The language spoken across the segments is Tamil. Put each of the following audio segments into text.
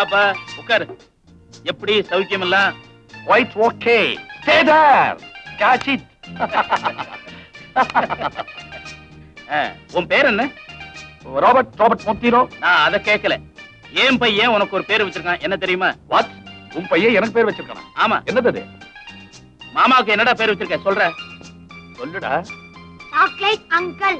வாப்பா உட்காரு எப்படி சௌக்கியம் எல்லாம் Quite okay. Stay there. Catch it. ஆ, உன் பேர் என்ன ராபர்ட் ராபர்ட் மொத்தீரோ நான் அதை கேட்கல ஏன் பையன் உனக்கு ஒரு பேர் வச்சிருக்கான் என்ன தெரியுமா வாட் உன் பையன் எனக்கு பேர் வச்சிருக்கானா ஆமா என்னது அது? மாமாவுக்கு என்னடா பேர் வச்சிருக்க சொல்ற சொல்லுடா சாக்லேட் அங்கிள்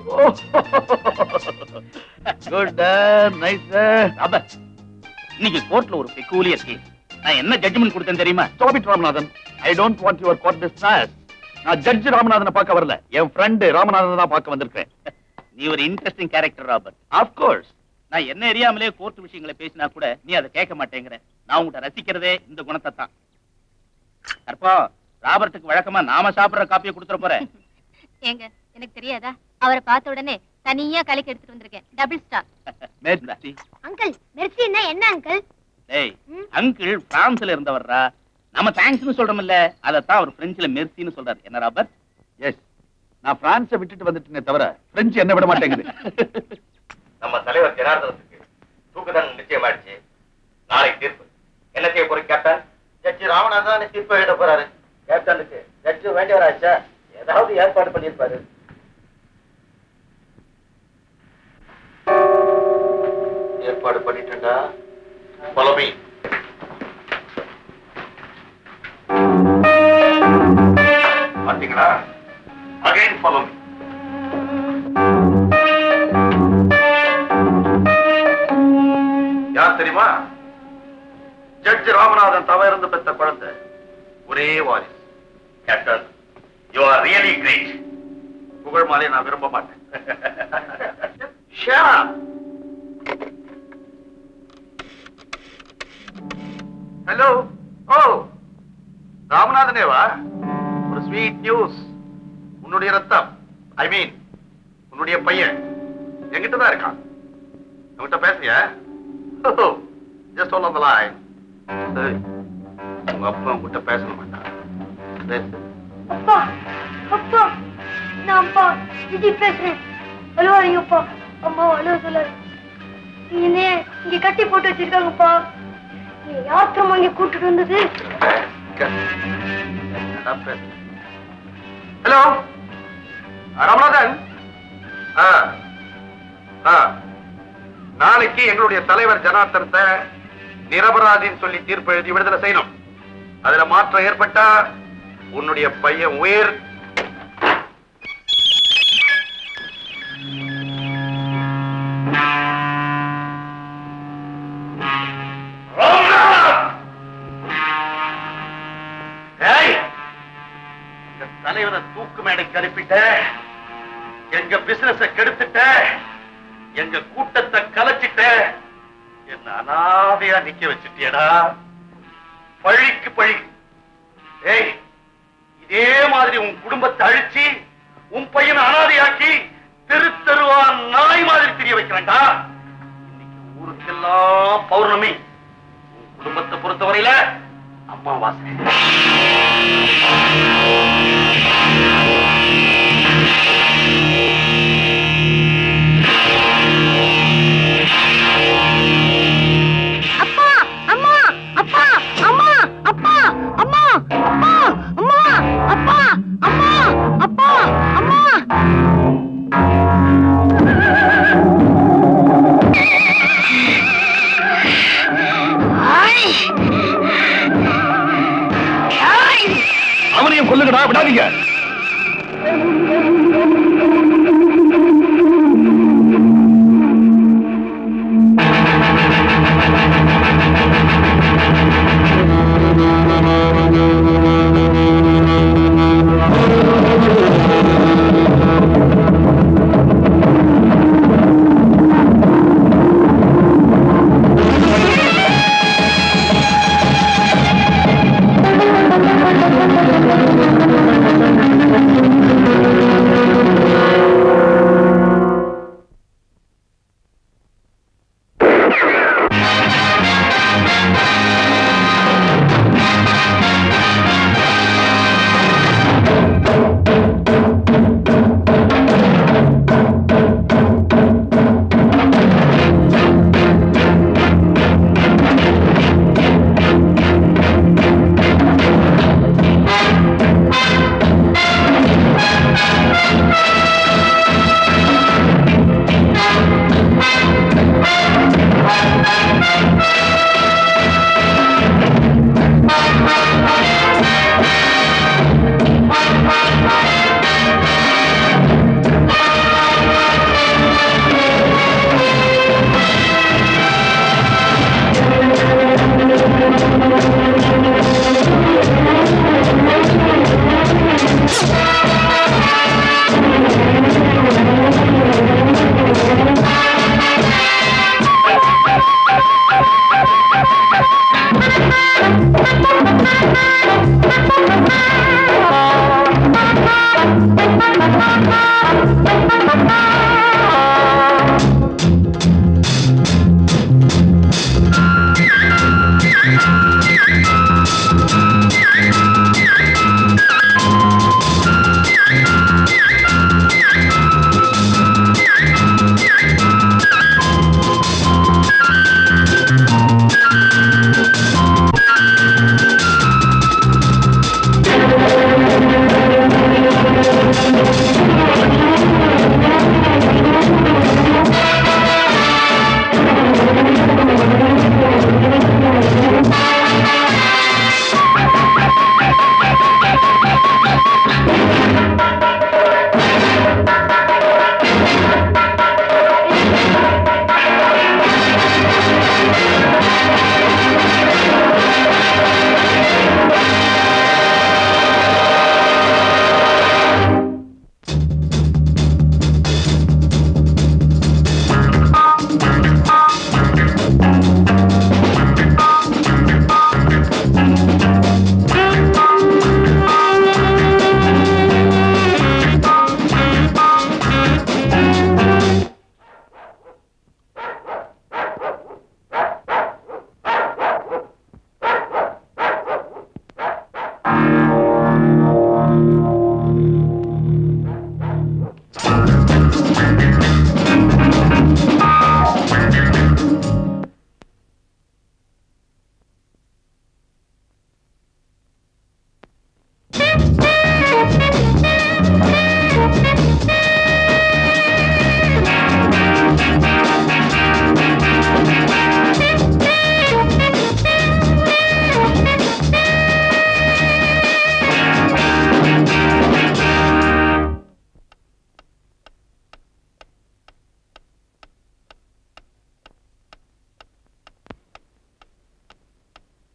குட் நைஸ் அப்ப இன்னைக்கு கோர்ட்ல ஒரு பெக்கூலியர் கேஸ் நான் என்ன ஜட்ஜ்மெண்ட் கொடுத்தேன் தெரியுமா stop it Ramanathan I don't want your court business நான் ஜட்ஜ் ராமநாதனை பார்க்க வரல என் ஃப்ரெண்ட் ராமநாதன் தான் பார்க்க வந்திருக்கேன் நீ ஒரு interesting character Robert of course நான் என்ன அறியாமலே கோர்ட் விஷயங்களை பேசினா கூட நீ அதை கேட்க மாட்டேங்கிற நான் உங்ககிட்ட ரசிக்கிறதே இந்த குணத்தை தான் கற்பா ராபர்ட்டுக்கு வழக்கமா நாம சாப்பிடுற காப்பியை கொடுத்துட போறேன் ஏங்க எனக்கு தெரியாதா அவரை பார்த்த உடனே தனியா கலக்கி எடுத்துட்டு வந்திருக்கேன் டபுள் ஸ்டார் மேற்சி. அங்கிள் மெர்சின்னா என்ன அங்கிள் டேய் ம்? அங்கிள் பிரான்ஸ்ல இருந்தவர்ரா நம்ம தேங்க்ஸ்னு சொல்றோம்ல அதைத்தான் அவர் பிரெஞ்சுல மெர்சின்னு சொல்றாரு என்ன ராபர்ட் எஸ் நான் பிரான்ஸை விட்டுட்டு வந்துட்டேனே தவிர பிரெஞ்சு என்ன விட மாட்டேங்குது நம்ம தலைவர் ஜனார்தனத்துக்கு தூக்குதான் நிச்சயமாயிடுச்சு நாளைக்கு தீர்ப்பு என்ன செய்ய போறீங்க கேப்டன் ஜட்ஜி ராமநாதன் தீர்ப்பு எழுத போறாரு கேப்டனுக்கு ஜட்ஜு வேண்டியவராச்சா ஏதாவது ஏற்பாடு பண்ணியிருப்பாரு ஏற்பாடு பண்ணிட்டா follow me பாத்தீங்களா அகைன் follow me யார் தெரியுமா ஜட்ஜ் ராமநாதன் தவ இருந்து பெற்ற குழந்தை ஒரே வாரிசு captain you are really great புகழ் மாலை நான் விரும்ப மாட்டேன் Shut up. ஹலோ ஓ ராமநாதனேவா ஒரு ஸ்வீட் நியூஸ் உன்னுடைய ரத்தம் ஐ மீன் உன்னுடைய பையன் என்கிட்ட தான் இருக்கான் உன்கிட்ட பேசுறியா ஜஸ்ட் ஆன் த லைன் சரி உங்க அப்பா உங்ககிட்ட பேச மாட்டான் பேசு அப்பா அப்பா நான் அப்பா விஜய் பேசுறேன் அழுவாதீங்கப்பா அம்மா அழுவ சொல்லாது என்ன இங்க கட்டி போட்டு வச்சிருக்காங்கப்பா நீ யாத்திரம் இங்க கூட்டிட்டு வந்தது ஹலோ ராமநாதன் ஆ ஆ நாளைக்கு எங்களுடைய தலைவர் ஜனார்த்தனத்தை நிரபராதின்னு சொல்லி தீர்ப்பு எழுதி விடுதலை செய்யணும் அதுல மாற்றம் ஏற்பட்டா உன்னுடைய பையன் உயிர் ஏய், இந்த தலைவரை தூக்கு மேடைக்கு அனுப்பிட்ட எங்க பிசினஸ கெடுத்துட்ட எங்க கூட்டத்தை கலைச்சிட்ட என்ன அனாதையா நிக்க வச்சுட்டியடா பழிக்கு பழி ஏய் இதே மாதிரி உன் குடும்பத்தை அழிச்சு உன் பையனை அனாதையாக்கி தெரு தெருவா நாய் மாதிரி தெரிய வைக்கிறேன்டா இன்னைக்கு ஊருக்கெல்லாம் பௌர்ணமி உன் குடும்பத்தை பொறுத்தவரையில அம்மாவாசை அப்பா அம்மா அப்பா அம்மா அப்பா அம்மா அப்பா அம்மா அப்பா அம்மா அப்பா அம்மா அவனையும் கொல்லுங்கடா விடாதீங்க அப்பா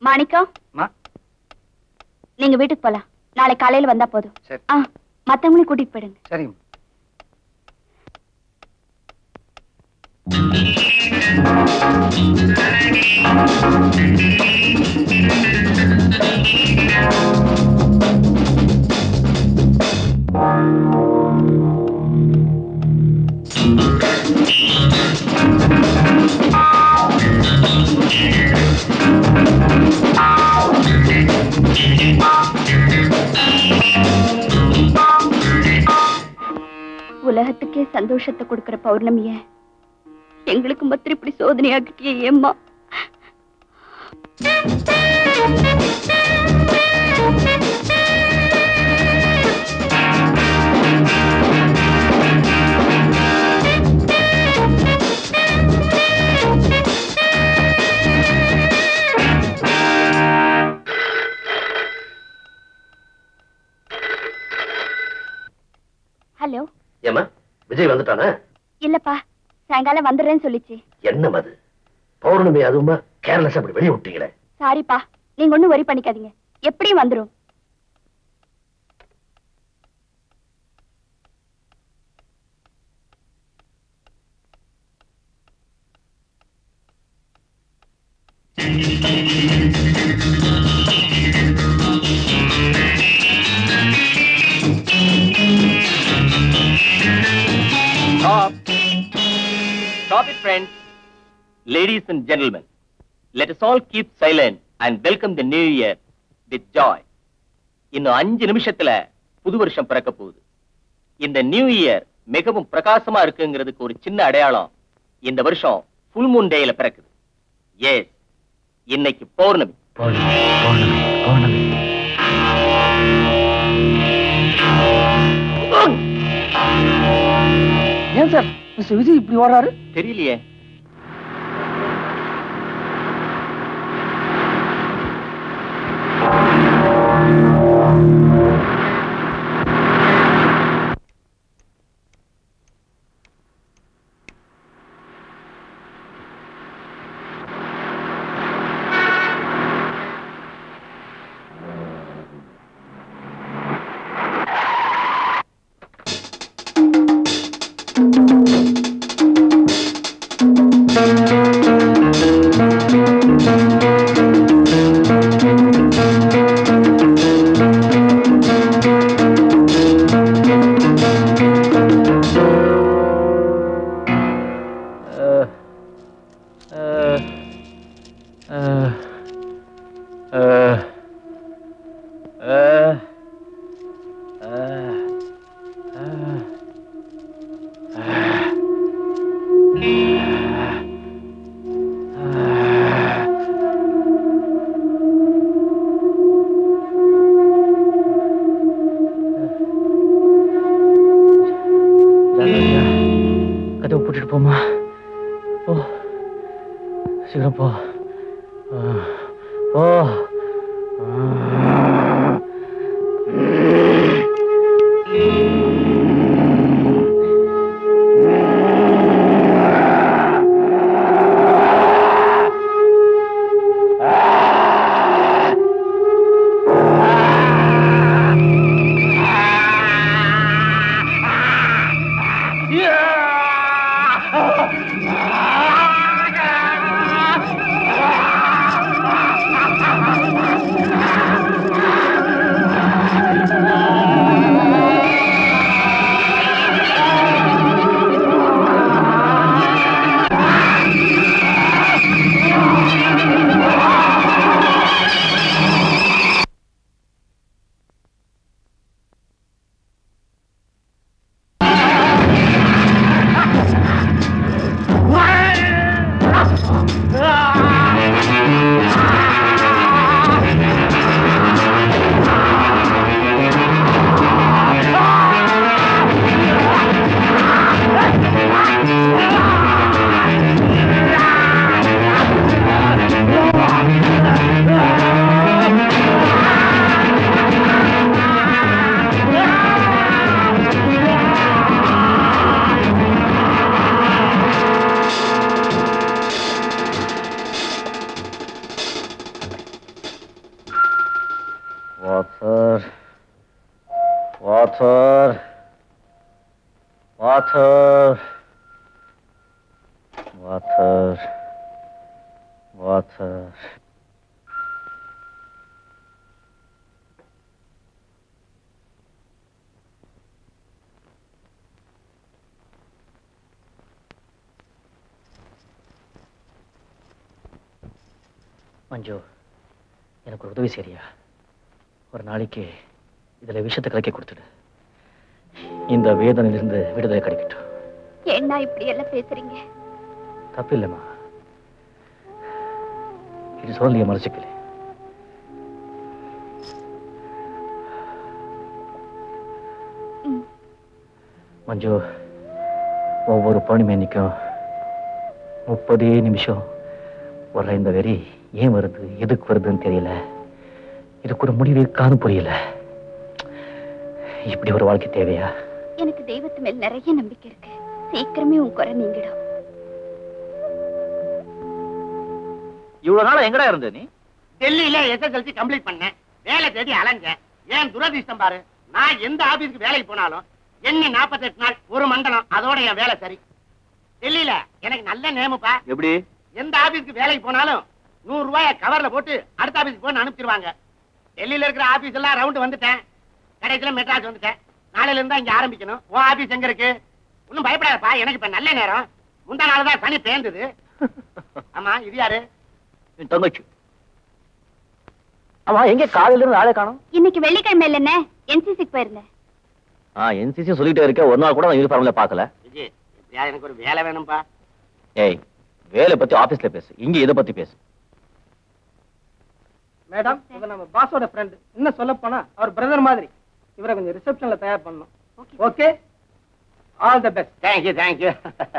மாணிக்கம் அம்மா. நீங்க வீட்டுக்கு போலாம் நாளை காலையில வந்தா போதும் சரி. ஆ மத்தவங்களையும் கூட்டிட்டு போயிடுங்க சரிங்க உலகத்துக்கே சந்தோஷத்தை கொடுக்கிற பௌர்ணமிய எங்களுக்கு மாத்திரம் இப்படி சோதனையாக்கிட்டியே ஏம்மா ஹலோ ஏமா விஜய் வந்துட்டானா இல்லப்பா சாயங்காலம் வந்துடுறேன்னு சொல்லிச்சு என்ன மது பௌர்ணமி அதுவுமா கேர்லெஸ் அப்படி வெளியே விட்டீங்களே சாரிப்பா நீங்க ஒண்ணும் வரி பண்ணிக்காதீங்க எப்படியும் வந்துரும் Stop. Stop it, friends. Ladies and gentlemen, let us all keep silent and welcome the new year with joy. இன்னும் அஞ்சு நிமிஷத்துல புது வருஷம் பிறக்க போகுது இந்த நியூ இயர் மிகவும் பிரகாசமா இருக்குங்கிறதுக்கு ஒரு சின்ன அடையாளம் இந்த வருஷம் ஃபுல் மூன் டேல பிறக்குது எஸ் இன்னைக்கு பௌர்ணமி ஏன் சார் மிஸ்டர் விஜய் இப்படி ஓடுறாரு தெரியலையே ஜாகிரதையா கதவை போட்டுட்டு போமா ஓ சீக்கிரம் போ ஆ, ஓ ஆ Water. Water. Water. Water. Water. மஞ்சு எனக்கு ஒரு உதவி செய்றியா ஒரு நாளைக்கு இதுல விஷத்தை கலக்கி கொடுத்துடு இந்த வேதனையிலிருந்து விடுதலை கிடைக்கட்டும் ஏன்னா இப்படி எல்லாம் பேசுறீங்க தப்பில்லைம்மா இது சொல்லிய மறைச்சிக்கல ம். மஞ்சு ஒவ்வொரு பௌர்ணமி அன்னைக்கும் முப்பதே நிமிஷம் வர்ற இந்த வெறி ஏன் வருது எதுக்கு வருதுன்னு தெரியல இதுக்கு ஒரு முடிவே காண புரியல இப்படி ஒரு வாழ்க்கை தேவையா எனக்கு தெய்வத்து மேல் நிறைய நம்பிக்கை இருக்கு சீக்கிரமே உன் குறை நீங்கிடும் இவ்வளவு நாளா எங்கடா இருந்த நீ டெல்லியில எஸ்எஸ்எல்சி கம்ப்ளீட் பண்ணேன் வேலை தேடி அலைஞ்சேன் ஏன் துரதிர்ஷ்டம் பாரு நான் எந்த ஆபீஸ்க்கு வேலைக்கு போனாலும் எண்ணி 48 நாள் ஒரு மண்டலம் அதோட என் வேலை சரி டெல்லியில எனக்கு நல்ல நேமுப்பா எப்படி எந்த ஆபீஸ்க்கு வேலைக்கு போனாலும் நூறு ரூபாய கவர்ல போட்டு அடுத்த ஆபீஸ்க்கு போய் அனுப்பிச்சிருவாங்க டெல்லியில இருக்கிற ஆபீஸ் எல்லாம் ரவுண்ட் வந்துட்டேன் கடைசியில மெட்ராஸ் வந்துட்டேன் நாளையில இருந்தா இங்க ஆரம்பிக்கணும் உன் ஆபீஸ் எங்க இருக்கு ஒன்னும் பயப்படாதப்பா எனக்கு இப்ப நல்ல நேரம் முந்தா நாள் தான் சனி பேர்ந்தது ஆமா இது யாரு என் தங்கச்சி ஆமா எங்க காலையில இருந்து ஆளே காணும் இன்னைக்கு வெள்ளிக்கிழமை இல்லைன்னு என்சிசிக்கு போயிருந்தேன் ஆ என்சிசி சொல்லிட்டே இருக்க ஒரு நாள் கூட நான் யூனிஃபார்ம்ல பார்க்கல விஜய் எப்படியா எனக்கு ஒரு வேலை வேணும்பா ஏய் வேலை பத்தி ஆபீஸ்ல பேசு இங்க இதை பத்தி பேசு மேடம் இவர் நம்ம பாஸோட ஃப்ரெண்ட் இன்னும் சொல்ல போனா அவர் பிரதர் மாதிரி இவரை கொஞ்சம் ரிசப்ஷன்ல தயார் பண்ணணும் okay all the best thank you thank you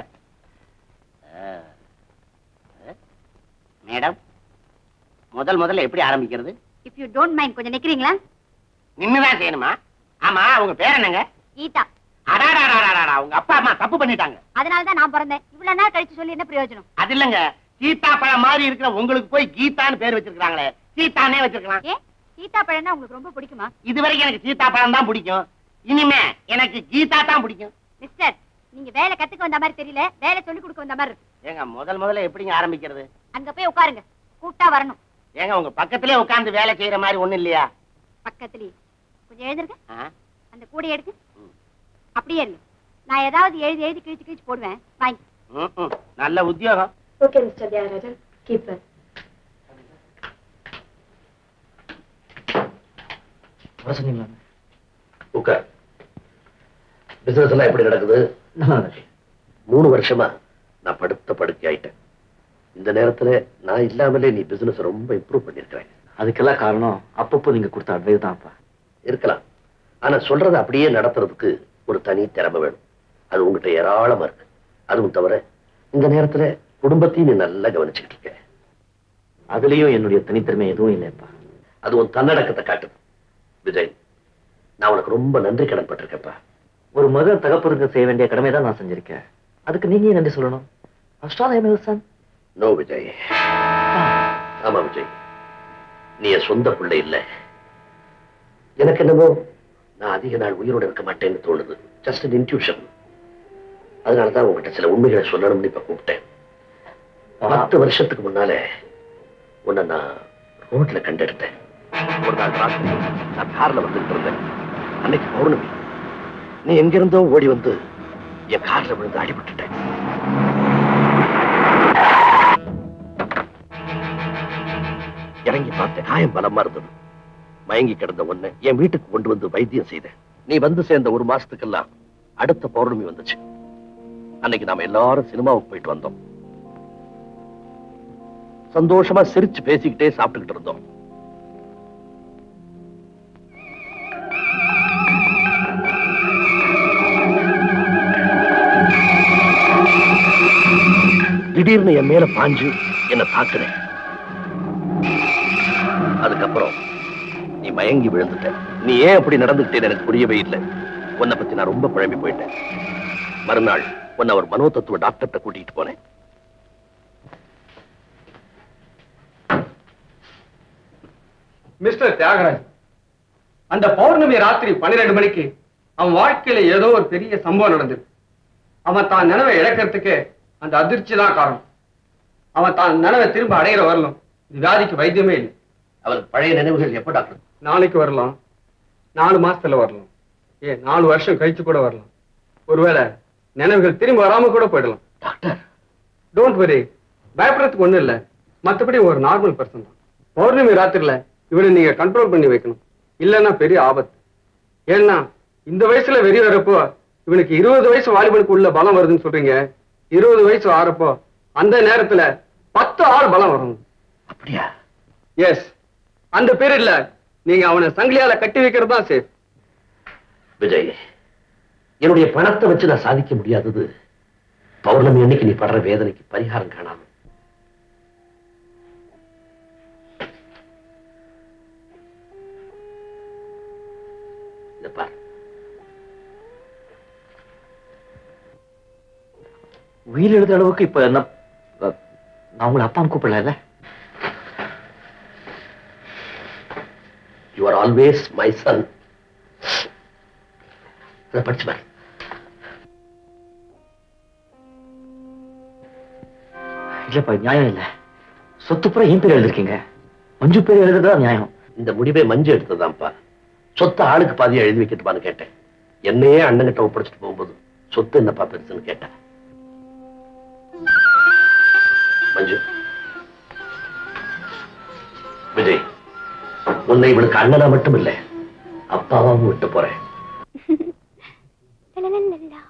madam முதல் முதல்ல எப்படி ஆரம்பிக்கிறது இஃப் யூ டோன்ட் மைண்ட் கொஞ்சம் நிக்கிறீங்களா நின்னுதான் செய்யணுமா ஆமா உங்க பேர் என்னங்க கீதா அடாடாடாடாடா உங்க அப்பா அம்மா தப்பு பண்ணிட்டாங்க அதனால தான் நான் பிறந்தேன் இவ்வளவு நாள் கழிச்சு சொல்லி என்ன பிரயோஜனம் அது இல்லங்க சீதா பழம் மாதிரி இருக்கிற உங்களுக்கு போய் கீதான்னு பேர் வச்சிருக்காங்களே சீதானே வச்சிருக்கலாம் ஏ சீதா பழம்னா உங்களுக்கு ரொம்ப பிடிக்குமா இது வரைக்கும் எனக்கு சீதா பழம் தான் பிடிக்கும் இனிமே எனக்கு கீதா தான் பிடிக்கும் மிஸ்டர் நீங்க வேலை கத்துக்க வந்த மாதிரி தெரியல வேலை சொல்லி கொடுக்க வந்த மாதிரி இருக்கு ஏங்க முதல் முதல்ல எப்படிங்க ஆரம்பிக்கிறது அங்க போய் உட்காருங்க கூப்பிட்டா வரணும் ஏங்க உங்க பக்கத்திலே உட்கார்ந்து வேலை செய்யற மாதிரி ஒண்ணும் இல்லையா பக்கத்துலயே கொஞ்சம் எழுதுருங்க ஆ? அந்த கூடை எடுத்து அப்படியே இருங்க நான் ஏதாவது எழுதி எழுதி கிழிச்சு கிழிச்சு போடுவேன் வாங்கி ம், ம். நல்ல உத்தியோகம் ஓகே மிஸ்டர் தியாகராஜன் கீப் வர சொன்னீங்களா உட்கார் பிசினஸ் எல்லாம் எப்படி நடக்குது நல்லா இருக்கு மூணு வருஷமா நான் படுத்த படுக்கை ஆயிட்டேன் இந்த நேரத்துல நான் இல்லாமலே நீ பிசினஸ் ரொம்ப இம்ப்ரூவ் பண்ணிருக்கிறேன் அதுக்கெல்லாம் காரணம் அப்பப்போ நீங்க கொடுத்த அட்வைஸ் தான்ப்பா இருக்கலாம் ஆனா சொல்றதை அப்படியே நடத்துறதுக்கு ஒரு தனி திறமை வேணும் அது உங்ககிட்ட ஏராளமா இருக்கு அதுவும் தவிர இந்த நேரத்துல குடும்பத்தையும் நீ நல்லா கவனிச்சுக்கிட்டு இருக்க அதுலயும் என்னுடைய தனித்திறமை எதுவும் இல்லைப்பா அது உன் தன்னடக்கத்தை காட்டுது விஜய் நான் உனக்கு ரொம்ப நன்றி கடன் பட்டிருக்கப்பா ஒரு மகன் தகப்பனுக்கு செய்ய வேண்டிய கடமை தான் நான் செஞ்சிருக்கேன் அதுக்கு நீங்க ஏன் நன்றி சொல்லணும் அஷ்டாலயம் சன் நோ விஜய் ஆமா விஜய் நீ என் சொந்த பிள்ளை இல்ல எனக்கு என்னமோ நான் அதிக நாள் உயிரோட இருக்க மாட்டேன்னு தோணுது ஜஸ்ட் an இன்ட்யூஷன் அதனாலதான் உங்ககிட்ட சில உண்மைகளை சொல்லணும்னு இப்ப கூப்பிட்டேன் பத்து வருஷத்துக்கு முன்னால உன்னை நான் ரோட்ல கண்டெடுத்தேன் ஒரு நாள் ராத்திரி நான் கார்ல வந்துட்டு இருந்தேன் அன்னைக்கு பௌர்ணமி நீ எங்கிருந்தோ ஓடி வந்து என் கார்ல விழுந்து அடிபட்டுட்டேன் இறங்கி பார்த்தேன் காயம் பலமா இருந்தது மயங்கி கிடந்த உன்னை என் வீட்டுக்கு கொண்டு வந்து வைத்தியம் செய்தேன் நீ வந்து சேர்ந்த ஒரு மாசத்துக்கெல்லாம் அடுத்த பௌர்ணமி வந்துச்சு அன்னைக்கு நாம எல்லாரும் சினிமாவுக்கு போயிட்டு வந்தோம் சந்தோஷமா சிரிச்சு பேசிக்கிட்டே சாப்பிட்டுக்கிட்டு இருந்தோம் திடீர்னு என் மேல பாஞ்சு என்ன தாக்குனேன் அதுக்கப்புறம் நீ மயங்கி விழுந்துட்ட நீ ஏன் அப்படி நடந்துக்கிட்டேன்னு எனக்கு புரியவே இல்லை உன்னை பத்தி நான் ரொம்ப குழம்பி போயிட்டேன் மறுநாள் உன்னை ஒரு மனோதத்துவ டாக்டர்கிட்ட கூட்டிட்டு போனேன் மிஸ்டர் தியாகராஜ் அந்த பௌர்ணமி ராத்திரி பன்னிரெண்டு மணிக்கு அவன் வாழ்க்கையில ஏதோ ஒரு பெரிய சம்பவம் நடந்தது அவன் தான் நினைவை இழக்கிறதுக்கு அந்த அதிர்ச்சி தான் காரணம் அவன் தான் நினைவை திரும்ப அடையிற வரலாம் இந்த வியாதிக்கு வைத்தியமே இல்லை அவருக்கு பழைய நினைவுகள் எப்ப டாக்டர் நாளைக்கு வரலாம் நாலு மாசத்துல வரலாம் ஏன் நாலு வருஷம் கழிச்சு கூட வரலாம் ஒருவேளை நினைவுகள் திரும்ப வராம கூட போயிடலாம் டாக்டர் டோன்ட் வரி பயப்படுறதுக்கு ஒண்ணும் இல்ல மத்தபடி ஒரு நார்மல் பர்சன் தான் பௌர்ணமி ராத்திரில இவனை நீங்க கண்ட்ரோல் பண்ணி வைக்கணும் இல்லைன்னா பெரிய ஆபத்து ஏன்னா இந்த வயசுல வெறி வரப்போ இவனுக்கு இருபது வயசு வாலிபனுக்கு உள்ள பலம் வருதுன்னு சொல்றீங்க இருபது வயசு ஆறப்போ அந்த நேரத்துல பத்து ஆள் பலம் வரும் அப்படியா எஸ் அந்த பீரியட்ல நீங்க அவனை சங்கிலியால கட்டி வைக்கிறது தான் சேஃப் விஜய் என்னுடைய பணத்தை வச்சு நான் சாதிக்க முடியாதது பௌர்ணமி அன்னைக்கு நீ படுற வேதனைக்கு பரிகாரம் காணாம இத பாரு உயிர் எழுதுற அளவுக்கு இப்ப என்ன அஹ், நான் உங்களை அப்பான்னு கூப்பிடல you are always my son அதை படிச்சு பாரு இல்லப்பா இது நியாயம் இல்ல சொத்து பூரா என் பேர் எழுதிருக்கீங்க மஞ்சு பேர் எழுதுறதா நியாயம் இந்த முடிவை மஞ்சு எடுத்ததான்ப்பா சொத்தை ஆளுக்கு பாதியா எழுதி வைக்கட்டுமான்னு கேட்டேன் என்னையே அண்ணங்கிட்ட ஒப்படைச்சிட்டு போகும்போது சொத்து என்னப்பா பெருசுன்னு கேட்டேன் மஞ்சு விஜய் உன்னை இவளுக்கு அண்ணனா மட்டும் இல்லை அப்பாவாவும் விட்டு போறேன் லலலலலா.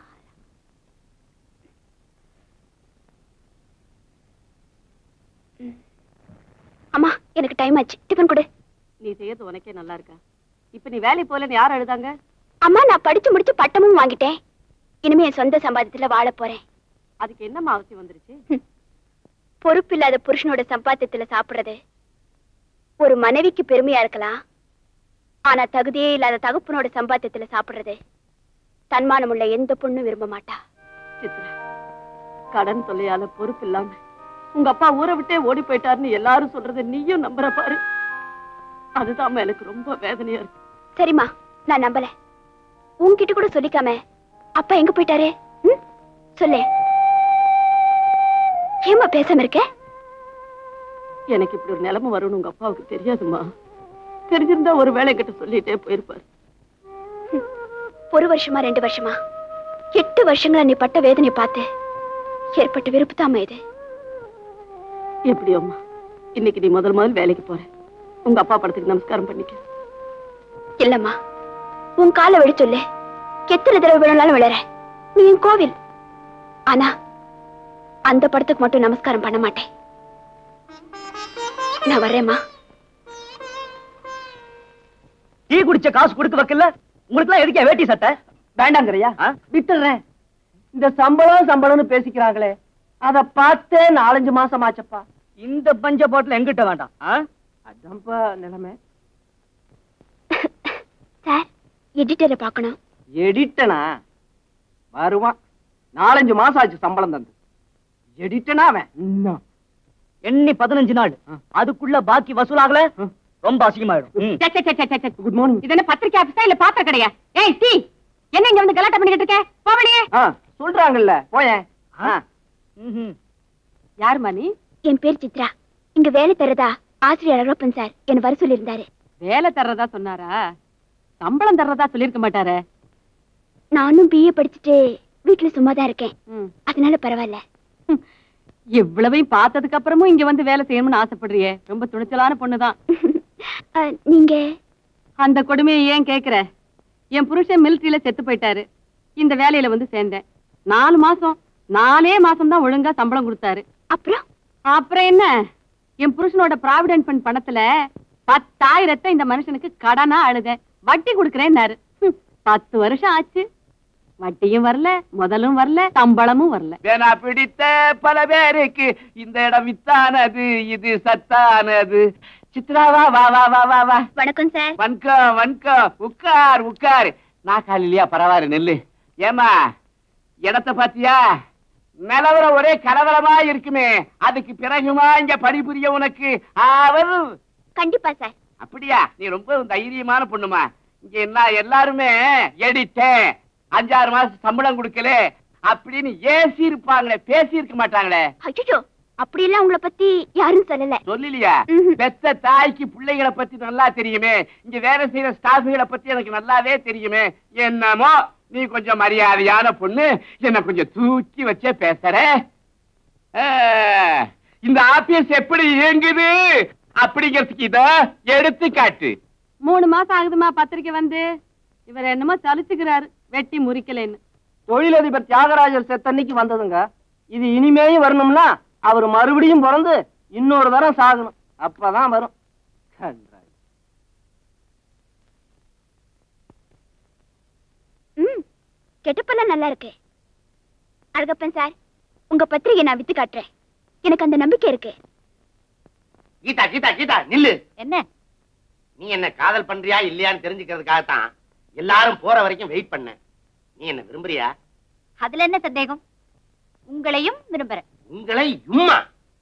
ம். அம்மா எனக்கு டைம் ஆச்சு டிஃபன் கொடு நீ செய்யறது உனக்கே நல்லா இருக்கா இப்ப நீ வேலைக்கு போகலன்னு யார் அழுதாங்க அம்மா நான் படிச்சு முடிச்சு பட்டமும் வாங்கிட்டேன் இனிமே என் சொந்த சம்பாத்தியத்துல வாழ போறேன் அதுக்கு என்னம்மா அவசியம் வந்துருச்சு பொறுப்பில்லாத புருஷனோட சம்பாத்தியத்துல சாப்பிடுறது ஒரு மனைவிக்கு பெருமையா இருக்கலாம் ஆனா தகுதியே இல்லாத தகப்பனோட சம்பாத்தியத்துல சாப்பிடுறது தன்மானம் உள்ள எந்த பொண்ணும் விரும்ப மாட்டா சித்ரா கடன் தொல்லையால பொறுப்பு இல்லாம உங்க அப்பா ஊரை விட்டே ஓடி போயிட்டாருன்னு எல்லாரும் சொல்றதை நீயும் நம்புற பாரு அதுதான் எனக்கு ரொம்ப வேதனையா இருக்கு சரிம்மா நான் நம்பல உன்கிட்ட கூட சொல்லிக்காம அப்பா எங்க போயிட்டாரு ம்? சொல்லு ஏம்மா பேசாம இருக்க எனக்கு இப்படி ஒரு நிலைமை வரும்னு உங்க அப்பாவுக்கு தெரியாதும்மா தெரிஞ்சிருந்தா ஒரு வேலை கிட்ட சொல்லிட்டே போயிருப்பாரு ஒரு வருஷமா ரெண்டு வருஷமா எட்டு வருஷங்களா நீ பட்ட வேதனை பார்த்து ஏற்பட்ட வெறுப்பு தாமா இது எப்படி அம்மா இன்னைக்கு நீ முதல் முதல் வேலைக்கு போற உங்க அப்பா படத்துக்கு நமஸ்காரம் பண்ணிக்க இல்லம்மா உன் காலை விட சொல்லு எத்தனை தடவை வேணும்னாலும் விழற நீ என் கோவில் ஆனா அந்த படத்துக்கு மட்டும் நமஸ்காரம் பண்ண மாட்டேன் நான் வர்றேம்மா டீ குடிச்ச காசு கொடுக்க வைக்கல உங்களுக்கு எல்லாம் எதுக்கே வேட்டி சட்டை வேண்டாங்கறியா விட்டுறேன் இந்த சம்பளம் சம்பளம்னு பேசிக்கிறாங்களே அத பார்த்தே நாலஞ்சு மாசம் ஆச்சப்பா இந்த பஞ்ச பாட்டில் எங்கிட்ட வேண்டாம் ஆ? அதான்ப்பா நிலைமை சார் எடிட்டரை பார்க்கணும் எடிட்டனா வருவான் நாலஞ்சு மாசம் ஆச்சு சம்பளம் தந்து எடிட்டனா அவன் இன்னும் எண்ணி பதினஞ்சு நாள் அதுக்குள்ள பாக்கி வசூலாகல ரொம்ப அசிங்கமாயிடும் ம். குட் மார்னிங் இது என்ன பத்திரிக்கை ஆபீஸா இல்ல பாத்திர கடையா ஏய் டீ என்ன இங்க வந்து கலாட்டம் பண்ணிட்டு இருக்க போவலியே ஆ சொல்றாங்கல்ல போயேன் ஆ ம்ஹும். யாருமா நீ என் பேர் சித்ரா இங்க வேலை தரதா ஆசிரியர் அழகப்பன் சார் என்ன வர சொல்லியிருந்தாரு வேலை தர்றதா சொன்னாரா சம்பளம் தர்றதா சொல்லிருக்க மாட்டாரே நானும் பிஏ படிச்சுட்டு வீட்டுல சும்மா தான் இருக்கேன் ம். அதனால பரவாயில்ல இவ்வளவையும் பார்த்ததுக்கு அப்புறமும் இங்க வந்து வேலை செய்யணும்னு ஆசைப்படுறியே ரொம்ப துணிச்சலான பொண்ணுதான் அஹ், நீங்க அந்த கொடுமையை ஏன் கேக்குற என் புருஷன் மிலிட்டரியில செத்து போயிட்டாரு இந்த வேலையில வந்து சேர்ந்தேன் நாலு மாசம் நாலே மாசம் தான் ஒழுங்கா சம்பளம் கொடுத்தாரு அப்புறம் அப்புறம் என்ன என் புருஷனோட ப்ராவிடன்ட் ஃபண்ட் பணத்துல பத்தாயிரத்தை இந்த மனுஷனுக்கு கடனா அழுதேன் வட்டி கொடுக்கறேன்னாரு ஹம், பத்து வருஷம் ஆச்சு வட்டியும் வரல முதலும் வரல சம்பளமும் வரல வேணா பிடித்த பல பேருக்கு இந்த இடம் வித்தானது இது சத்தானது சித்ரா வா வா வா வா வா வா வணக்கம் சார் வணக்கம் வணக்கம் உட்கார் உட்கார் நான் காலையிலயா பரவாயில்ல நெல்லு ஏமா இடத்த பாத்தியா நிலவரம் ஒரே கலவரமா இருக்குமே அதுக்கு பிறகுமா இங்க பணிபுரிய உனக்கு ஆவல் கண்டிப்பா சார் அப்படியா நீ ரொம்ப தைரியமான பொண்ணுமா இங்க என்ன எல்லாருமே எடிட்டேன் அஞ்சாறு மாசம் சம்பளம் கொடுக்கல அப்படின்னு ஏசி இருப்பாங்களே பேசி இருக்க மாட்டாங்களே ஐயோ அப்படி எல்லாம் உங்களை பத்தி யாரும் சொல்லல சொல்லலையா ம்ஹும். பெத்த தாய்க்கு பிள்ளைகளை பத்தி நல்லா தெரியுமே இங்க வேலை செய்யற ஸ்டாஃப்களை பத்தி எனக்கு நல்லாவே தெரியுமே என்னமோ நீ கொஞ்சம் மரியாதையான பொண்ணு என்ன கொஞ்சம் தூக்கி வச்சே பேசுற ஆ, இந்த ஆபீஸ் எப்படி இயங்குது அப்படிங்கிறதுக்கு இத எடுத்து காட்டு மூணு மாசம் ஆகுதுமா பத்திரிக்கை வந்து இவர் என்னமோ சலிச்சுக்கிறாரு வெட்டி முறிக்கலைன்னு தொழிலதிபர் தியாகராஜர் செத்தன்னைக்கு வந்ததுங்க இது இனிமேயும் வரணும்னா அவர் மறுபடியும் பிறந்து இன்னொரு தரம் சாகணும் அப்பதான் வரும் கன்றாவி. ம் கெட்டப்பெல்லாம் நல்லா இருக்கு அழகப்பன் சார் உங்க பத்திரிகை நான் வித்து காட்டுறேன் எனக்கு அந்த நம்பிக்கை இருக்கு கீதா கீதா கீதா நில்லு என்ன நீ என்ன காதல் பண்றியா இல்லையான்னு தெரிஞ்சுக்கிறதுக்காகத்தான் எல்லாரும் போற வரைக்கும் வெயிட் பண்ண நீ என்ன விரும்புறியா அதுல என்ன சந்தேகம் உங்களையும் விரும்புறேன் உங்களை உம்மா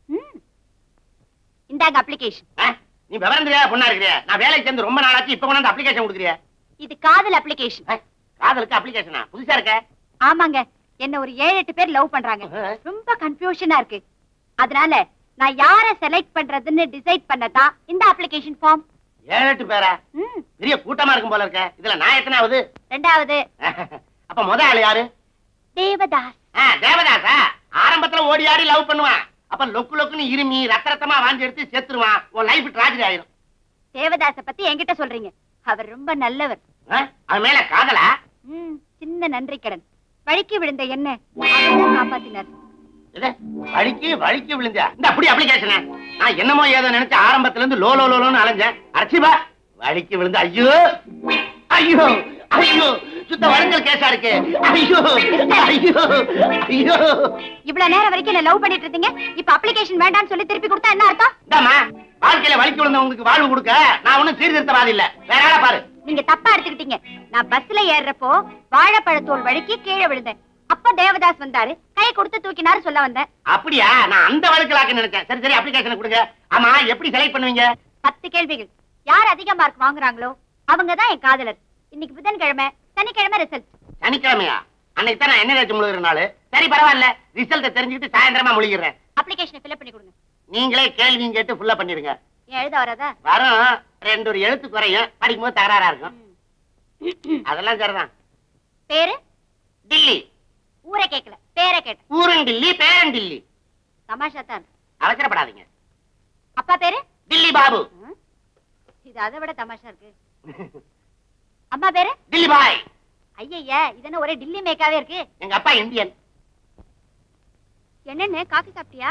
இந்தாங்க அப்ளிகேஷன் ஆ? நீ விவரம் தெரியாத பொண்ணா இருக்கிறியா நான் வேலைக்கு சேர்ந்து ரொம்ப நாளாச்சு இப்ப கொண்டாந்து அப்ளிகேஷன் கொடுக்குறியா இது காதல் அப்ளிகேஷன் ஆ? காதலுக்கு அப்ளிகேஷனா புதுசா இருக்க ஆமாங்க என்ன ஒரு ஏழு எட்டு பேர் லவ் பண்றாங்க ரொம்ப கன்ஃபியூஷனா இருக்கு அதனால நான் யார செலக்ட் பண்றதுன்னு டிசைட் பண்ணதான் இந்த அப்ளிகேஷன் ஃபார்ம் ஏழு எட்டு பேரா பெரிய கூட்டமா இருக்கும் போல இருக்க இதுல நான் எத்தனாவது ரெண்டாவது அப்ப முத ஆளு யாரு தேவதாஸ் ஆ, தேவதாசா ஆரம்பத்துல ஓடி ஆடி லவ் பண்ணுவான் அப்ப லொக்கு லொக்குன்னு இருமி ரத்த ரத்தமா வாந்தி எடுத்து செத்துருவான் உன் லைஃப் டிராஜடி ஆயிரும் தேவதாச பத்தி என்கிட்ட சொல்றீங்க அவர் ரொம்ப நல்லவர் ஆ? அவன் மேல காதலா ம், சின்ன நன்றி கடன் வழிக்கு விழுந்த என்ன அவர்தான் காப்பாத்தினார் இது, வழிக்கு வழிக்கு விழுந்தா இந்த அப்படி அப்ளிகேஷன் நான் என்னமோ ஏதோ நினைச்சு ஆரம்பத்துல இருந்து லோ லோ லோன்னு அலைஞ்சேன் அரைச்சிபா வழிக்கு விழுந்து ஐயோ ஐயோ ஐயோ சுத்த வழங்கல் கேஸா இருக்கு ஐயோ ஐயோ ஐயோ இவ்வளவு நேரம் வரைக்கும் என்ன லவ் பண்ணிட்டு இருந்தீங்க இப்ப அப்ளிகேஷன் வேண்டாம்னு சொல்லி திருப்பி கொடுத்தா என்ன அர்த்தம் இந்தாம்மா வாழ்க்கையில வலிக்கு விழுந்தவங்களுக்கு வாழ்வு கொடுக்க நான் ஒண்ணும் சீர்திருத்தவாதி இல்ல வேற ஆளை பாரு நீங்க தப்பா எடுத்துக்கிட்டீங்க நான் பஸ்ல ஏறுறப்போ வாழைப்பழத்தோல் வழுக்கி கீழே விழுந்தேன் அப்ப தேவதாஸ் வந்தாரு கை கொடுத்து தூக்கினாரு சொல்ல வந்தேன் அப்படியா நான் அந்த வழக்கலாக்க நினைச்சேன் சரி சரி அப்ளிகேஷன் கொடுங்க ஆமா எப்படி செலக்ட் பண்ணுவீங்க பத்து கேள்விகள் யார் அதிக மார்க் வாங்குறாங்களோ அவங்க தான் என் காதலர் இன்னைக்கு புதன்கிழமை சனிக்கிழமை ரிசல்ட் சனிக்கிழமையா அன்னைக்கு தான் நான் என்ன தேய்ச்சி முழுகிற நாள் சரி பரவாயில்ல ரிசல்ட்டை தெரிஞ்சுக்கிட்டு சாயந்தரமா முழுகிறேன் அப்ளிகேஷனை ஃபில்அப் பண்ணி கொடுங்க நீங்களே கேள்வியும் கேட்டு ஃபுல்லா பண்ணிடுங்க ஏன் எழுத வராதா வரும் ரெண்டு ஒரு எழுத்து குறையும் படிக்கும்போது தகராறா இருக்கும் அதெல்லாம் சரிதான் பேரு டில்லி ஊரை கேட்கல பேரை கேட்டேன் ஊரண்டில்லி பேரண்டில்லி தமாஷா தான் அவசரப்படாதீங்க அப்பா பேரு டில்லி பாபு இது அதை விட தமாஷா இருக்கு அம்மா பேரு டில்லி பாய் ஐயய்யா இது என்ன ஒரே டில்லி மேக்காவே இருக்கு எங்க அப்பா இந்தியன் என்னன்னு காஃபி சாப்பிட்டியா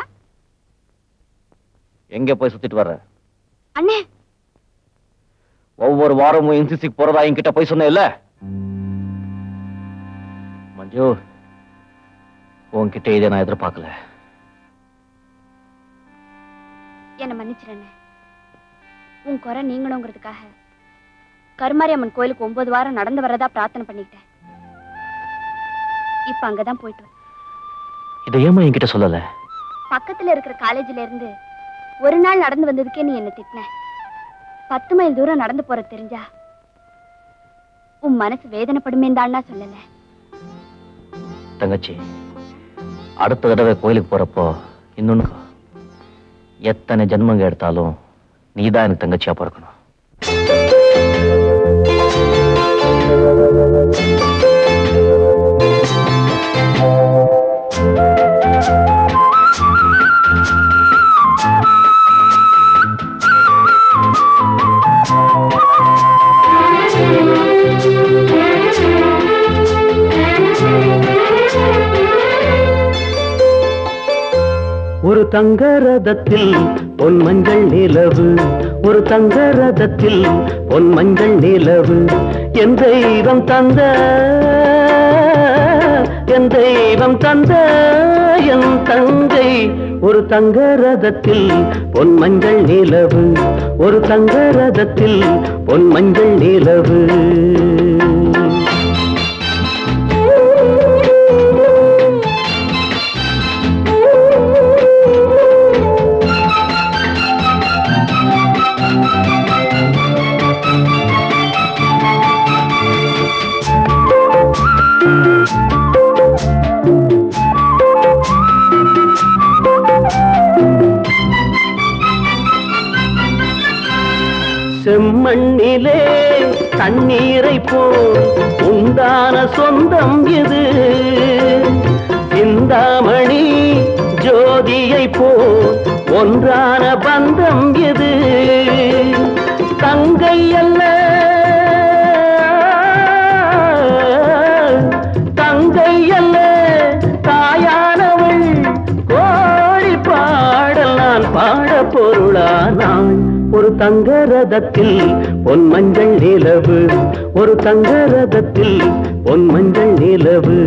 எங்க போய் சுத்திட்டு வர்ற அண்ணே ஒவ்வொரு வாரமும் என்சிசிக்கு போறதா என்கிட்ட போய் சொன்ன இல்ல மஞ்சு உன்கிட்ட இதை நான் எதிர்பார்க்கல என்ன மன்னிச்சிருண்ணே உன் குறை நீங்கணுங்கிறதுக்காக கருமாரியம்மன் கோயிலுக்கு ஒன்பது வாரம் நடந்து வரதா பிரார்த்தனை பண்ணிக்கிட்டேன் இப்ப அங்கதான் போயிட்டு வரேன். இதை ஏமா என்கிட்ட சொல்லல பக்கத்துல இருக்கிற காலேஜ்ல இருந்து ஒரு நாள் நடந்து வந்ததுக்கே நீ என்ன திட்டின பத்து மைல் தூரம் நடந்து போற தெரிஞ்சா உன் மனசு வேதனைப்படுமே தான்னா சொல்லல தங்கச்சி அடுத்த தடவை கோயிலுக்கு போறப்போ இன்னொன்னு எத்தனை ஜென்மங்க எடுத்தாலும் நீதான் எனக்கு தங்கச்சியா பிறக்கணும் ஒரு தங்க ரதத்தில் பொன் மஞ்சள் நிலவு ஒரு தங்க ரதத்தில் பொன் மஞ்சள் நிலவு என் தெய்வம் தந்த என் தெய்வம் தந்த என் தங்கை ஒரு தங்க ரதத்தில் பொன் மஞ்சள் நிலவு ஒரு தங்க ரதத்தில் பொன் மஞ்சள் நிலவு தண்ணீரை போல் உண்டான சொந்தம் இது சிந்தாமணி ஜோதியை போல் ஒன்றான பந்தம் இது தங்கை அல்ல தங்கை அல்ல தாயானவள் கோழி பாடல் நான் பாட பொருளானாள் ஒரு தங்க ரதத்தில் பொன் மஞ்சள் நிலவு ஒரு தங்க ரதத்தில் பொன் மஞ்சள் நிலவு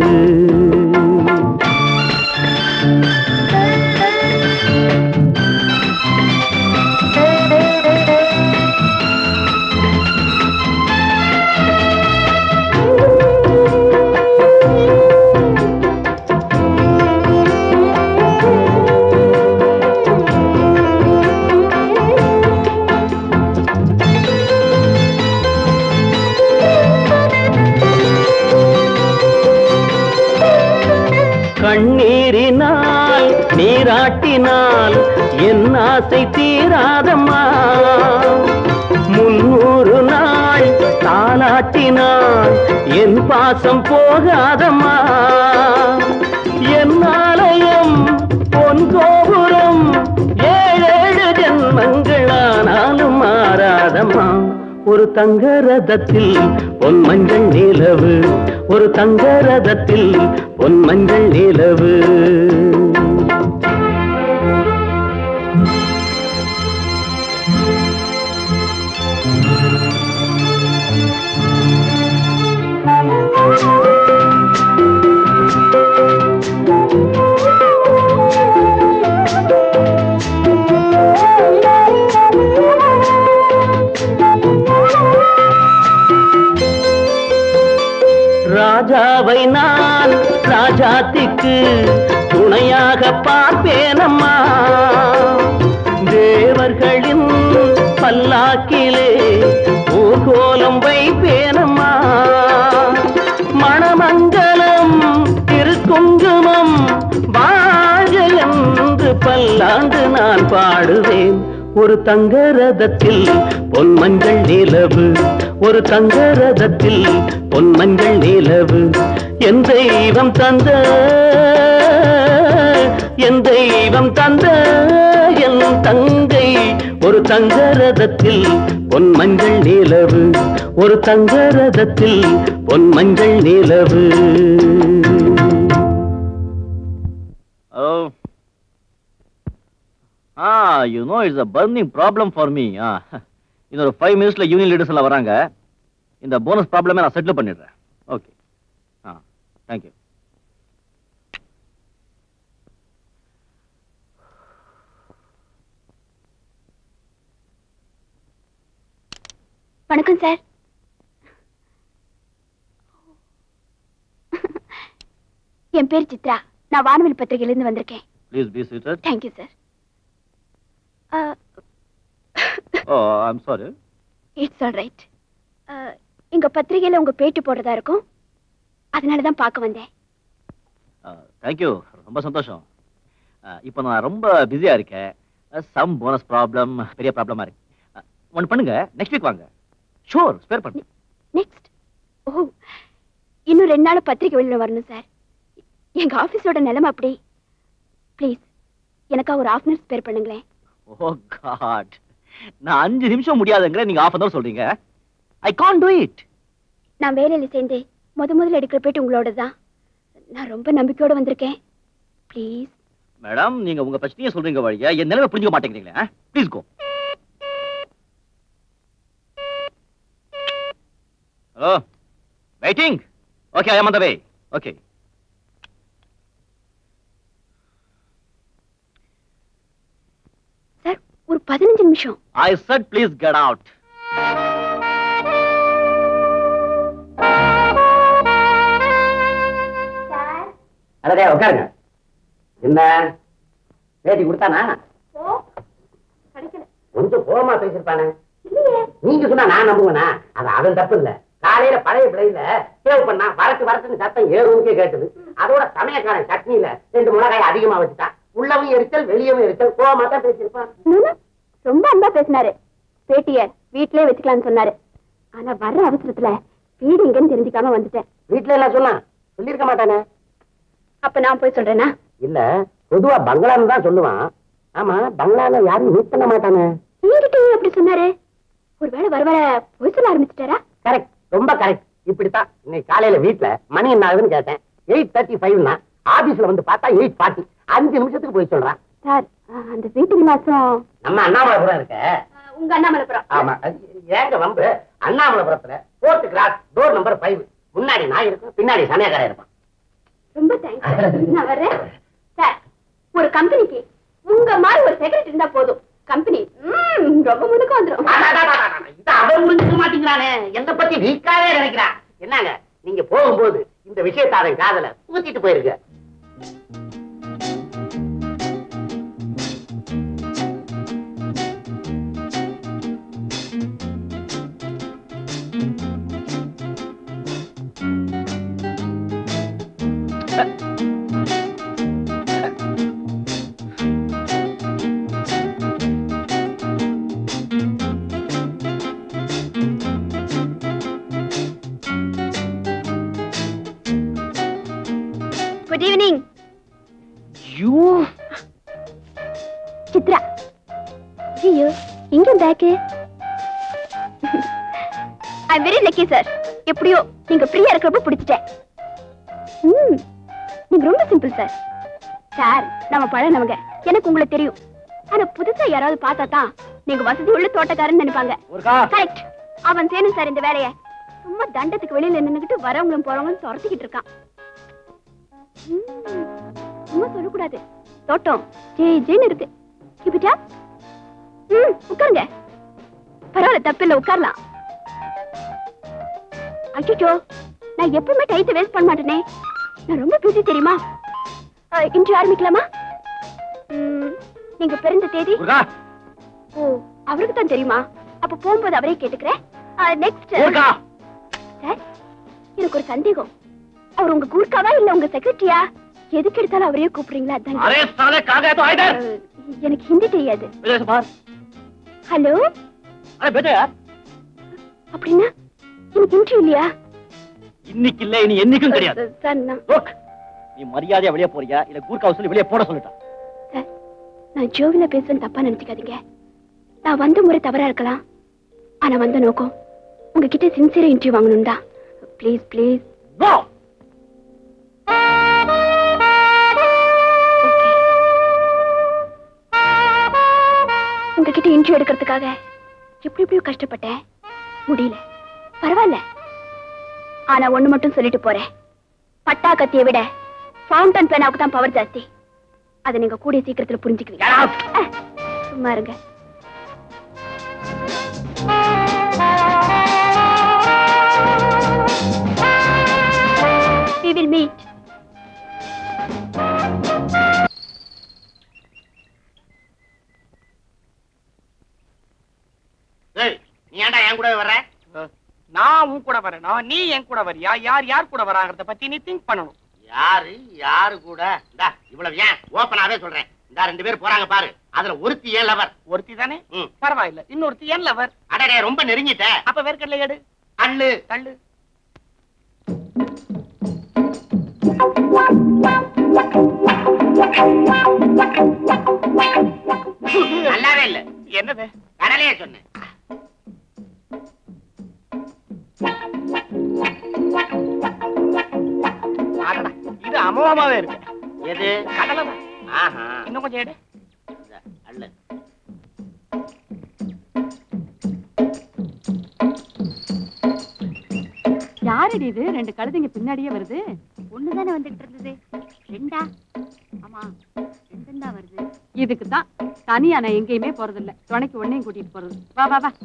கண்ணீரினால் நீராட்டினால் என் ஆசை தீராதம்மா முன்னூறு நாள் தாளாட்டினால் என் பாசம் போகாதம்மா என் ஆலயம் பொன் கோபுரம் ஏழேழு ஜென்மங்களானாலும் மாறாதம்மா ஒரு தங்க ரதத்தில் பொன் மஞ்சள் நிலவு ஒரு தங்க ரதத்தில் பொன் மஞ்சள் நிலவு ராஜாவை நான் ராஜாத்திக்கு துணையாக பார்ப்பேனம்மா தேவர்களின் பல்லாக்கிலே ஊர்கோலம் வைப்பேனம்மா மணமங்கலம் திருக்குங்குமம் வாழ்க என்று பல்லாண்டு நான் பாடுவேன் ஒரு தங்க ரதத்தில் பொன் மஞ்சள் நிலவு ஒரு தங்க ரதத்தில் பொன் மஞ்சள் நிலவு என் தெய்வம் தந்த என் தெய்வம் தந்த என் தங்கை ஒரு தங்க ரதத்தில் பொன் மஞ்சள் நிலவு ஒரு தங்க ரதத்தில் பொன் மஞ்சள் நிலவு Oh. Ah, you know, it's a burning problem for me. Ah. இன்னொரு ஃபைவ் மினிட்ஸ்ல யூனியன் லீடர்ஸ் எல்லாம் வராங்க இந்த போனஸ் ப்ராப்ளமே நான் செட்டில் பண்ணிடுறேன் ஓகே ஆ தேங்க்யூ வணக்கம் சார் என் பேர் சித்ரா நான் வானவில் பத்திரிகையிலிருந்து வந்திருக்கேன் please be seated thank you sir oh I'm sorry it's all right எங்க பத்திரிகையில உங்க பேட்டி போடுறதா இருக்கும் அதனால தான் பார்க்க வந்தேன் தேங்க்யூ ரொம்ப சந்தோஷம் இப்போ நான் ரொம்ப பிஸியா இருக்கேன் சம் போனஸ் ப்ராப்ளம் பெரிய ப்ராப்ளமா இருக்கு ஒன்று பண்ணுங்க நெக்ஸ்ட் வீக் வாங்க ஷூர் ஸ்பேர் பண்ணு நெக்ஸ்ட் ஓ இன்னும் ரெண்டு நாள் பத்திரிக்கை வெளியில வரணும் சார் எங்க ஆபீஸோட நிலைமை அப்படி ப்ளீஸ் எனக்கா ஒரு ஹாஃப் மினிட் ஸ்பேர் பண்ணுங்களேன் ஓ காட் நான் அஞ்சு நிமிஷம் முடியாதுங்கிற நீங்க ஆஃப் அன் சொல்றீங்க ஐ கான் டூ இட் நான் வேலையில சேர்ந்து முத முதல்ல எடுக்கிற போயிட்டு உங்களோட தான் நான் ரொம்ப நம்பிக்கையோட வந்திருக்கேன் ப்ளீஸ் மேடம் நீங்க உங்க பிரச்சனையை சொல்றீங்க வழியா என் நிலைமை புரிஞ்சுக்க மாட்டேங்கிறீங்களே please go hello waiting okay I am on the way okay sir ஒரு பதினஞ்சு நிமிஷம் I said please get out அடடே உட்காருங்க என்ன பேட்டி கொடுத்தானா கிடைக்கல கொஞ்சம் கோமா பேசிருப்பானே நீங்க சொன்னா நான் நம்புவேனா அது அவன் தப்பு இல்ல காலையில பழைய பிள்ளைல சேவ் பண்ணா வரட்டு வரட்டுன்னு சத்தம் ஏறும்னே கேட்டது அதோட சமயக்காரன் சட்னியில ரெண்டு மிளகாய் அதிகமா வச்சுட்டான் உள்ளவும் எரிச்சல் வெளியவும் எரிச்சல் கோமா தான் பேசியிருப்பான் ரொம்ப அன்பா பேசினாரு பேட்டிய வீட்லயே வச்சுக்கலாம்னு சொன்னாரு ஆனா வர்ற அவசரத்துல வீடு எங்கன்னு தெரிஞ்சுக்காம வந்துட்டேன் வீட்டுல என்ன சொன்னா சொல்லியிருக்க மாட்டானே அப்ப நான் போய் சொல்றேனா இல்ல பொதுவா பங்களான்னு தான் சொல்லுவான் ஆமா பங்களால யாரும் மீட் பண்ண மாட்டானே என்கிட்ட ஏன் அப்படி சொன்னாரு ஒருவேளை வர வர பொய் சொல்ல ஆரம்பிச்சிட்டாரா கரெக்ட் ரொம்ப கரெக்ட் இப்படித்தான் இன்னைக்கு காலையில வீட்டுல மணி என்ன ஆகுதுன்னு கேட்டேன் எயிட் தேர்ட்டி ஃபைவ்னா ஆபீஸ்ல வந்து பார்த்தா எயிட் ஃபார்ட்டி அஞ்சு நிமிஷத்துக்கு போய் சொல்றான் சார் அந்த வீட்டு விலாசம் நம்ம அண்ணாமலைபுரம் இருக்க உங்க அண்ணாமலைபுரம் ஆமா அது ஏங்க வம்பு அண்ணாமலைபுரத்துல fourth cross door number five முன்னாடி நான் இருப்பேன் பின்னாடி சமயக்காரன் இருப்பான் ரொம்ப தேங்க்ஸ் நான் வர்றேன் சார் ஒரு கம்பெனிக்கு உங்க மாதிரி ஒரு செக்ரட்டரி இருந்தா போதும் கம்பெனி ரொம்ப முன்னுக்கு வந்துடும் இத அவன் புரிஞ்சுக்க மாட்டேங்கிறானே என்ன பத்தி வீக்காவே நினைக்கிறான் என்னங்க நீங்க போகும்போது இந்த விஷயத்தை அவன் காதல ஊத்திட்டு போயிருக்க குட் ஈவினிங் யூ சித்ரா ஐயோ இங்க பேக்கு ஐ வெரி லக்கி சார் எப்படியோ நீங்க ஃப்ரீயா இருக்கிறப்ப பிடிச்சிட்டேன் ம் நீங்க ரொம்ப சிம்பிள் சார் சார் நம்ம பழனவங்க எனக்கு உங்களை தெரியும் ஆனா புதுசா யாராவது பார்த்தா தான் நீங்க வசதி உள்ள தோட்டக்காரன்னு நினைப்பாங்க ஒருக்கா கரெக்ட் அவன் செய்யணும் சார் இந்த வேலையை சும்மா தண்டத்துக்கு வெளியில நின்னுகிட்டு வரவங்களும் போறவங்களும் துரத்திக்கிட்டு இருக்கான் ம், சும்மா சொல்லக்கூடாது தோட்டம் ஜே ஜேன்னு இருக்கு கிபிட்டா ம் உட்காருங்க பரவாயில்ல தப்பில்ல உட்காரலாம் அச்சோ நான் எப்பவுமே டைத்தை வேஸ்ட் பண்ண மாட்டேனே நான் ரொம்ப பிஸி தெரியுமா இன்று ஆரம்பிக்கலாமா ம், நீங்க பிறந்த தேதி ஒருக்கா ஓ அவருக்கு தான் தெரியுமா அப்ப போகும்போது அவரே கேட்டுக்கிறேன் நெக்ஸ்ட் ஒருக்கா சார் எனக்கு ஒரு சந்தேகம் அவர் உங்க கூர்க்காவா இல்ல உங்க செக்ரட்டரியா எதுக்கு எடுத்தாலும் அவரையே கூப்பிடுறீங்களா அதான் अरे साले कहाँ गया तो इधर அஹ், எனக்கு ஹிந்தி தெரியாது इधर से बाहर ஹலோ अरे बेटे यार அப்படின்னா எனக்கு இன்டர்வியூ இல்லையா இன்னைக்கு இல்ல இனி என்னைக்கும் கிடையாது அஹ், சார் நான் லுக் நீ மரியாதையா வெளியே போறியா இல்ல கூர்க்கா சொல்லி வெளியே போட சொல்லிட்டான் சார் நான் ஜோவில பேசுவேன் தப்பா நினைச்சுக்காதீங்க நான் வந்த முறை தவறா இருக்கலாம் ஆனா வந்த நோக்கம் உங்ககிட்ட சின்சியரா இன்டர்வியூ வாங்கணும் தான் ப்ளீஸ் ப்ளீஸ் நோ உங்ககிட்ட இன்டர்வியூ எடுக்கிறதுக்காக எப்படி எப்படியோ கஷ்டப்பட்டேன் முடியல பரவாயில்ல ஆனா ஒண்ணு மட்டும் சொல்லிட்டு போறேன் பட்டா கத்தியை விட ஃபவுண்டன் பேனாவுக்கு தான் பவர் ஜாஸ்தி அதை நீங்க கூடிய சீக்கிரத்துல புரிஞ்சுக்குவீங்க Get out! அஹ், சும்மா இருங்க We will meet. ஏய், நீ ஏன்டா என் கூட வர்ற நான் உன் கூட வரேனா நீ என் கூட வரியா யார் யார் கூட வராங்கறத பத்தி நீ திங்க் பண்ணணும் யாரு யாரு கூட இந்தா இவ்வளவு ஏன் ஓப்பனாவே சொல்றேன் இந்த ரெண்டு பேர் போறாங்க பாரு அதுல ஒருத்தி ஏன் லவர் ஒருத்தி தானே ம். பரவாயில்ல இன்னொருத்தி என் லவர் அடடே ரொம்ப நெருங்கிட்ட அப்ப வேர்க்கடலை எடு அள்ளு தள்ளு நல்லாவே இல்ல என்னது கடலையே சொன்னேன் அடடா, இது அமோகமாவே இருக்கு எது கடலை தான். ஆஹா இன்னும் கொஞ்சம் எடு இந்த அள்ளு யாரடி இது ரெண்டு கழுதைங்க பின்னாடியே வருது ஒண்ணுதானே வந்துட்டு இருந்தது ரெண்டா ஆமா ரெண்டும் தான் வருது இதுக்கு தான் தனியா நான் எங்கேயுமே போறதில்ல துணைக்கு ஒன்னையும் கூட்டிட்டு போறது வா வா வா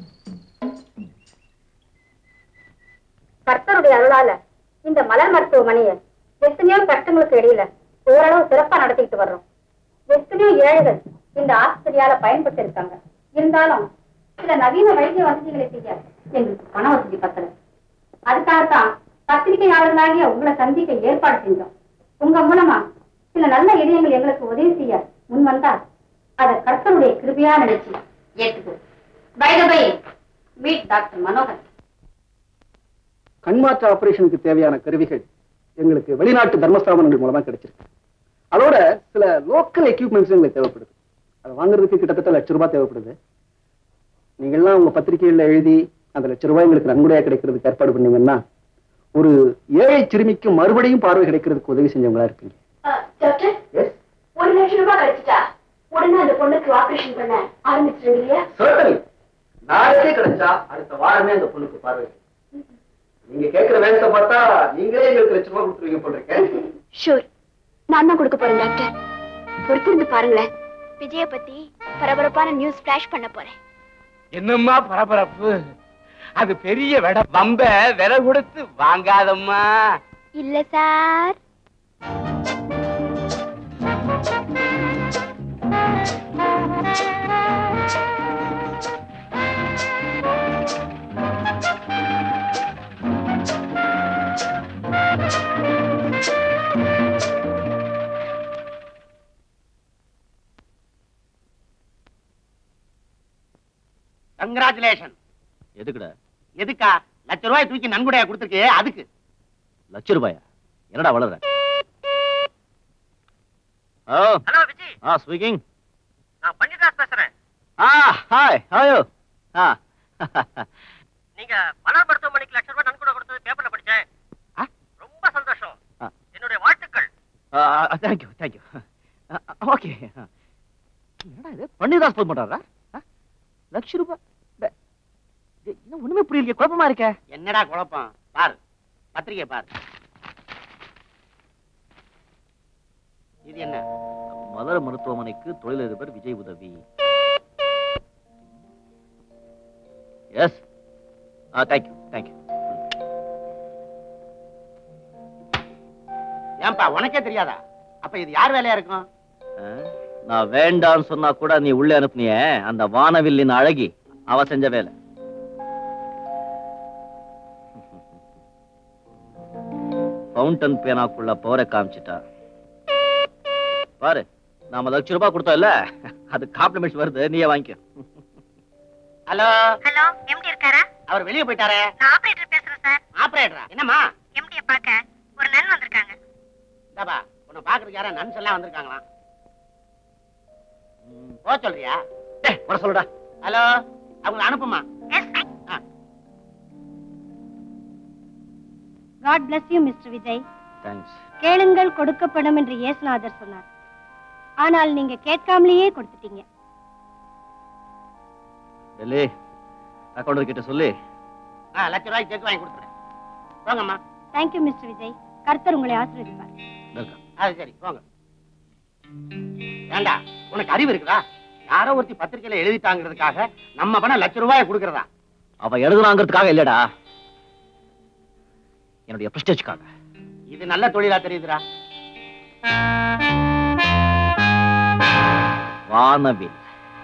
கர்த்தருடைய அருளால இந்த மலர் மருத்துவமனையை எத்தனையோ கஷ்டங்களுக்கு இடையில ஓரளவு சிறப்பா நடத்திட்டு வர்றோம் எத்தனையோ ஏழைகள் இந்த ஆஸ்பத்திரியால பயன்பட்டு இருக்காங்க இருந்தாலும் சில நவீன வைத்திய வசதிகளை செய்ய எங்களுக்கு பண வசதி பத்தல அதுக்காகத்தான் பத்திரிகையாளர்களாகிய உங்களை சந்திக்க ஏற்பாடு செஞ்சோம் உங்க மூலமா சில நல்ல இதயங்கள் எங்களுக்கு உதவி செய்ய முன் வந்தா அதை கர்த்தருடைய கிருபையா நினைச்சு ஏற்றுக்கோ bye bye meet doctor Manohar கண்மாற்ற ஆபரேஷனுக்கு தேவையான கருவிகள் எங்களுக்கு வெளிநாட்டு தர்மஸ்தாபனங்கள் மூலமா கிடைச்சிருக்கு அதோட சில லோக்கல் எக்யூப்மெண்ட்ஸ் எங்களுக்கு தேவைப்படுது அதை வாங்குறதுக்கு கிட்டத்தட்ட லட்ச ரூபாய் தேவைப்படுது நீங்கள்லாம் உங்க பத்திரிகைகள்ல எழுதி அந்த லட்ச ரூபாய் எங்களுக்கு நன்கொடையா கிடைக்கிறதுக்கு ஏற்பாடு பண்ணீங்கன்னா ஒரு ஏழை சிறுமிக்கு மறுபடியும் பார்வை கிடைக்கிறதுக்கு உதவி செஞ்சவங்களா இருப்பீங்க டாக்டர் ஒரு லட்சம் ரூபாய் கிடைச்சிட்டா உடனே அந்த பொண்ணுக்கு ஆபரேஷன் பண்ண ஆரம்பிச்சிருங்க இல்லையா Certainly. நாளைக்கே கிடைச்சா அடுத்த வாரமே அந்த பொண்ணுக்கு பார்வை நீங்க கேட்கிற வேகத்தை பார்த்தா நீங்களே எங்களுக்கு லட்ச ரூபாய் கொடுத்துருவீங்க போல இருக்கேன் ஷூர் நான் தான் கொடுக்க போறேன் டாக்டர் பொறுத்திருந்து பாருங்களேன் விஜய பத்தி பரபரப்பான நியூஸ் ஃபிளாஷ் பண்ண போறேன் என்னம்மா பரபரப்பு அது பெரிய விட வம்ப விலை கொடுத்து வாங்காதம்மா இல்ல சார் கங்க்ராச்சுலேஷன் எதுக்குடா எதுக்கா லட்ச ரூபாய் தூக்கி நன்கொடையா கொடுத்துருக்கு அதுக்கு லட்ச ரூபாயா என்னடா வளர்ற oh hello Vijay ah speaking நான் பண்டிதாஸ் பேசுறேன் ஆ ஹாய் ஹாயோ ஆ நீங்க பலா மருத்துவமனைக்கு லட்ச ரூபாய் நன்கொடை கொடுத்தது பேப்பர்ல படிச்சேன் ஆ? ரொம்ப சந்தோஷம் ஆ. என்னுடைய வாழ்த்துக்கள் தேங்க்யூ தேங்க்யூ ஓகே என்னடா இது பன்னீர்தாஸ் போய் மாட்டாரா லட்ச ரூபாய் டே, டேய், இன்னும் ஒண்ணுமே புரியலையே குழப்பமா இருக்க என்னடா குழப்பம் பாரு பத்திரிக்கை பாரு இது என்ன மலர் மருத்துவமனைக்கு தொழிலதிபர் விஜய் உதவி எஸ் ஆ தேங்க்யூ தேங்க்யூ ஏன்பா உனக்கே தெரியாதா அப்ப இது யார் வேலையா இருக்கும் நான் வேண்டான்னு சொன்னா கூட நீ உள்ளே அனுப்புனியே அந்த வானவில்லின் அழகி அவ செஞ்ச வேலை ஃபவுண்டன் பேனாக்குள்ள பவரை காமிச்சிட்டா பாரு நாம லட்ச ரூபாய் கொடுத்தோம் இல்ல அது காம்ப்ளிமெண்ட்ஸ் வருது நீயே வாங்கிக்க ஹலோ ஹலோ எம்டி இருக்காரா அவர் வெளியே போயிட்டாரே நான் ஆபரேட்டர் பேசுறேன் சார் ஆபரேட்டரா என்னம்மா எம்டிய பார்க்க ஒரு நன் வந்திருக்காங்க இந்தாப்பா உன்னை பாக்குறதுக்கு யாரா நன்ஸ் எல்லாம் வந்திருக்காங்களாம் போ சொல்றியா டேய், வர சொல்லுடா ஹலோ அவங்கள அனுப்புமா yes ah. God bless you mister Vijay thanks கேளுங்கள் கொடுக்கப்படும் என்று இயேசுநாதர் சொன்னார் ஆனால் நீங்க கேட்காமலேயே கொடுத்துட்டீங்க டெல்லி அக்கௌண்டர் கிட்ட சொல்லி ஆ லட்ச ரூபாய்க்கு செக் வாங்கி கொடுத்துறேன் போங்கம்மா தேங்க்யூ மிஸ்டர் விஜய் கர்த்தர் உங்களை ஆசீர்வதிப்பார் வெல்கம் அது சரி போங்க ஏண்டா உனக்கு அறிவு இருக்குதா யாரோ ஒருத்தி பத்திரிக்கையில எழுதிட்டாங்கிறதுக்காக நம்ம பணம் லட்ச ரூபாய் கொடுக்கறதா அவ எழுதுனாங்கிறதுக்காக இல்லடா என்னுடைய பிரஸ்டேஜ்க்காக இது நல்ல தொழிலா தெரியுதுடா வானவில்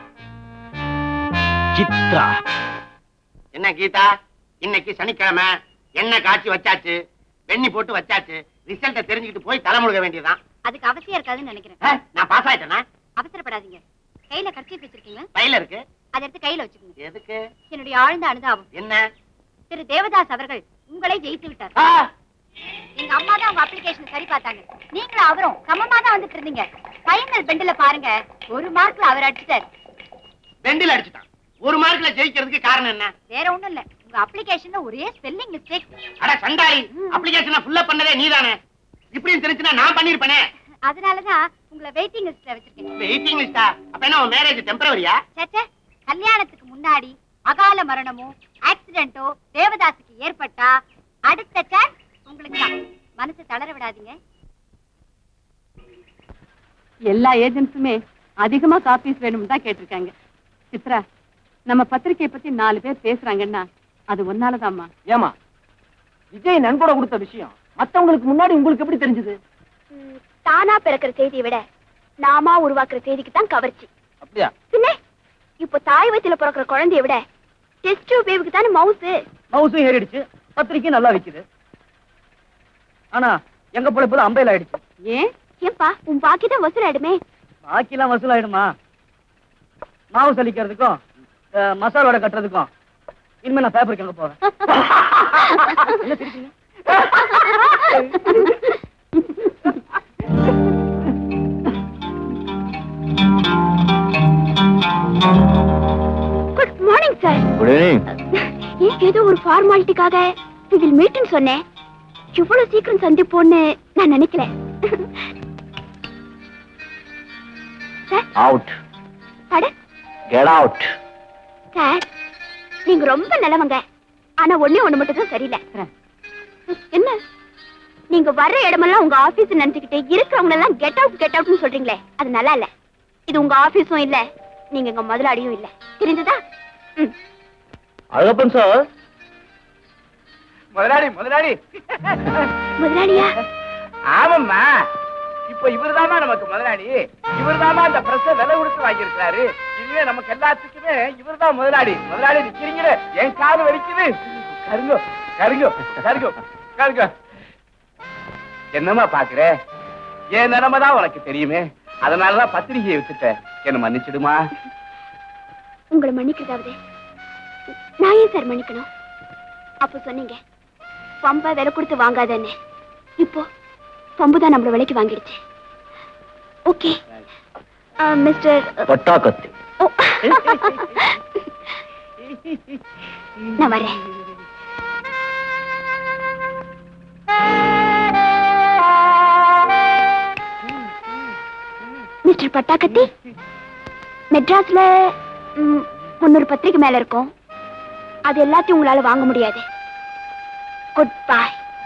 சித்ரா என்ன கீதா இன்னைக்கு சனிக்கிழமை எண்ணெய் காய்ச்சி வச்சாச்சு வெண்ணி போட்டு வச்சாச்சு ரிசல்ட்ட தெரிஞ்சுக்கிட்டு போய் தலைமுழுக வேண்டியதுதான் அதுக்கு அவசியம் இருக்காதுன்னு நினைக்கிறேன் ஆ, நான் பாஸ் ஆயிட்டேனா அவசரப்படாதீங்க கையில கர்ச்சீப் வச்சிருக்கீங்களா பையில இருக்கு அதை எடுத்து கையில வச்சுக்கோங்க எதுக்கு என்னுடைய ஆழ்ந்த அனுதாபம் என்ன திரு தேவதாஸ் அவர்கள் உங்களை ஜெயித்து விட்டார் ஆ, எங்க அம்மா தான் உங்க அப்ளிகேஷன் சரி பார்த்தாங்க நீங்களும் அவரும் சமமா தான் வந்துட்டு இருந்தீங்க ஃபைனல் பெண்டில் பாருங்க ஒரு மார்க்ல அவர் அடிச்சிட்டார் பெண்டில் அடிச்சுட்டான் ஒரு மார்க்ல ஜெயிக்கிறதுக்கு காரணம் என்ன வேற ஒண்ணும் இல்ல உங்க அப்ளிகேஷன்ல ஒரே ஸ்பெல்லிங் மிஸ்டேக் அட சண்டாளி அப்ளிகேஷனை ஃபுல்லா பண்ணதே நீதானே இப்படின்னு தெரிஞ்சுனா நான் பண்ணிருப்பேனே அதனாலதான் உங்களை வெயிட்டிங் லிஸ்ட்ல வச்சிருக்கேன் வெயிட்டிங் லிஸ்டா அப்ப என்ன உன் மேரேஜ் டெம்பரவரியா சேச்சே கல்யாணத்துக்கு முன்னாடி அகால மரணமோ ஆக்சிடென்ட்டோ தேவதாசுக்கு ஏற்பட்டா அடுத்த சான்ஸ் உங்களுக்கு தான் மனசு தளர விடாதீங்க எல்லா ஏஜென்ட்ஸுமே அதிகமா காப்பீஸ் வேணும்னு தான் கேட்டிருக்காங்க சித்ரா நம்ம பத்திரிக்கையை பத்தி நாலு பேர் பேசுறாங்கன்னா அது ஒன்னாலதாம்மா ஏமா விஜய் நன்கொடை கொடுத்த விஷயம் மத்தவங்களுக்கு முன்னாடி உங்களுக்கு எப்படி தெரிஞ்சது ம், தானா பிறக்கிற செய்தியை விட நாமா உருவாக்குற செய்திக்கு தான் கவர்ச்சி அப்படியா பின்ன இப்போ தாய் வயித்துல பிறக்கிற குழந்தைய விட டெஸ்ட் பேபிக்கு தானே மவுசு மவுசும் ஏறிடுச்சு பத்திரிக்கை நல்லா விக்குது ஆனா எங்க பொழைப்புல அம்பையில் ஆயிடுச்சு ஏன் ஏன்பா உன் பாக்கி தான் வசூலாயிடுமே பாக்கிலாம் வசூலாயிடுமா மாவு சலிக்கிறதுக்கும் அஹ், மசாலோட கட்டுறதுக்கும் இனிமே நான் பேப்பருக்கு எங்க போவேன் என்ன சிரிக்கிறீங்க? ஃபார்மாலிட்டிக்காக இதில் மீட்னு சொன்னேன் இவ்வளவு சீக்கிரம் சந்திப்போன்னு நான் நினைக்கல சார் அவுட் அட கெட் அவுட் சார் நீங்க ரொம்ப நல்லவங்க ஆனா ஒண்ணே ஒண்ணு மட்டும் தான் சரியில்லை என்ன நீங்க வர்ற இடமெல்லாம் உங்க ஆபீஸ் நினைச்சுக்கிட்டு இருக்கிறவங்க எல்லாம் கெட் அவுட் கெட் அவுட்னு சொல்றீங்களே அது நல்லா இல்ல இது உங்க ஆபீஸும் இல்ல நீங்க எங்க முதலாளியும் இல்ல தெரிஞ்சதா ம் அழகப்பன் சார் முதலாளி முதலாளி முதலாளியா ஆமாம்மா இப்ப இவர்தாம்மா நமக்கு முதலாளி இவர்தாம்மா அந்த பிரஸ் விலை கொடுத்து வாங்கியிருக்காரு இதுவே நமக்கு எல்லாத்துக்குமே இவர்தான் முதலாளி முதலாளி நிக்கிறீங்களே என் காது வலிக்குது கருங்கோ கருங்கோ கருங்கோ கருங்கோ என்னம்மா பாக்குற என் நிலைமை தான் உனக்கு தெரியுமே அதனாலதான் பத்திரிகையை வித்துட்டேன் என்ன மன்னிச்சிடுமா உங்களை மன்னிக்கிறதாவது நான் ஏன் சார் மன்னிக்கணும் அப்போ சொன்னீங்க பம்பை விலை கொடுத்து வாங்காதன்னு இப்போ பம்பு தான் நம்மள விலைக்கு வாங்கிடுச்சு ஓகே மிஸ்டர் பட்டாக்கத்தி ஓ. நான் வரேன் மிஸ்டர் பட்டாக்கத்தி மெட்ராஸ்ல ம், முன்னூறு பத்திரிக்கை மேல இருக்கும் அது எல்லாத்தையும் உங்களால வாங்க முடியாது குட் பை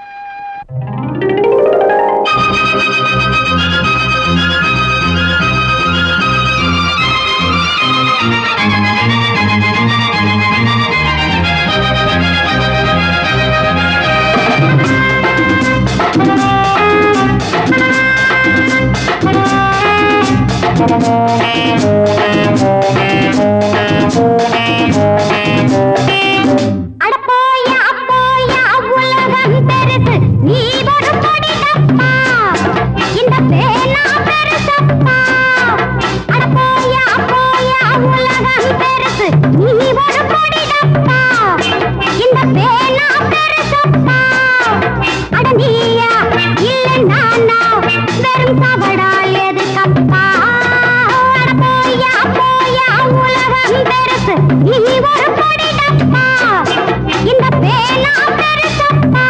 அடப்போயா அப்போயா உலகம் பெருசு நீ ஒரு பொடி டப்பா இந்த பேனா பெருசப்பா அடப்போயா அப்போயா உலகம் பெருசு நீ ஒரு பொடி டப்பா இந்த பேனா பெருசப்பா அட நீயா இல்ல நானா வெறும் சவடால் எதுக்கப்பா அடப்போயா அப்போயா உலகம் பெருசு நீ ஒரு பொடி டப்பா இந்த பேனா பெருசப்பா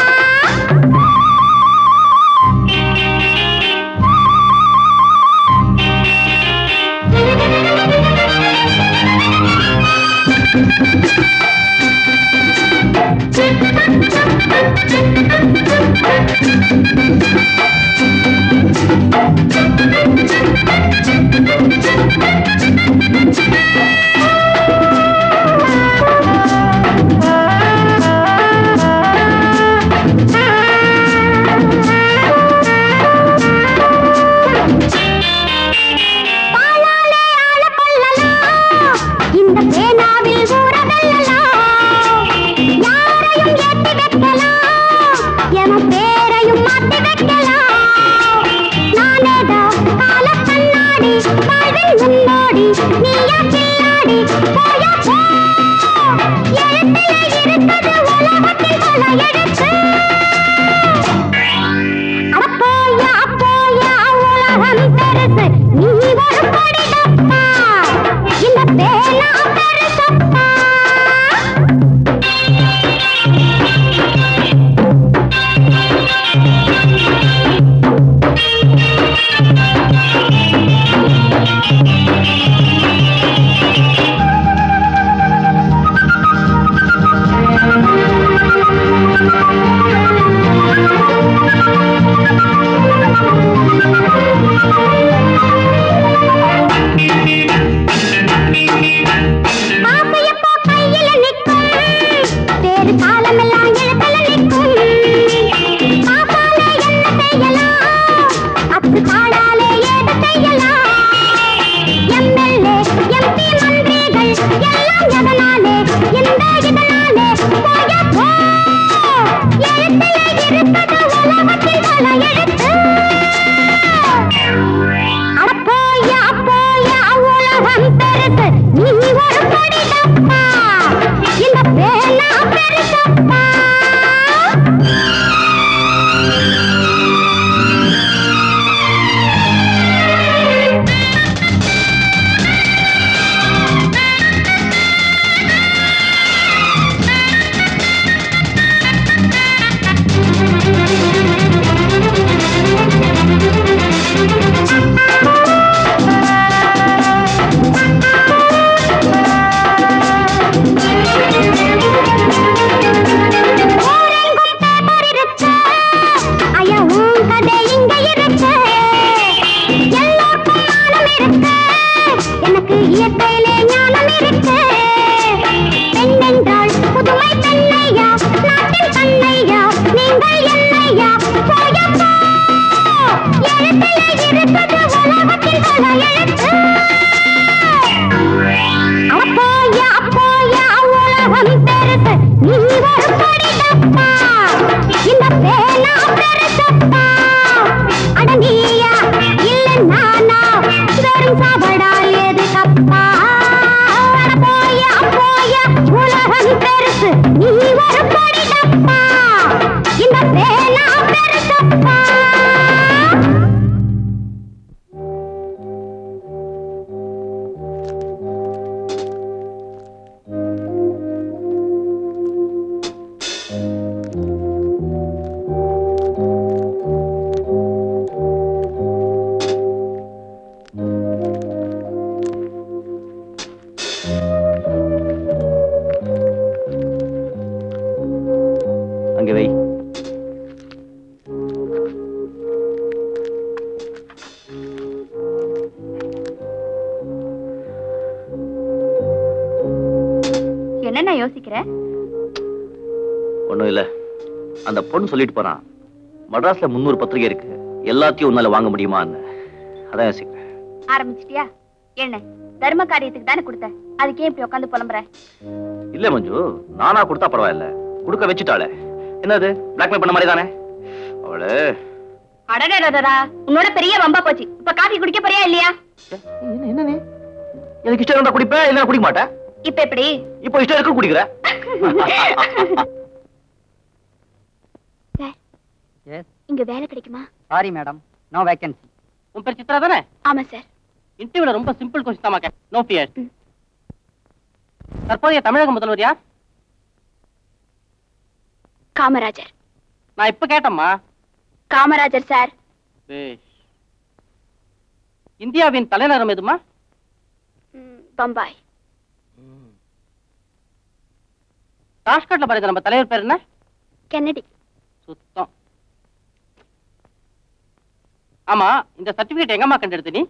பாலாலே ஆள கொள்ளலாம் இந்த பேனாவில் ஊற வெல்லலாம் யாரையும் ஏத்தி வைக்கலாம் எவன் பேரையும் மாத்தி வைக்கலாம் நானேதா கால கண்ணாடி வாழ்வின் முன்னோடி நீயா கில்லாடி போயா போ எழுத்திலே இருக்குது உலகத்தில் பல எழுத்து அப்போயா அப்போயா உலகம் பெருசு நீ ஒரு படி டப்பா இந்த பேனா பெருசப்பா Thank you. அங்கே வை என்னென்ன யோசிக்கிற ஒண்ணும் இல்ல அந்த பொண்ணு சொல்லிட்டு போறான் மட்ராஸ்ல முன்னூறு பத்திரிகை இருக்கு எல்லாத்தையும் உன்னால வாங்க முடியுமான்னு அதான் யோசிக்கிறேன் ஆரம்பிச்சிட்டியா என்ன தர்ம காரியத்துக்கு தானே கொடுத்த அதுக்கே இப்படி உட்காந்து புலம்புற இல்ல மஞ்சு நானா கொடுத்தா பரவாயில்ல கொடுக்க வச்சுட்டாளே என்னது பிளாக்மெயில் பண்ண மாதிரி தானே அவளு அடடடடா உன்னோட பெரிய வம்பா போச்சு இப்ப காபி குடிக்க போறியா இல்லையா என்ன எனக்கு இஷ்டம் இருந்தா குடிப்பேன் இல்லைன்னா குடிக்க மாட்டேன் இப்ப எப்படி இப்போ இஷ்டம் இருக்கு குடிக்கிறேன் சார் இங்க வேலை கிடைக்குமா சாரி மேடம் நோ வேகன்சி உன் பேர் சித்ரா தானே ஆமா சார் இன்டர்வியூல ரொம்ப சிம்பிள் கொஸ்டின் தான் கேட்டேன் நோ ஃபியர் தற்போதைய தமிழக முதல்வர் யார் காமராஜர் நான் இப்ப கேட்டேம்மா காமராஜர் சார் பேஷ். இந்தியாவின் தலைநகரம் எதுமா பம்பாய் ராஷ்காட்ல பாருங்க நம்ம தலைவர் பேர் என்ன கென்னடி சுத்தம் ஆமா இந்த சர்டிபிகேட் எங்கம்மா கண்டெடுத்து நீ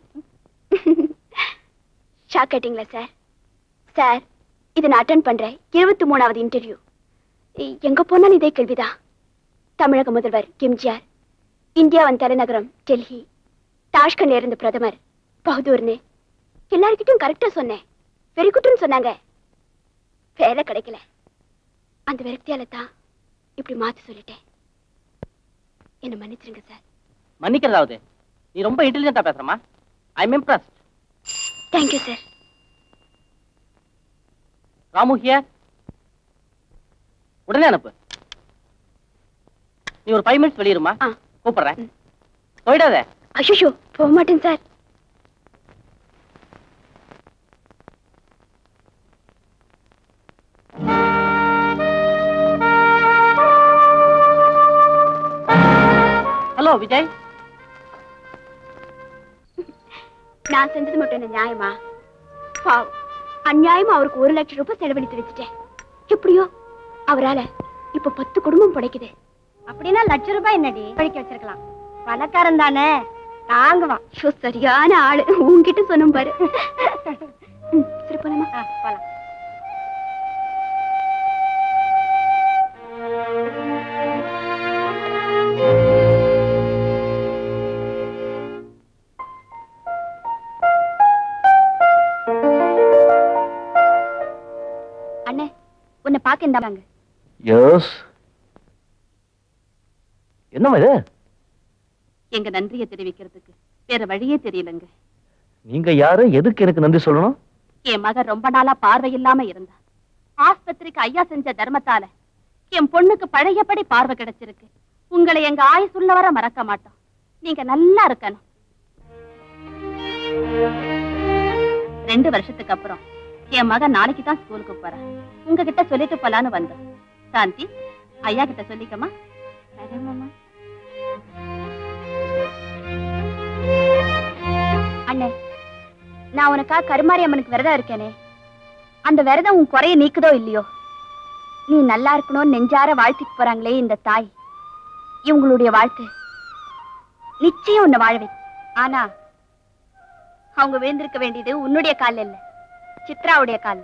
ஷாக் ஆயிட்டீங்களா சார் சார் இதை நான் அட்டன் பண்றேன் இருபத்தி மூணாவது இன்டர்வியூ எங்க போனாலும் இதே கேள்விதான் தமிழக முதல்வர் எம்ஜிஆர் இந்தியாவின் தலைநகரம் டெல்லி தாஷ்கண்ட்ல இருந்த பிரதமர் பகதூர்னு எல்லார்கிட்டயும் கரெக்டா சொன்னேன் வெரி குட்னு சொன்னாங்க வேலை கிடைக்கல அந்த விரக்தியால தான் இப்படி மாத்தி சொல்லிட்டேன் என்ன மன்னிச்சிருங்க சார் மன்னிக்கிறதாவது நீ ரொம்ப இன்டெலிஜென்ட்டா பேசுறமா I am impressed thank you sir Ramu here உடனே அனுப்பு நீ ஒரு ஃபைவ் மினிட்ஸ் வெளியிருமா கூப்பிடுறேன் போயிடாத அஷிஷோ போக மாட்டேன் சார் ஹலோ விஜய் நான் செஞ்சது மட்டும் என்ன நியாயமா பாவம் அநியாயமா அவருக்கு ஒரு லட்சம் ரூபாய் செலவழித்து வச்சுட்டேன் எப்படியோ அவரால இப்ப பத்து குடும்பம் பிழைக்குது அப்படின்னா லட்ச ரூபாய் என்னடி படிக்க வச்சிருக்கலாம் பணக்காரன் தானே தாங்குவான் ஷோ, சரியான ஆளு உன்கிட்ட சொன்ன பாரு ம், சரி போலாமா போலாம் அண்ணே உன்னை பார்க்க இந்தாங்க எஸ் என்னம்மா இது எங்க நன்றியை தெரிவிக்கிறதுக்கு வேற வழியே தெரியலங்க நீங்க யாரு எதுக்கு எனக்கு நன்றி சொல்லணும் என் மகன் ரொம்ப நாளா பார்வை இல்லாம இருந்தா ஆஸ்பத்திரிக்கு ஐயா செஞ்ச தர்மத்தால என் பொண்ணுக்கு பழையபடி பார்வை கிடைச்சிருக்கு உங்களை எங்க ஆயுசுள்ள வர மறக்க மாட்டோம் நீங்க நல்லா இருக்கணும் ரெண்டு வருஷத்துக்கு அப்புறம் என் மகன் நாளைக்கு தான் ஸ்கூலுக்கு போறா உங்ககிட்ட சொல்லிட்டு போலான்னு வந்தோம் சாந்தி ஐயா கிட்ட சொல்லிக்கமா வரேம்மா. அண்ணே நான் உனக்கா கருமாரி அம்மனுக்கு விரதம் இருக்கேனே அந்த விரதம் உன் குறைய நீக்குதோ இல்லையோ நீ நல்லா இருக்கணும்னு நெஞ்சார வாழ்த்திட்டு போறாங்களே இந்த தாய் இவங்களுடைய வாழ்த்து நிச்சயம் உன்னை வாழ வை ஆனா அவங்க விழுந்திருக்க வேண்டியது உன்னுடைய கால்ல இல்ல சித்ராவுடைய கால்ல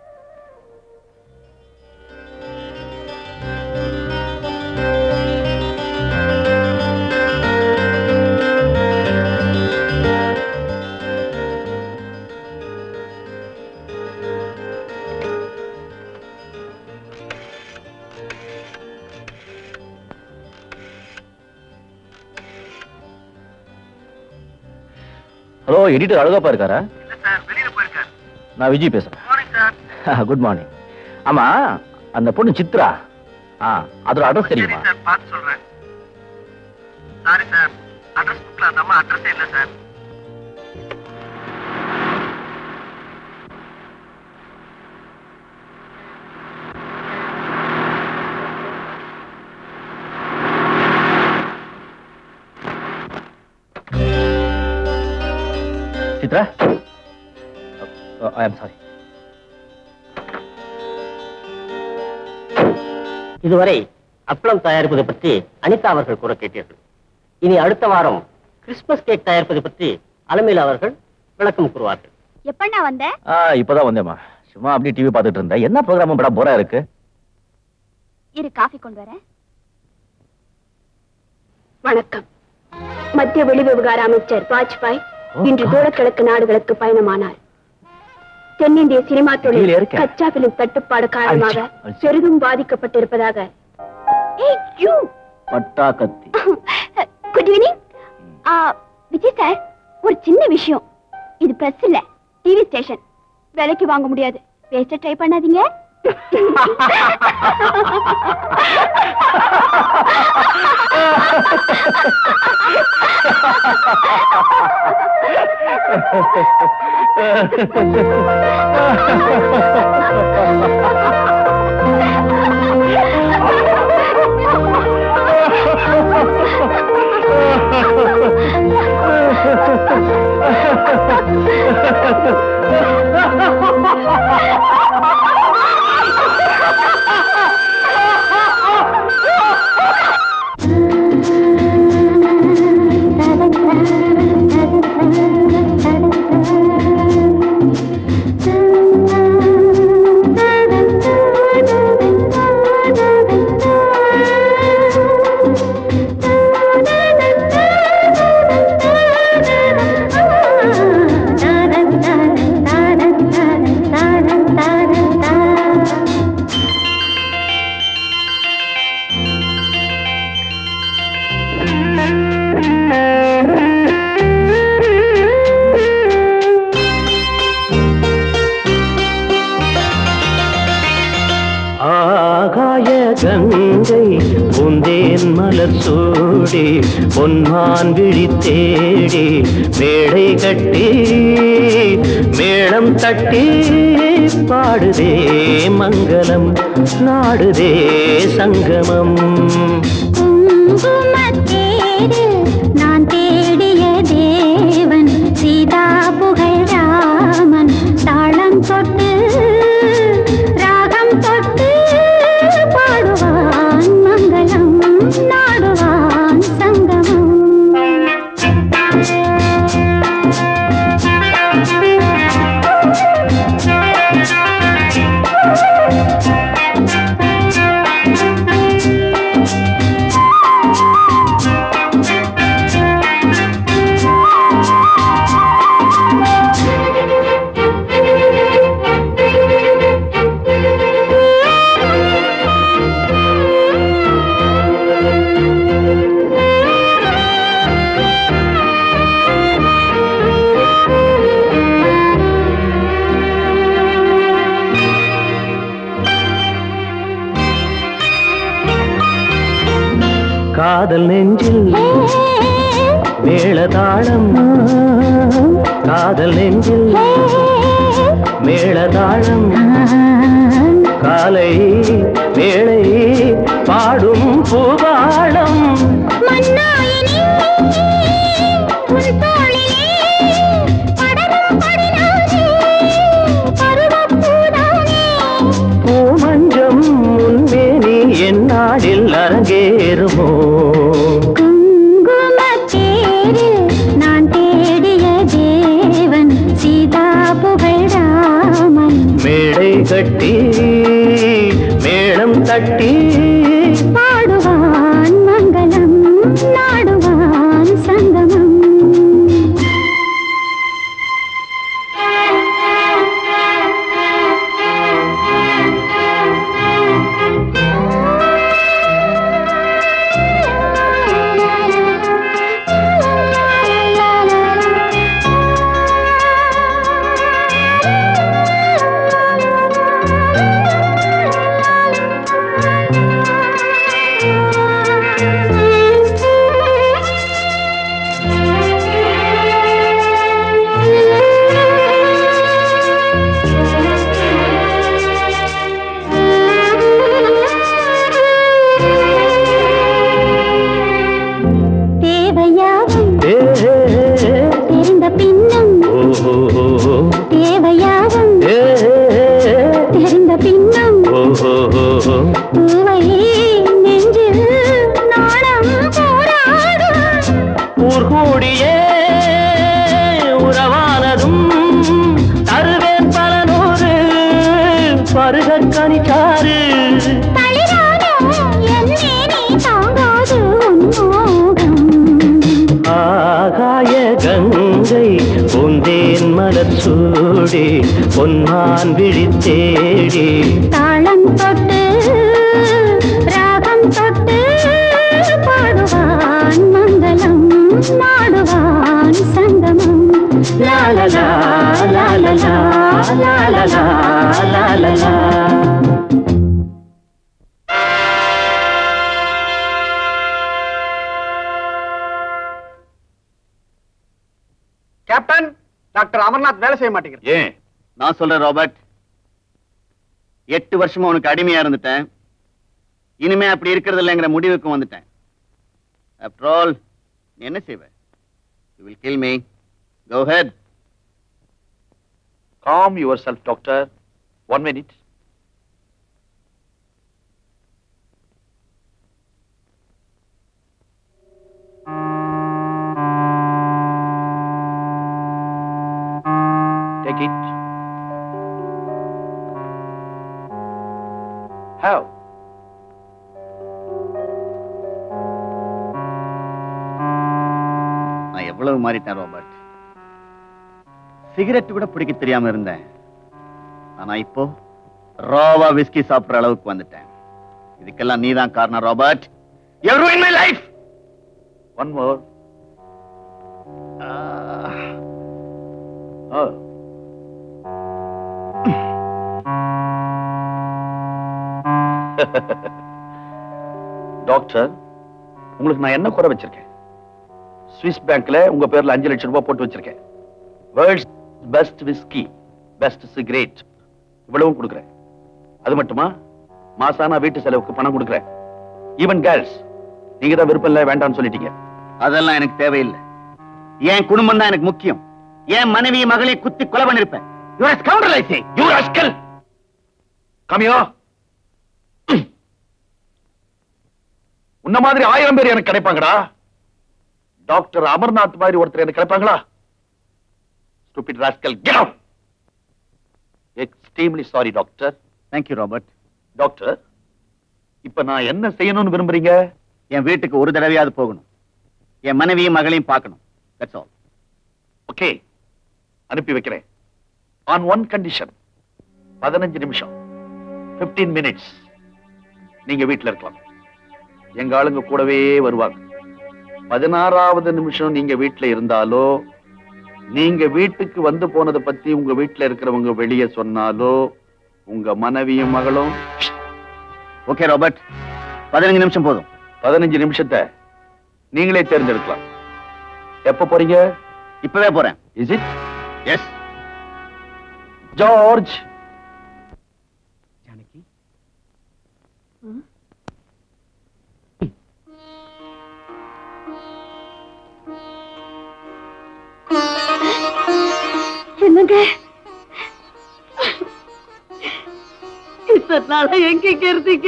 ஹலோ எடிட்டர் அழகாப்பா இருக்காரா வெளியில போயிருக்காரு நான் விஜய் பேசுறேன் மார்னிங் சார் குட் மார்னிங் ஆமா அந்த பொண்ணு சித்ரா ஆ அதோட அட்ரஸ் தெரியுமா சார் பார்த்து சொல்றேன் சாரி சார் அட்ரஸ் புக்ல அந்த அம்மா அட்ரஸே இல்ல sir Chitra I am sorry இதுவரை அப்பளம் தயாரிப்பது பற்றி அனிதா அவர்கள் கூற கேட்டீர்கள் இனி அடுத்த வாரம் கிறிஸ்துமஸ் கேக் தயாரிப்பது பற்றி அலமேல் அவர்கள் விளக்கம் கூறுவார்கள் எப்பண்ணா வந்த ஆ இப்பதான் வந்தேம்மா சும்மா அப்படியே டிவி பார்த்துட்டு இருந்தேன் என்ன ப்ரோக்ராம் படம் போரா இருக்கு இரு காஃபி கொண்டு வரேன் வணக்கம் மத்திய வெளிவிவகார அமைச்சர் வாஜ்பாய் இன்று தூரக்கிழக்கு நாடுகளுக்கு பயணமானார் தென்னிந்திய சினிமா தொழில் கீழே இருக்க. கச்சா பிலிம் தட்டுப்பாடு காரணமாக அழிச்சு, அழிச்சு. பெரிதும் பாதிக்கப்பட்டிருப்பதாக ஏய், you! பட்டா கத்தி குட் ஈவினிங் விஜய் சார் ஒரு சின்ன விஷயம் இது பிரஸ் இல்ல டிவி ஸ்டேஷன் விலைக்கு வாங்க முடியாது பேச ட்ரை பண்ணாதீங்க ஆகாய கங்கை பூந்தேன் மலர் சூடி பொன்மான் விழி தேடி மேடை கட்டி மேளம் தட்டி பாடுதே மங்களம் நாடுதே சங்கமம் நான் தேடிய தேவன் சீதா புகழ் ராமன் தாளம் தொட்டு ராகம் தொட்டு பாடுவான் மங்களம் நாடுவான் சங்கமம் காதல் நெஞ்சில் மேளதாளம் காதல் நெஞ்சில் மேளதாளம் காலை வேளை பாடும் பூபாளம் பூமஞ்சம் முன்மேனி என் நாடில் அரங்கேறுமோ நான் தேடிய தேவன் சீதா புகழ் ராமன் மேடை கட்டி மேளம் தட்டி பாடுவான் மங்களம் நாடுவான் சங்கமம் ஓடி பொன்மான் விழித்தேடி தாளம் தொட்டு ராகம் தொட்டு பாடுவான் மங்களம் நாடுவான் சங்கமம் லாலலா லாலலா லாலலா லாலலா கேப்டன் டாக்டர் அமர்நாத் வேலை செய்ய மாட்டேங்கிறார் ஏன் நான் சொல்றேன் ராபர்ட் எட்டு வருஷமா உனக்கு அடிமையா இருந்துட்டேன் இனிமே அப்படி இருக்கிறது இல்லைங்கிற முடிவுக்கு வந்துட்டேன் ஆஃப்டர் ஆல் நீ என்ன செய்வ you will kill me go ahead calm yourself doctor one minute Take it. How? நான் எவ்வளவு மாறிட்டேன் ராபர்ட் சிகரெட் கூட பிடிக்க தெரியாம இருந்தேன் ஆனா இப்போ ராவா விஸ்கி சாப்பிடுற அளவுக்கு வந்துட்டேன் இதுக்கெல்லாம் நீதான் காரணம் Robert You ruined my life! One more. Oh. Doctor உங்களுக்கு நான் என்ன குறை வச்சிருக்கேன் ஸ்விஸ் பேங்க்ல உங்க பேர்ல அஞ்சு லட்சம் ரூபாய் போட்டு வச்சிருக்கேன் world's best whisky best cigarette இவ்வளவும் கொடுக்குறேன் அது மட்டுமா மாசானா வீட்டு செலவுக்கு பணம் கொடுக்குறேன் ஈவன் கேர்ள்ஸ் நீங்க தான் விருப்பம் இல்லை வேண்டாம்னு சொல்லிட்டீங்க அதெல்லாம் எனக்கு தேவையில்லை என் குடும்பம் தான் எனக்கு முக்கியம் என் மனைவி மகளை குத்தி கொலை பண்ணிருப்பேன் You are a scoundrel, I say. You rascal! Come here. உன்ன மாதிரி ஆயிரம் பேர் எனக்கு கிடைப்பாங்கடா டாக்டர் அமர்நாத் மாதிரி ஒருத்தர் எனக்கு கிடைப்பாங்களா stupid rascal get out extremely sorry doctor thank you Robert doctor இப்ப நான் என்ன செய்யணும்னு விரும்புறீங்க என் வீட்டுக்கு ஒரு தடவையாவது போகணும் என் மனைவியும் மகளையும் பார்க்கணும் தட்ஸ் ஆல் ஓகே அனுப்பி வைக்கிறேன் ஆன் ஒன் கண்டிஷன் பதினஞ்சு நிமிஷம் 15 மினிட்ஸ் நீங்க வீட்டுல இருக்கலாம் எங்க ஆளுங்க கூடவே வருவாங்க பதினாறாவது நிமிஷம் நீங்க வீட்டுல இருந்தாலோ நீங்க வீட்டுக்கு வந்து போனதை பத்தி உங்க வீட்டுல இருக்கிறவங்க வெளியே சொன்னாலோ உங்க மனைவியும் மகளும் ஓகே ராபர்ட் பதினஞ்சு நிமிஷம் போதும் பதினஞ்சு நிமிஷத்தை நீங்களே தேர்ந்தெடுக்கலாம் எப்ப போறீங்க இப்பவே போறேன் இஸ் இட் எஸ் ஜார்ஜ் என்னங்க இத்தனை நாளா எங்க இருந்தீங்க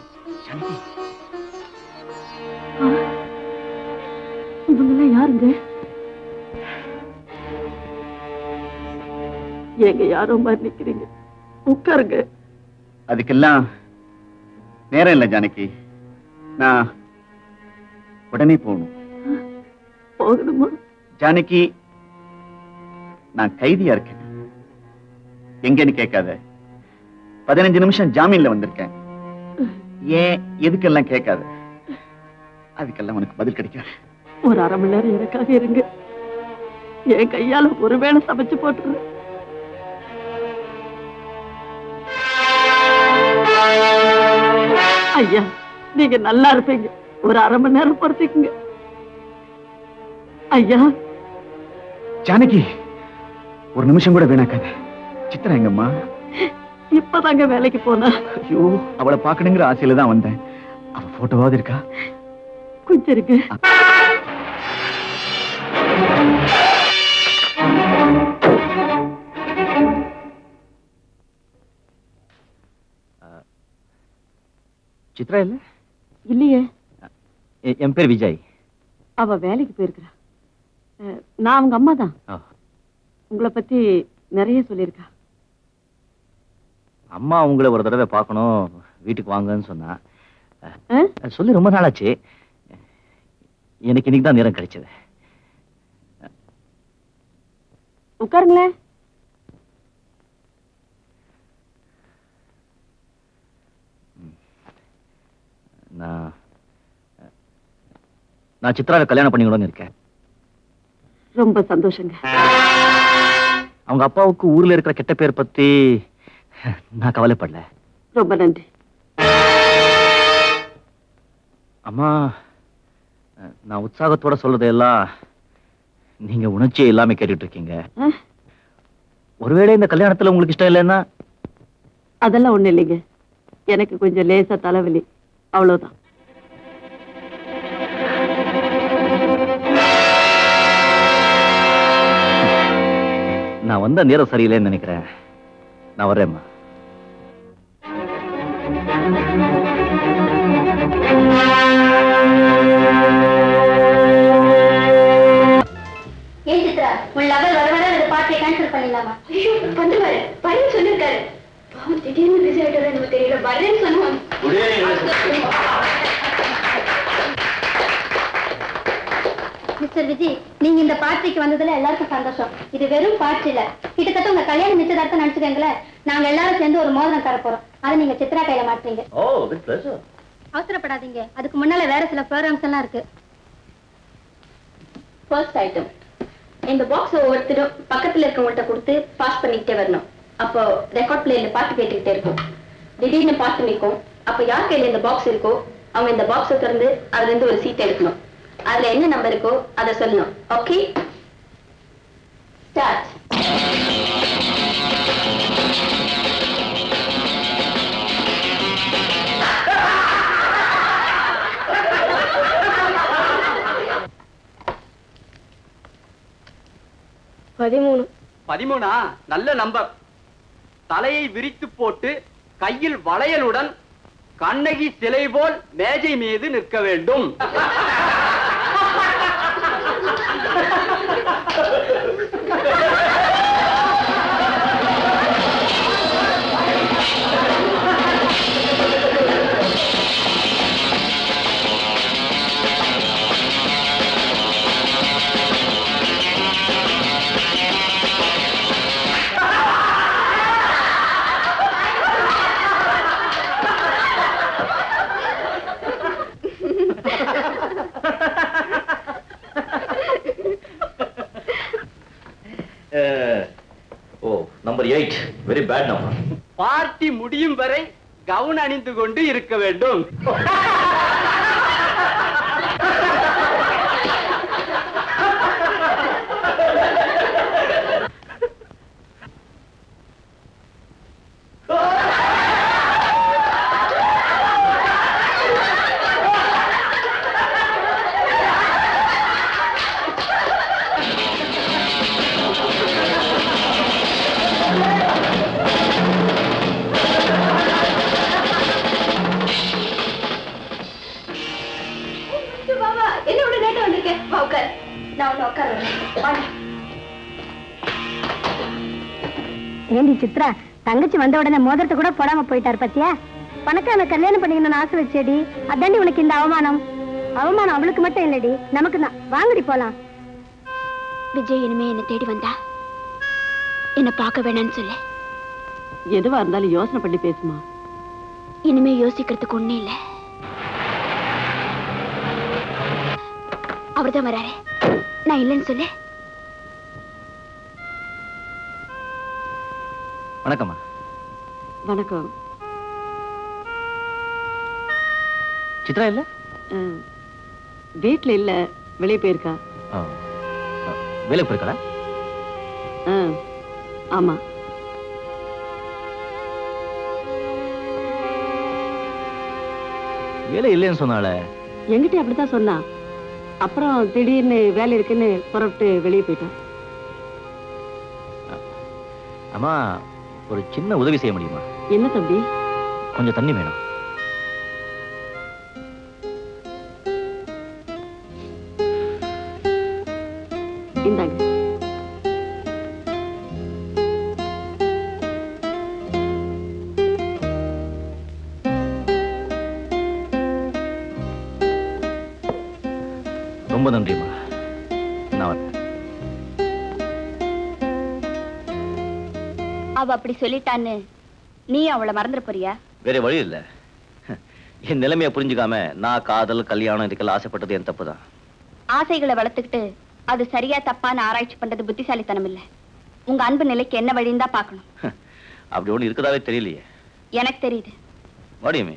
இவங்கெல்லாம் யாருங்க எங்க யாரோ மாதிரி நிக்கிறீங்க உட்காருங்க அதுக்கெல்லாம் நேரம் இல்லை ஜானகி நான் உடனே போகணும் போகணுமா ஜானகி நான் கைதியா இருக்கேன் எங்கன்னு கேட்காத பதினஞ்சு நிமிஷம் ஜாமீன்ல வந்திருக்கேன் ஏன் எதுக்கெல்லாம் கேட்காத அதுக்கெல்லாம் உனக்கு பதில் கிடைக்காது ஒரு அரை மணி நேரம் எனக்காக இருங்க என் கையால ஒருவேளை சமைச்சு போட்டுறேன் ஐயா நீங்க நல்லா இருப்பீங்க ஒரு அரை மணி நேரம் பொறுத்துக்குங்க ஐயா ஜானகி ஒரு நிமிஷம் கூட வீணாக்காத சித்ரா எங்கம்மா இப்பதாங்க வேலைக்கு போனா ஐயோ அவளை பார்க்கணுங்கிற ஆசையில தான் வந்தேன் அவ போட்டோவாவது இருக்கா கொஞ்சம் இருக்கு சித்ரா இல்ல இல்லையே எ- என் பேர் விஜய் அவ வேலைக்கு போயிருக்கிறா அஹ், நான் அவங்க அம்மா தான் ஆ. உங்களை பத்தி நிறைய சொல்லியிருக்கா அம்மா உங்களை ஒரு தடவை பார்க்கணும் வீட்டுக்கு வாங்கன்னு சொன்னா ஆ? அஹ், சொல்லி ரொம்ப நாளாச்சு எனக்கு இன்னைக்கு தான் நேரம் கிடைச்சது உட்காருங்களேன் நான் சித்ராவை கல்யாணம் பண்ணிக்கணும்னு இருக்கேன் ரொம்ப சந்தோஷங்க அவங்க அப்பாவுக்கு ஊர்ல இருக்கிற கெட்ட பேர் பத்தி நான் கவலைப்படல ரொம்ப நன்றி அம்மா நான் உற்சாகத்தோட சொல்றதெல்லாம் நீங்க உணர்ச்சியே இல்லாம கேட்டுட்டு இருக்கீங்க அஹ், ஒருவேளை இந்த கல்யாணத்துல உங்களுக்கு இஷ்டம் இல்லைன்னா அதெல்லாம் ஒண்ணு இல்லைங்க எனக்கு கொஞ்சம் லேசா தலைவலி அவ்வளவுதான் நான் வந்த நேரம் சரியில்லைன்னு நினைக்கிறேன் நான் வர்றேம்மா ஏன் சித்ரா உன் லவர் வர வர அந்த பார்ட்டியை கேன்சல் பண்ணிடலாமா ஐயோ வந்துருவாரு வரேன்னு சொல்லிருக்காரு பாவம் திடீர்னு பிஸி ஆயிட்டாரு நமக்கு தெரியல வரேன்னு சொன்னாங்க மிஸ்டர் விஜய் நீங்க இந்த பார்ட்டிக்கு வந்ததுல எல்லாருக்கும் சந்தோஷம் இது வெறும் பார்ட்டி இல்ல கிட்டத்தட்ட உங்க கல்யாண நிச்சயதார்த்தம் நினைச்சுக்கங்களேன் நாங்க எல்லாரும் சேர்ந்து ஒரு மோதிரம் தர போறோம் அதை நீங்க சித்ரா கையில மாட்டீங்க ஓ வித் ப்ளஷர் அவசரப்படாதீங்க அதுக்கு முன்னால வேற சில ப்ரோக்ராம்ஸ் எல்லாம் இருக்கு ஃபர்ஸ்ட் ஐட்டம் இந்த பாக்ஸ் ஒவ்வொருத்தரும் பக்கத்துல இருக்கவங்கள்ட்ட கொடுத்து பாஸ் பண்ணிக்கிட்டே வரணும் அப்போ ரெக்கார்ட் பிளேயர்ல பாட்டு கேட்டுக்கிட்டே இருக்கும் திடீர்னு பாட்டு நிற்கும் அப்போ யார் கையில இந்த பாக்ஸ் இருக்கோ அவங்க இந்த பாக்ஸை திறந்து அதுல இருந்து ஒரு சீட் எடுக்கணும் அதுல என்ன நம்பர் இருக்கோ அதை சொல்லணும் ஓகே ஸ்டார்ட் பதிமூணு பதிமூணா நல்ல நம்பர் தலையை விரித்து போட்டு கையில் வளையலுடன் கண்ணகி சிலை போல் மேஜை மீது நிற்க வேண்டும் oh number eight very bad number party முடியும் வரை கவுன் அணிந்து கொண்டு இருக்க வேண்டும் பாபா என்ன விட லேட்டா வந்திருக்கேன் வா உட்கார் நான் உன்னை உட்கார ஏண்டி சித்ரா தங்கச்சி வந்த உடனே மோதிரத்தை கூட போடாம போயிட்டாரு பாத்தியா பணக்கான கல்யாணம் பண்ணிக்கணும்னு ஆசை வச்சேடி அதாண்டி உனக்கு இந்த அவமானம் அவமானம் அவளுக்கு மட்டும் இல்லடி நமக்கு தான் வாங்கடி போலாம் விஜய் இனிமே என்ன தேடி வந்தா என்ன பார்க்க வேணாம்னு சொல்லு எதுவா இருந்தாலும் யோசனை பண்ணி பேசுமா இனிமே யோசிக்கிறதுக்கு ஒண்ணும் இல்ல அவர்தான் வராரு நான் இல்லைன்னு சொல்லு வணக்கம்மா வணக்கம் சித்ரா இல்ல அஹ், வீட்ல இல்ல வெளியே போயிருக்கா ஆ. ஆ, வேலைக்கு போயிருக்கா அஹ், ஆமா வேலை இல்லைன்னு சொன்னால என்கிட்ட அப்படித்தான் சொன்னா அப்புறம் திடீர்னு வேலை இருக்குன்னு புறப்பட்டு வெளியே போயிட்டான் அம்மா ஒரு சின்ன உதவி செய்ய முடியுமா என்ன தம்பி கொஞ்சம் தண்ணி வேணும் இந்தாங்க ரொம்ப நன்றிம்மா நான் வரேன் அவ அப்படி சொல்லிட்டான்னு நீ அவளை மறந்துட போறியா வேற வழி இல்ல என் நிலைமையை புரிஞ்சுக்காம நான் காதல் கல்யாணம் இதுக்கெல்லாம் ஆசைப்பட்டது என் தப்பு தான் ஆசைகளை வளர்த்துக்கிட்டு அது சரியா தப்பான்னு ஆராய்ச்சி பண்றது புத்திசாலித்தனம் இல்ல உங்க அன்பு நிலைக்கு என்ன வழின்னு தான் பார்க்கணும் அப்படி ஒண்ணு இருக்கதாவே தெரியலையே எனக்கு தெரியுது வாடியுமே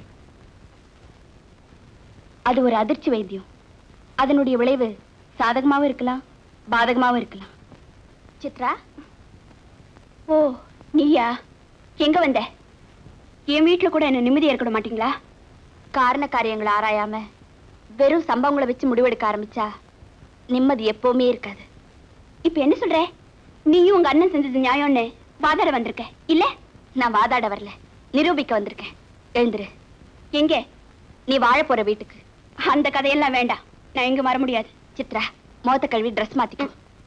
அது ஒரு அதிர்ச்சி வைத்தியம் அதனுடைய விளைவு சாதகமாவும் இருக்கலாம் பாதகமாவும் இருக்கலாம் சித்ரா ஓ நீயா எங்க வந்த என் வீட்டுல கூட என்ன நிம்மதியா இருக்க மாட்டீங்களா காரண காரியங்களை ஆராயாம வெறும் சம்பவங்களை வச்சு முடிவெடுக்க ஆரம்பிச்சா நிம்மதி எப்பவுமே இருக்காது இப்ப என்ன சொல்ற நீயும் உங்க அண்ணன் செஞ்சது நியாயம்னு வாதாட வந்திருக்க இல்ல நான் வாதாட வரல நிரூபிக்க வந்திருக்கேன் எழுந்துரு எங்கே நீ வாழ போற வீட்டுக்கு அந்த கதையெல்லாம் வேண்டாம் நான் எங்க வர முடியாது சித்ரா மோத்த கழுவி ட்ரெஸ் மாத்திக்கோ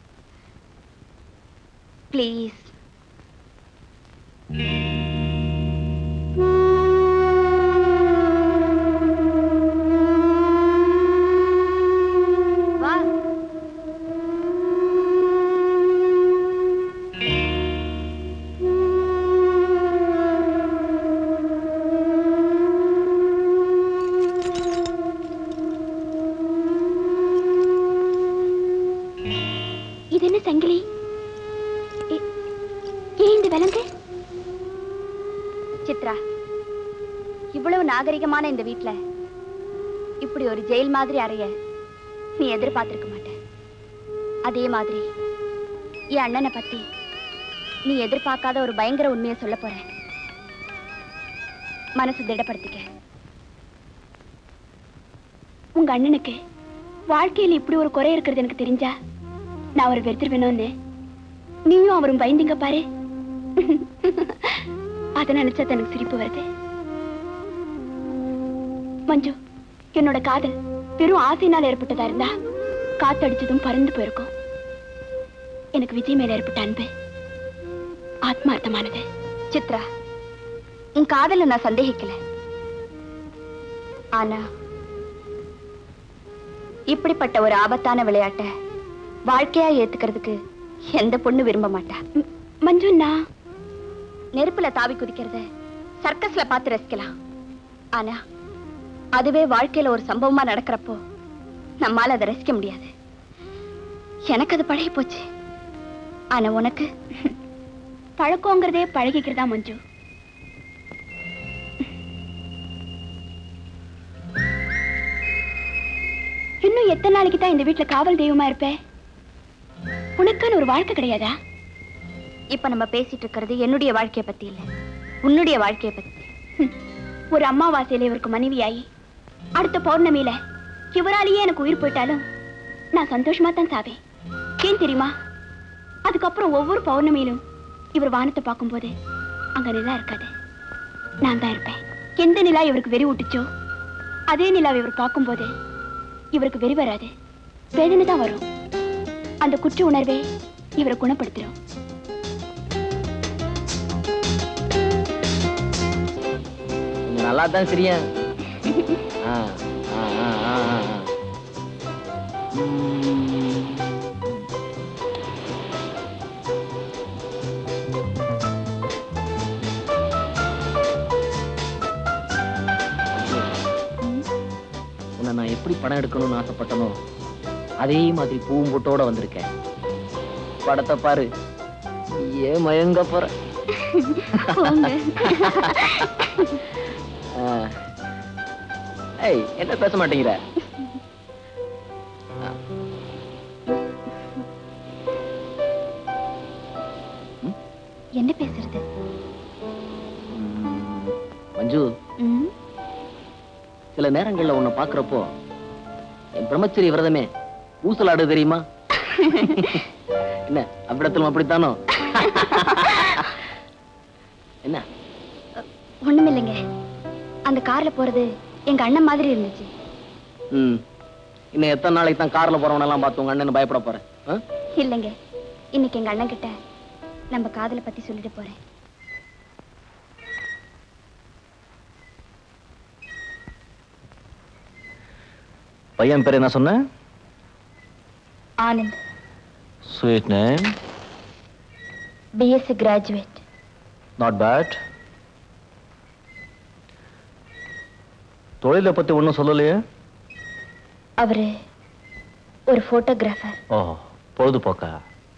ப்ளீஸ் வா இது என்ன சங்கிலி ஏ- ஏன் இந்த விலங்கு சித்ரா இவ்வளவு நாகரிகமான இந்த வீட்ல இப்படி ஒரு ஜெயில் மாதிரி அறைய நீ எதிர்பார்த்திருக்க மாட்ட அதே மாதிரி என் அண்ணனை பத்தி நீ எதிர்பார்க்காத ஒரு பயங்கர உண்மையை சொல்ல போற மனசு திடப்படுத்திக்க உங்க அண்ணனுக்கு வாழ்க்கையில இப்படி ஒரு குறை இருக்கிறது எனக்கு தெரிஞ்சா நான் அவரை வெறுத்துருவேணும்னு நீயும் அவரும் பயந்தீங்க பாரு அதை நினைச்சா எனக்கு சிரிப்பு வருது மஞ்சு என்னோட காதல் வெறும் ஆசையினால் ஏற்பட்டதா இருந்தா காத்தடிச்சதும் பறந்து போயிருக்கும் எனக்கு விஜய் மேல ஏற்பட்ட அன்பு ஆத்மார்த்தமானது சித்ரா உன் காதல நான் சந்தேகிக்கல ஆனா இப்படிப்பட்ட ஒரு ஆபத்தான விளையாட்டை வாழ்க்கையா ஏத்துக்கிறதுக்கு எந்த பொண்ணு விரும்ப மாட்டா ம், மஞ்சு நான் நெருப்புல தாவி குதிக்கிறத சர்க்கஸ்ல பார்த்து ரசிக்கலாம் ஆனா அதுவே வாழ்க்கையில ஒரு சம்பவமா நடக்கிறப்போ நம்மால அதை ரசிக்க முடியாது எனக்கு அது பழகி போச்சு ஆனா உனக்கு பழக்கங்கிறதே பழகிக்கிறதா மஞ்சு இன்னும் எத்தனை நாளைக்கு தான் இந்த வீட்டுல காவல் தெய்வமா இருப்ப உனக்குன்னு ஒரு வாழ்க்கை கிடையாதா இப்ப நம்ம பேசிட்டு இருக்கிறது என்னுடைய வாழ்க்கைய பத்தி இல்ல உன்னுடைய வாழ்க்கைய பத்தி ஹம். ஒரு அம்மாவாசையில இவருக்கு மனைவியாயி அடுத்த பௌர்ணமியில இவராலேயே எனக்கு உயிர் போயிட்டாலும் நான் சந்தோஷமா தான் சாவேன் ஏன் தெரியுமா அதுக்கப்புறம் ஒவ்வொரு பௌர்ணமியிலும் இவர் வானத்தை பார்க்கும்போது அங்க நிலா இருக்காது நான் தான் இருப்பேன் எந்த நிலா இவருக்கு வெறி ஊட்டுச்சோ அதே நிலாவை இவர் பார்க்கும்போது இவருக்கு வெறி வராது வேதனை தான் வரும் அந்த குற்ற உணர்வே இவரை குணப்படுத்திடும் கொஞ்சம் நல்லா தான் சரியா ஆ ஆ ஆ ஆ ஆ, ஆ. உன்னை நான் எப்படி படம் எடுக்கணும்னு ஆசைப்பட்டனோ அதே மாதிரி பூவும் போட்டோட வந்திருக்கேன் படத்தை பாரு ஏன் மயங்க போற போங்க. ஆ. ஏய் என்ன பேச மாட்டேங்கிற என்ன பேசுறது மஞ்சு ம், சில நேரங்கள்ல உன்னை பாக்குறப்போ என் பிரம்மச்சரிய விரதமே ஊசலாடு தெரியுமா என்ன அவ்விடத்திலும் அப்படித்தானோ என்ன ஒண்ணுமில்லைங்க அந்த கார்ல போறது எங்க அண்ணன் மாதிரி இருந்துச்சு ம் இன்னும் எத்தனை நாளைக்கு தான் கார்ல போறவனெல்லாம் பார்த்து உங்க அண்ணன் பயப்பட போறேன் ஆ? இல்லைங்க இன்னைக்கு எங்க அண்ணன் கிட்ட நம்ம காதலை பத்தி சொல்லிட்டு போறேன் பையன் பேர் என்ன சொன்ன Anand sweet name B Sc graduate not bad தொழிலை பத்தி ஒன்றும் சொல்லலையே அவரு ஒரு போட்டோகிராஃபர் ஓ பொழுதுபோக்கா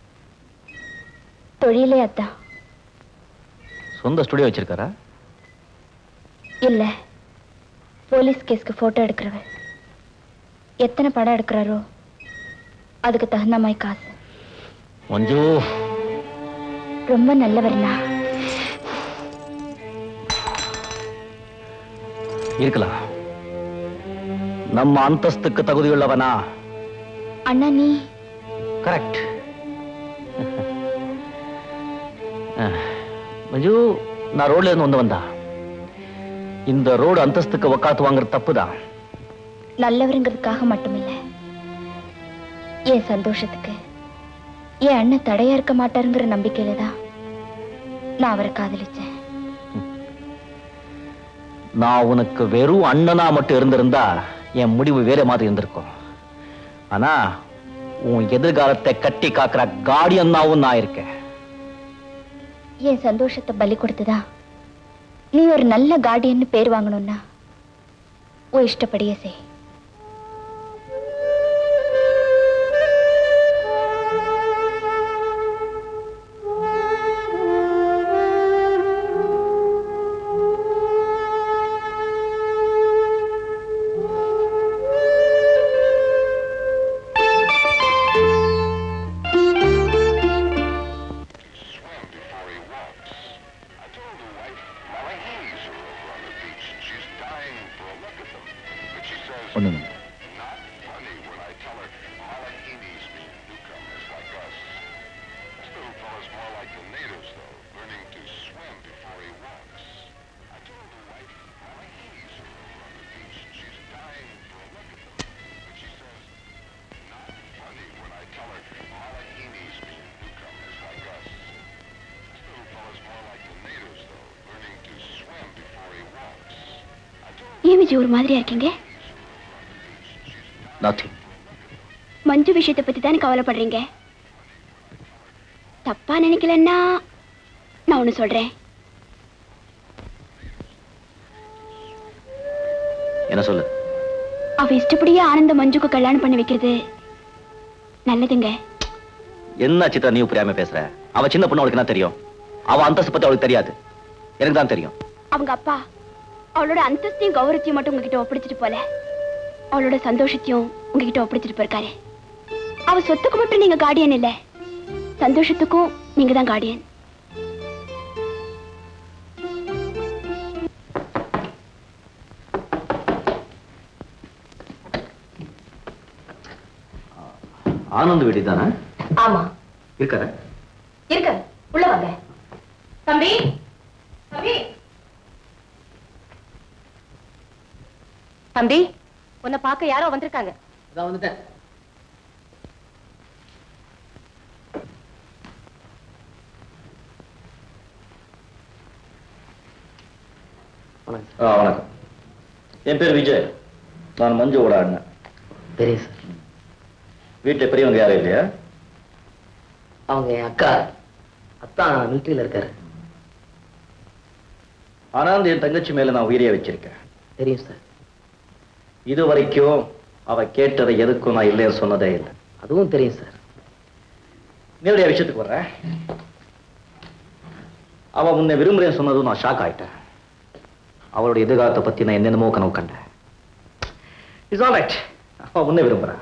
தொழிலே அதான் சொந்த ஸ்டுடியோ வச்சிருக்காரா இல்ல போலீஸ் கேஸ்க்கு போட்டோ எடுக்கிறவர் எத்தனை படம் எடுக்கிறாரோ அதுக்கு தகுந்த மாதிரி காசு மஞ்சு ரொம்ப நல்லவர்னா இருக்கலாம் நம்ம அந்தஸ்துக்கு தகுதியுள்ளவனா அண்ணா நீ கரெக்ட் மஞ்சு நான் ரோட்ல இருந்து வந்து வந்தா இந்த ரோடு அந்தஸ்துக்கு வக்காத்து வாங்குறது தப்புதான் நல்லவருங்கிறதுக்காக மட்டுமில்ல என் சந்தோஷத்துக்கு என் அண்ணன் தடையா இருக்க மாட்டாருங்கிற நம்பிக்கையில தான் நான் அவரை காதலிச்சேன் நான் உனக்கு வெறும் அண்ணனா மட்டும் இருந்திருந்தா என் முடிவு வேற மாதிரி இருந்திருக்கும் ஆனா உன் எதிர்காலத்தை கட்டி காக்கிற கார்டியன் நான் இருக்கேன் என் சந்தோஷத்தை பலி கொடுத்துதான் நீ ஒரு நல்ல கார்டியன்னு பேர் வாங்கணும்னா உன் இஷ்டப்படியே செய் ஒண்ணு ஏன் விஜய் ஒரு மாதிரியா இருக்கீங்க நத்திங் மஞ்சு விஷயத்தை பத்தி தானே கவலைப்படுறீங்க தப்பா நினைக்கலன்னா நான் ஒண்ணு சொல்றேன் என்ன சொல்லு அவ இஷ்டப்படியே ஆனந்த மஞ்சுக்கு கல்யாணம் பண்ணி வைக்கிறது நல்லதுங்க என்ன சித்ரா நீ புரியாம பேசுற அவ சின்ன பொண்ணு அவளுக்கு என்ன தெரியும் அவ அந்தஸ்து பத்தி அவளுக்கு தெரியாது எனக்கு தான் தெரியும் அவங்க அப்பா அவளோட அந்தஸ்தையும் கௌரவத்தையும் மட்டும் உங்ககிட்ட ஒப்படைச்சிட்டு போல அவளோட சந்தோஷத்தையும் உங்ககிட்ட ஒப்படைச்சிட்டு போயிருக்காரு அவ சொத்துக்கு மட்டும் நீங்க கார்டியன் இல்ல சந்தோஷத்துக்கும் நீங்க தான் கார்டியன் ஆனந்த் வீடு தானே ஆமா இருக்காரு இருக்க உள்ள வாங்க தம்பி தம்பி தம்பி உன்னை பார்க்க யாரோ வந்திருக்காங்க இதான் வந்துட்டேன் ஆ வணக்கம் என் பேர் விஜய் நான் மஞ்சுவோட அண்ணன் பெரிய சார் வீட்டுல பெரியவங்க யாரும் இல்லையா அவங்க என் அக்கா அத்தான் மிலிட்டரியில இருக்காரு ஆனந்த் என் தங்கச்சி மேல நான் உயிரியா வச்சிருக்கேன் தெரியும் சார் இது வரைக்கும் அவ கேட்டதை எதுக்கும் நான் இல்லைன்னு சொன்னதே இல்லை அதுவும் தெரியும் சார் நேரடியா விஷயத்துக்கு வர்றேன் அவ முன்ன விரும்புறேன்னு சொன்னதும் நான் ஷாக் ஆயிட்டேன் அவளுடைய எதிர்காலத்தை பத்தி நான் என்னென்னமோ கனவு கண்டேன் இட்ஸ் ஆல் ரைட் அவ முன்ன விரும்புறேன்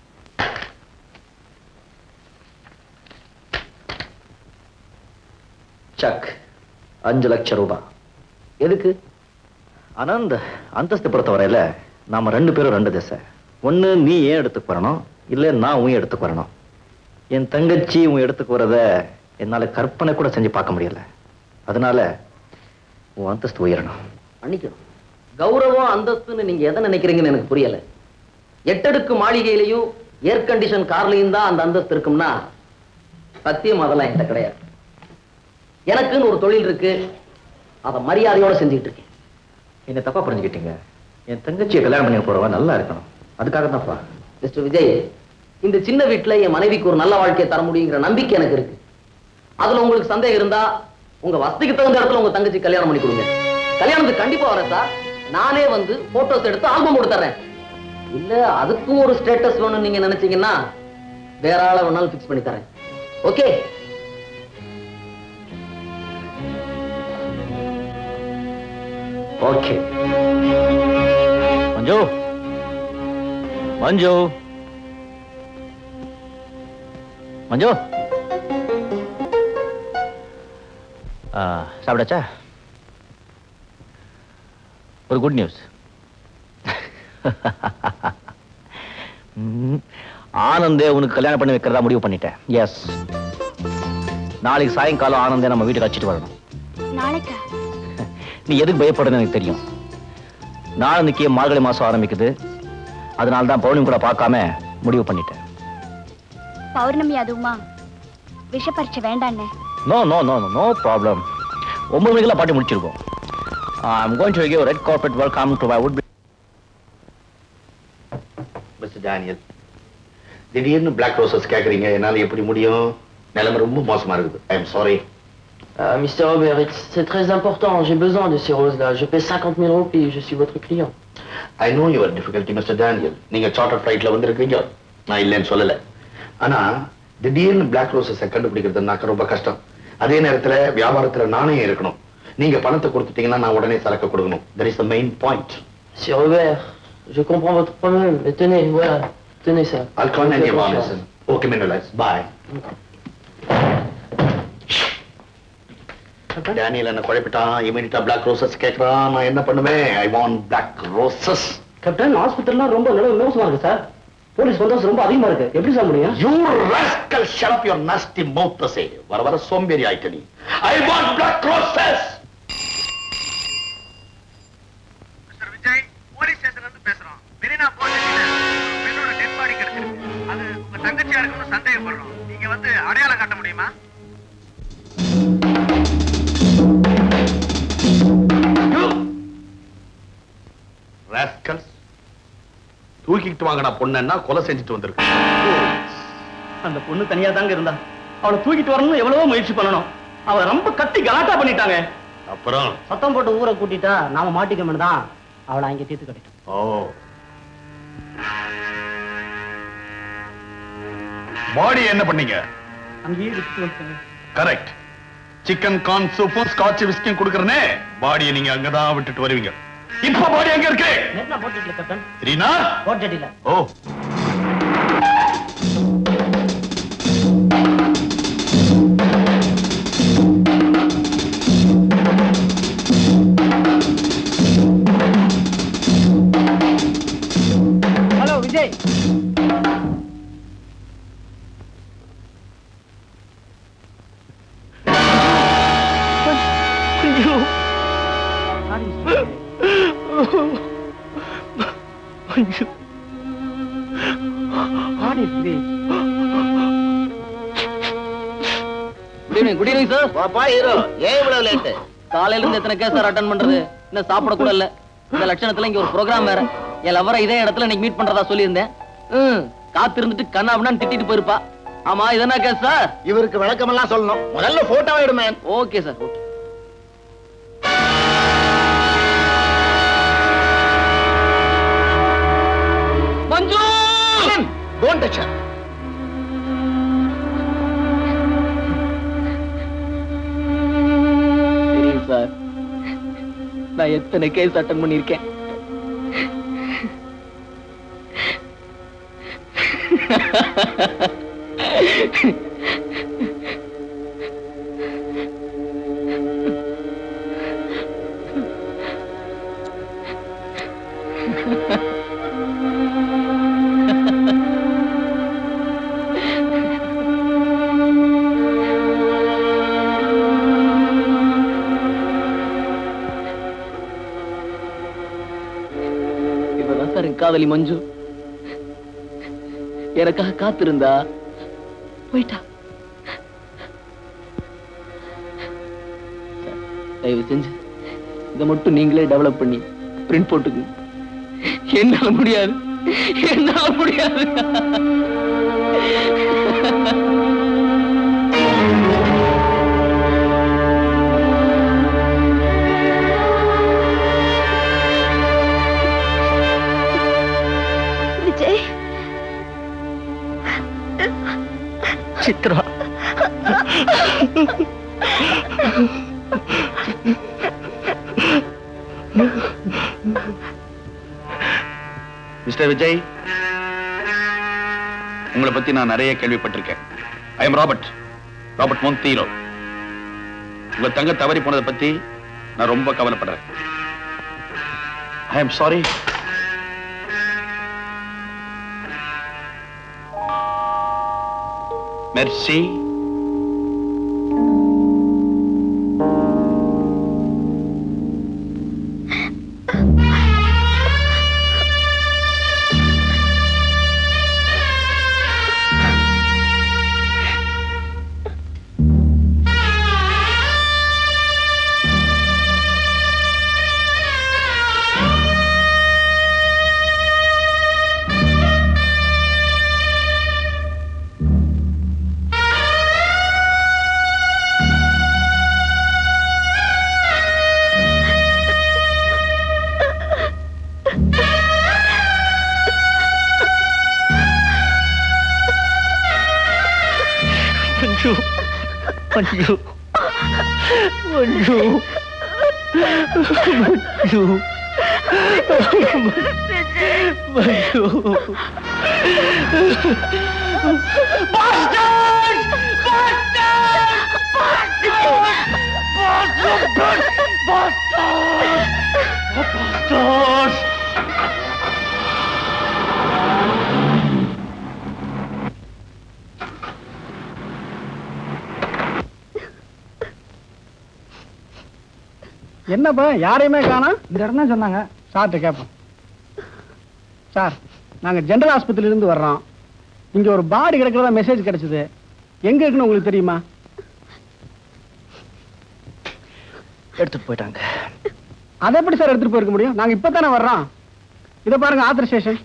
சக் அஞ்சு லட்சம் ரூபாய் எதுக்கு ஆனந்த் அந்தஸ்து பொறுத்தவரையில நாம ரெண்டு பேரும் ரெண்டு திசை ஒண்ணு நீ ஏன் எடுத்துக்கு வரணும் இல்ல நான் உன் எடுத்துக்கு வரணும் என் தங்கச்சி உன் எடுத்துக்கு வரத என்னால கற்பனை கூட செஞ்சு பார்க்க முடியல அதனால உன் அந்தஸ்து உயரணும் மன்னிக்கணும் கௌரவம் அந்தஸ்துன்னு நீங்க எதை நினைக்கிறீங்கன்னு எனக்கு புரியல எட்டடுக்கு மாளிகையிலையும் ஏர் கண்டிஷன் கார்லயும் தான் அந்த அந்தஸ்து இருக்கும்னா சத்தியம் அதெல்லாம் என்கிட்ட கிடையாது எனக்குன்னு ஒரு தொழில் இருக்கு அதை மரியாதையோட செஞ்சுக்கிட்டு இருக்கேன் என்ன தப்பா புரிஞ்சுக்கிட்டீங்க என் தங்கச்சியை கல்யாணம் பண்ணி போறவன் நல்லா இருக்கணும் அதுக்காக தான்ப்பா மிஸ்டர் விஜய் இந்த சின்ன வீட்டுல என் மனைவிக்கு ஒரு நல்ல வாழ்க்கையை தர முடியுங்கிற நம்பிக்கை எனக்கு இருக்கு அதுல உங்களுக்கு சந்தேகம் இருந்தா உங்க வசதிக்கு தகுந்த இடத்துல உங்க தங்கச்சி கல்யாணம் பண்ணி கொடுங்க கல்யாணத்துக்கு கண்டிப்பா வரேன் சார் நானே வந்து போட்டோஸ் எடுத்து ஆல்பம் கொடுத்துறேன் இல்ல அதுக்கும் ஒரு ஸ்டேட்டஸ் வேணும்னு நீங்க நினைச்சீங்கன்னா வேற ஆளை வேணாலும் ஃபிக்ஸ் பண்ணி தரேன் ஓகே ஓகே மஞ்சு மஞ்சு மஞ்சு ஆ, சாப்பிடாச்சா ஒரு குட் நியூஸ் ம், ஆனந்தே உனக்கு கல்யாணம் பண்ணி வைக்கிறதா முடிவு பண்ணிட்டேன் எஸ் நாளைக்கு சாயங்காலம் ஆனந்தே நம்ம வீட்டுக்கு அழைச்சிட்டு வரணும் நாளைக்கா நீ எதுக்கு பயப்படுறன்னு எனக்கு தெரியும் நாளன்னைக்கு மார்கழி மாசம் ஆரம்பிக்குது அதனால தான் பௌர்ணமி கூட பார்க்காம முடிவு பண்ணிட்டேன் பௌர்ணமி அதுவுமா விஷ பரீட்சை வேண்டாண்ணே no no no no no problem ஒன்பது மணிக்கெல்லாம் பாட்டி முடிச்சிருக்கோம் I'm going to give red carpet welcome to my wood mister Daniel திடீர்னு பிளாக் ரோசஸ் கேக்குறீங்க என்னால எப்படி முடியும் நிலைமை ரொம்ப மோசமா இருக்குது I am sorry Euh, Mister Robert, c'est très important, j'ai besoin de ces roses-là. Je paie 50 000 euros puis je suis votre client. I know your difficulty mister Daniel நீங்க சார்ட்டர் ஃபிளைட்ல வந்திருக்கீங்க நான் இல்லைன்னு சொல்லல ஆனா திடீர்னு பிளாக் ரோசஸை கண்டுபிடிக்கிறதுனாக்க ரொம்ப கஷ்டம் அதே நேரத்துல வியாபாரத்துல நாணயம் இருக்கணும் நீங்க பணத்தை கொடுத்துட்டீங்கன்னா நான் உடனே சரக்கு கொடுக்கணும் that is the main point Monsieur Robert, je comprends votre problème, mais tenez, voilà, tenez ça. I'll call Faites any confiance. Okay, Mineralize. Bye. Daniel என்ன குழப்பிட்டான் இமீடியட்டா பிளாக் ரோசஸ் கேக்குறான் நான் என்ன பண்ணுவேன் I want black roses captain ஆஸ்பத்திரிலாம் ரொம்ப நிலவு மோசமா இருக்கு சார் போலீஸ் பந்தோஸ் ரொம்ப அதிகமா இருக்கு எப்படி சார் முடியும் you rascal shut up your nasty mouth to say வர வர சோம்பேறி ஆயிட்ட நீ I want black roses police ஸ்டேஷன்ல இருந்து பேசுறோம் மெரினா போலீஸ்ல பெண்ணோட டெட் பாடி கிடைச்சிருக்கு அது உங்க தங்கச்சியா இருக்கும்னு சந்தேகப்படுறோம் நீங்க வந்து அடையாளம் காட்ட முடியுமா ராஸ்கல்ஸ் தூக்கிட்டு வாங்கடா பொண்ணுன்னா கொலை செஞ்சுட்டு வந்திருக்கு அந்த பொண்ணு தனியா தாங்க இருந்தா அவளை தூக்கிட்டு வரணும்னு எவ்வளவோ முயற்சி பண்ணணும் அவ ரொம்ப கத்தி கலாட்டா பண்ணிட்டாங்க அப்புறம் சத்தம் போட்டு ஊரை கூட்டிட்டா நாம மாட்டிக்கணும் தான் அவளை அங்க தீர்த்து கட்டிட்டோம் ஓ பாடி என்ன பண்ணீங்க அங்கேயே விட்டு வச்சேன் கரெக்ட் சிக்கன் கார்ன் சூப்பும் ஸ்காட்ச் விஸ்கியும் கொடுக்கறனே பாடியை நீங்க அங்கதான் விட்டுட்டு வருவீங்க இப்ப பாடி எங்க இருக்கு நேற்று போட்டுட்டு கேப்டன் ரீனா போட்டுட்டில oh hello Vijay good evening good evening sir வாப்பா ஹீரோ ஏன் இவ்வளவு லேட்டு காலையில இருந்து எத்தனை கேஸ் சார் அட்டன் பண்றது இன்னும் சாப்பிட கூட இல்ல இந்த லட்சணத்துல இங்க ஒரு ப்ரோக்ராம் வேற என் லவரை இதே இடத்துல இன்னைக்கு மீட் பண்றதா சொல்லியிருந்தேன் ம் காத்து இருந்துட்டு கண்ணாபண்ணான்னு திட்டிட்டு போயிருப்பா ஆமா இது என்ன கேஸ் சார் இவருக்கு விளக்கமெல்லாம் சொல்லணும் முதல்ல போட்டோ எடுமே okay sir okay Manju don't touch தெரியும் சார் நான் எத்தனை கேஸ் அட்டன் பண்ணியிருக்கேன் இவதான் சார் என் காதலி மஞ்சு எனக்காக காத்திருந்தா போயிட்டா சார், தயவு செஞ்சு இதை மட்டும் நீங்களே டெவலப் பண்ணி பிரிண்ட் போட்டுக்குங்க என்னால முடியாது என்னால முடியாது சித்ரா மிஸ்டர் விஜய் உங்களை பத்தி நான் நிறைய கேள்விப்பட்டிருக்கேன் I am Robert Robert Monteiro உங்க தங்க தவறி போனதை பத்தி நான் ரொம்ப கவலைப்படுறேன் ஐ எம் சாரி மெர்சி Manju Manju Manju Manju Manju Bastards! Bastards! Bastards! Bastards! Bastards! என்னப்பா யாரையுமே காணோம் இந்த இடம் தான் சொன்னாங்க சார்கிட்ட கேட்போம் சார் நாங்க ஜெனரல் ஆஸ்பத்திரியில இருந்து வர்றோம் இங்க ஒரு பாடி கிடக்கிறதா மெசேஜ் கிடைச்சது எங்க இருக்குன்னு உங்களுக்கு தெரியுமா எடுத்துட்டு போயிட்டாங்க அதை எப்படி சார் எடுத்துட்டு போயிருக்க முடியும் நாங்க இப்பதானே வர்றோம் இதை பாருங்க ஆத்திர station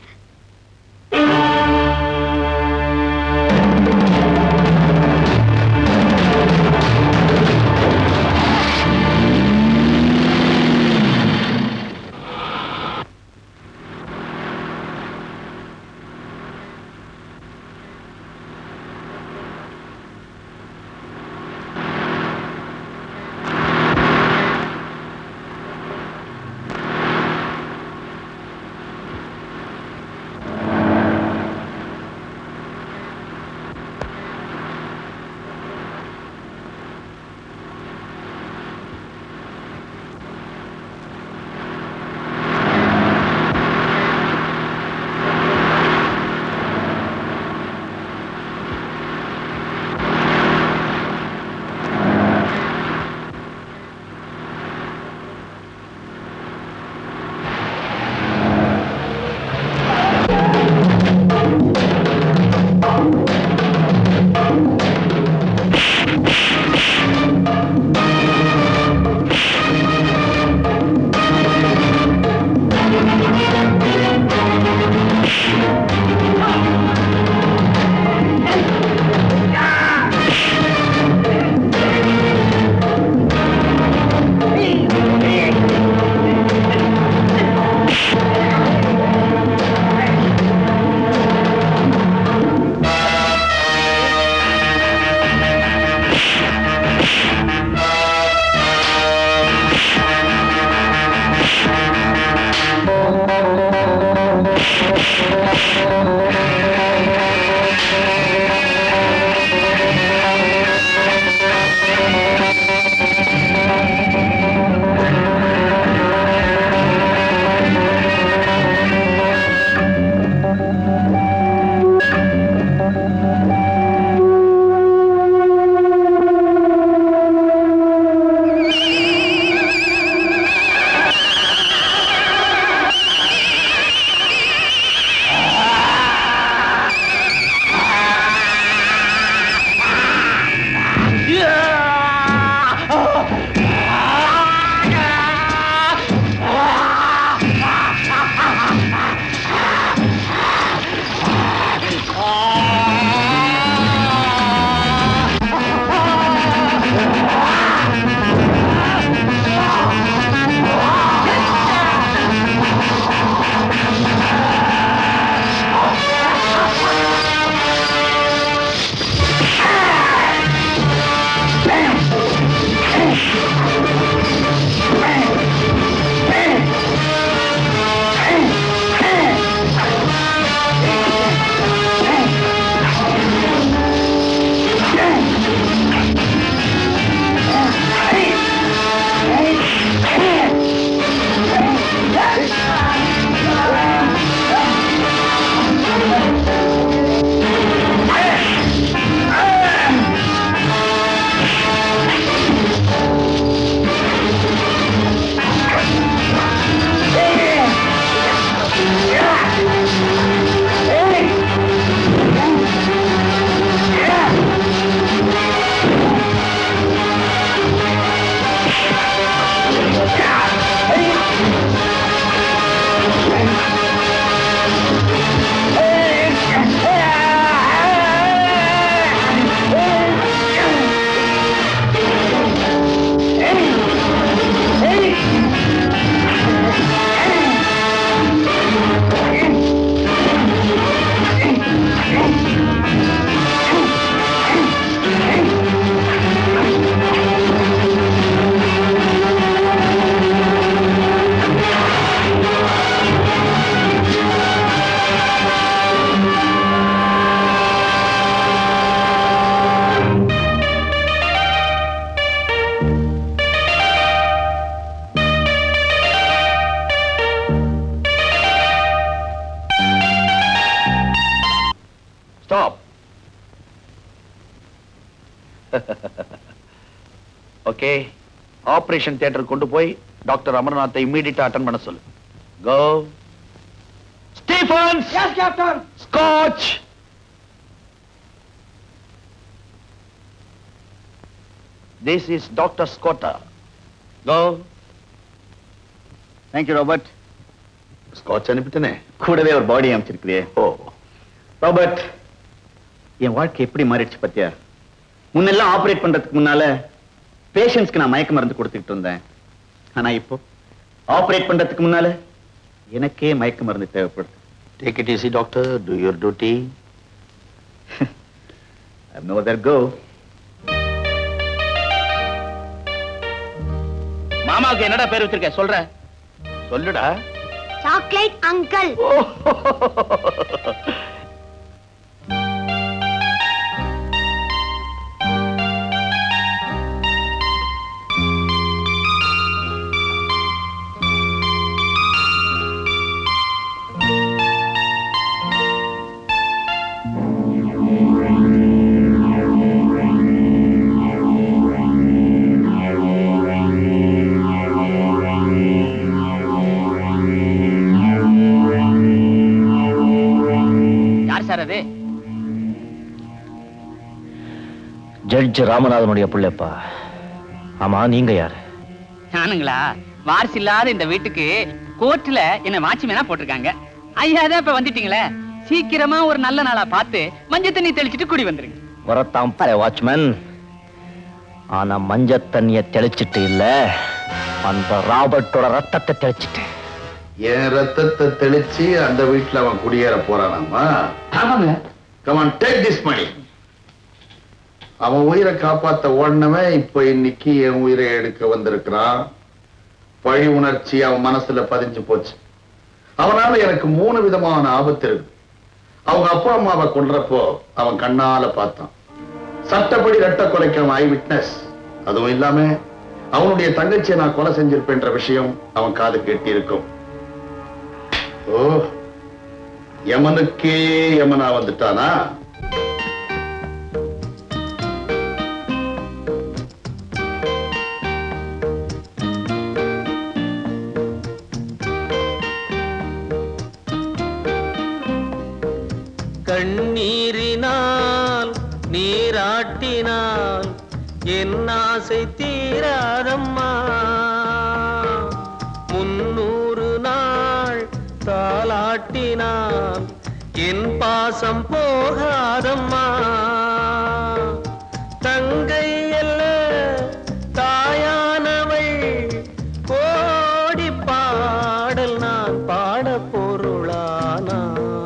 Ah! Stop okay operation theatre கொண்டு போய் டாக்டர் அமர்நாத்தை இம்மீடியட்டா அட்டன் பண்ண சொல்லு go Stephens yes captain Scotch this is doctor ஸ்கோட்டா கோ தேங்க்யூ ராபர்ட் ஸ்காட்ச் அனுப்பிட்டனே கூடவே ஒரு பாடி அமைச்சிருக்கிறியே ஓ ராபர்ட் என் வாழ்க்கை எப்படி மாறிடுச்சு பத்தியா முன்னெல்லாம் ஆபரேட் பண்றதுக்கு முன்னால பேஷண்ட்ஸ்க்கு நான் மயக்க மருந்து கொடுத்துக்கிட்டு இருந்தேன் ஆனா இப்போ ஆபரேட் பண்றதுக்கு முன்னால எனக்கே மயக்க மருந்து தேவைப்படுது take it easy doctor to your duty no தர் கோ மாமாவுக்கு என்னடா பேர் வச்சிருக்க சொல்ற சொல்லுடா சாக்லேட் அங்கிள் யார் சார் அது ஜட்ஜ் ராமநாதனுடைய பிள்ளைப்பா ஆமா நீங்க யாரு நானுங்களா வாரிசு இல்லாத இந்த வீட்டுக்கு கோர்ட்ல என்ன வாட்ச்மேனா போட்டிருக்காங்க ஐயா தான் இப்ப வந்துட்டீங்களே சீக்கிரமா ஒரு நல்ல நாளா பார்த்து மஞ்சள் தண்ணி தெளிச்சிட்டு குடி வந்துருங்க வரத்தாம் பாரு வாட்ச்மேன் ஆனா மஞ்ச தண்ணிய தெளிச்சிட்டு இல்ல அந்த ராபர்ட்டோட ரத்தத்தை தெளிச்சிட்டு என் ரத்தத்தை தெளிச்சு அந்த வீட்டுல அவன் குடியேற போறானாமா ஆமாங்க கமான் டேக் திஸ் மணி அவன் உயிரை காப்பாத்த ஓடினவன் இப்ப இன்னைக்கு என் உயிரை எடுக்க வந்திருக்கிறான் பழி உணர்ச்சி அவன் மனசுல பதிஞ்சு போச்சு அவனால எனக்கு மூணு விதமான ஆபத்து இருக்கு அவங்க அப்பா அம்மாவை கொல்றப்போ அவன் கண்ணால பார்த்தான் சட்டப்படி ரெட்ட கொலைக்கு ஐ விட்னஸ் அதுவும் இல்லாம அவனுடைய தங்கச்சியை நான் கொலை செஞ்சிருப்பேன்ற விஷயம் அவன் காது கேட்டி இருக்கும் ஓ யமனுக்கே யமனா வந்துட்டானா கண்ணீரினால் நீராட்டினால் என் ஆசை தீராதம்மா முன்னூறு நாள் தாளாட்டினால் என் பாசம் போகாதம்மா தங்கை அல்ல தாயானவள் கோடி பாடல் நான் பாட பொருளானா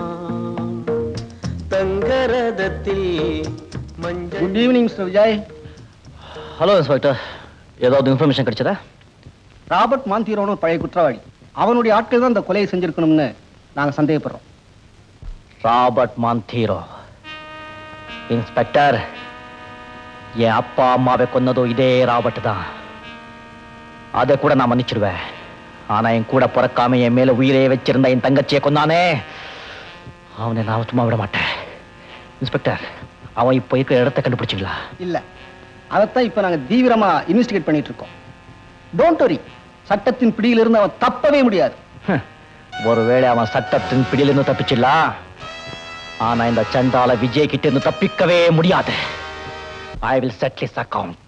தங்கரதத்தில் மஞ்சள் good evening mister Vijay hello inspector ஏதாவது இன்ஃபர்மேஷன் கிடைச்சதா ராபர்ட் மாந்தீரோன்னு பழைய குற்றவாளி அவனுடைய ஆட்கள் தான் இந்த கொலையை செஞ்சிருக்கணும்னு நாங்க சந்தேகப்படுறோம் ராபர்ட் மாந்தீரோ இன்ஸ்பெக்டர் என் அப்பா அம்மாவை கொன்னதும் இதே ராபர்ட் தான் அதை கூட நான் மன்னிச்சிடுவேன் ஆனா என் கூட பிறக்காம என் மேல உயிரே வச்சிருந்த என் தங்கச்சியை கொன்னானே அவனை நான் சும்மா விட மாட்டேன் இன்ஸ்பெக்டர் அவன் இப்போ இருக்கிற இடத்த கண்டுபிடிச்சிங்களா இல்ல அதைத்தான் இப்ப நாங்க தீவிரமா இன்வெஸ்டிகேட் பண்ணிட்டு இருக்கோம் டோன்ட் வரி சட்டத்தின் பிடியிலிருந்து அவன் தப்பவே முடியாது ஒருவேளை அவன் சட்டத்தின் பிடியிலிருந்து தப்பிச்சிடலாம் ஆனா இந்த சண்டால விஜய் கிட்ட இருந்து தப்பிக்கவே முடியாது I will settle his account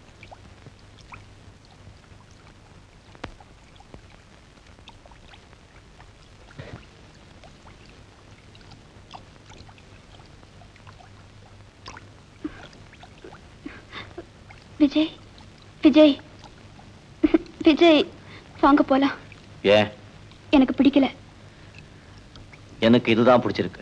Vijay Vijay Vijay வாங்க போலாம் ஏன் எனக்கு பிடிக்கல எனக்கு இதுதான் பிடிச்சிருக்கு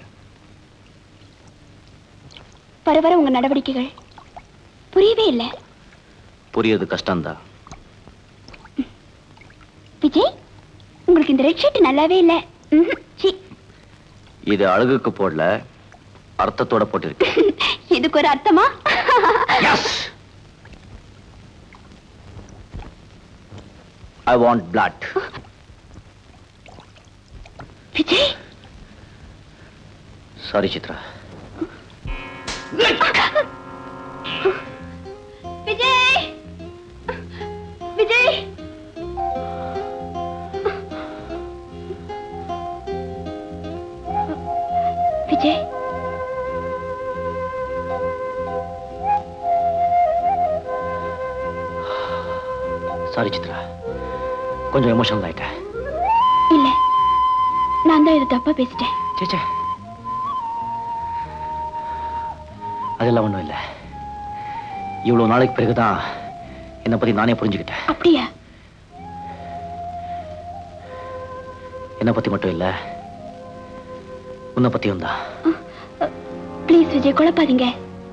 வர வர உங்க நடவடிக்கைகள் புரியவே இல்லை புரியுது கஷ்டம்தான் விஜய் உங்களுக்கு இந்த ரெட் ஷர்ட் நல்லாவே இல்லை ம்ஹும். சீ, இது அழகுக்கு போடல அர்த்தத்தோட போட்டிருக்கு இதுக்கு ஒரு அர்த்தமா I want blood Vijay sorry Chitra Vijay sorry Chitra கொஞ்சம் எமோஷனல் ஆயிட்டேன் இல்ல நான் தான் இதை தப்பா பேசிட்டேன் சேச்சே அதெல்லாம் ஒண்ணும் இல்ல இவ்வளவு நாளைக்கு பிறகுதான் என்னை பத்தி நானே புரிஞ்சுக்கிட்டேன் அப்படியா என்னை பத்தி மட்டும் இல்ல உன்னை பத்தியும் தான் ப்ளீஸ் விஜய் குழப்பாதீங்க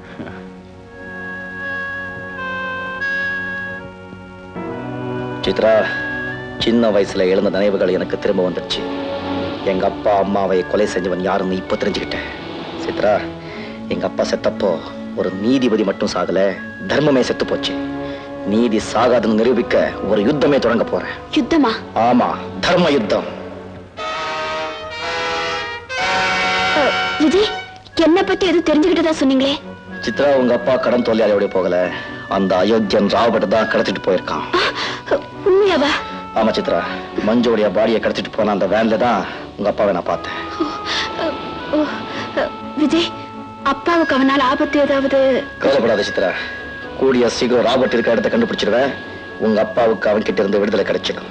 சித்ரா சின்ன வயசுல எழுந்த நினைவுகள் எனக்கு திரும்ப வந்துடுச்சு எங்க அப்பா அம்மாவை கொலை செஞ்சவன் யாருன்னு இப்ப தெரிஞ்சுக்கிட்டேன் சித்ரா எங்க அப்பா செத்தப்போ ஒரு நீதிபதி மட்டும் சாகல தர்மமே செத்து போச்சு நீதி சாகாதுன்னு நிரூபிக்க ஒரு யுத்தமே தொடங்க போறேன் யுத்தமா ஆமா தர்ம யுத்தம் அ, விஜய் என்ன பத்தி எதுவும் தெரிஞ்சுக்கிட்டதா சொன்னீங்களே சித்ரா உங்க அப்பா கடன் தொழிலாளியோட போகல அந்த அயோக்கியன் ராபர்ட் தான் கடத்திட்டு போயிருக்கான் உண்மையாவா ஆமா சித்ரா மஞ்சுடைய பாடியை கடத்திட்டு போன அந்த வேன்ல தான் உங்க அப்பாவை நான் பார்த்தேன் ஓ, அ, விஜய் அப்பாவுக்கு அவனால ஆபத்து ஏதாவது கவலைப்படாத சித்ரா கூடிய சீக்கிரம் ராபர்ட் இருக்க இடத்த கண்டுபிடிச்சிருவேன் உங்க அப்பாவுக்கு அவன் கிட்ட இருந்து விடுதலை கிடைச்சிடும்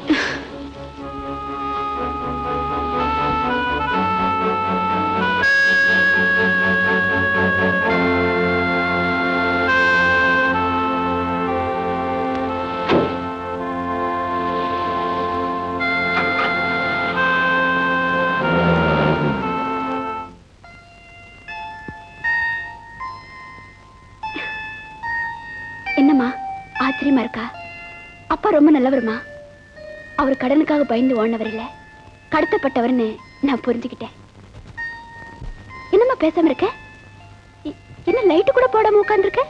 என்னம்மா ஆச்சரியமா இருக்கா அப்பா ரொம்ப நல்லவருமா அவர் கடனுக்காக பயந்து ஓடினவர் இல்ல கடத்தப்பட்டவர்னு நான் புரிஞ்சுக்கிட்டேன் என்னம்மா பேசாம இருக்க இ- என்ன லைட்டு கூட போடாம உட்கார்ந்திருக்க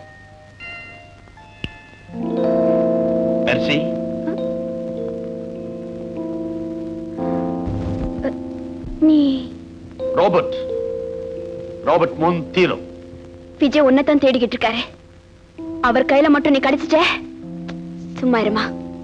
மெர்சி நீ ராபர்ட் ராபர்ட் மொந்தீரோ விஜய் உன்னதான் தேடிக்கிட்டு இருக்காரு அவர் கையில மட்டும் நீ கிடைச்சிட்ட சும்மா இருமா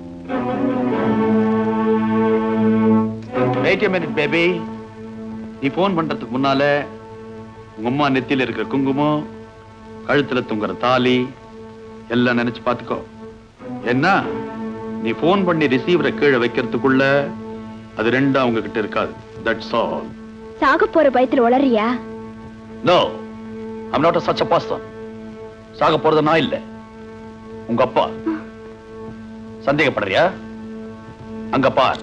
வெயிட் a minute பேபி நீ போன் பண்றதுக்கு முன்னால உங்க அம்மா நெத்தியில இருக்கிற குங்குமம் கழுத்துல தொங்குற தாலி எல்லாம் நினைச்சு பாத்துக்கோ என்ன நீ போன் பண்ணி ரிசீவரை கீழே வைக்கிறதுக்குள்ள அது ரெண்டும் அவங்க கிட்ட இருக்காது தட்ஸ் ஆல் சாக போற பயத்துல உளறியா no I'm not such a person சாக போறது நான் இல்ல உங்க அப்பா சந்தேகப்படுறியா அங்க பார்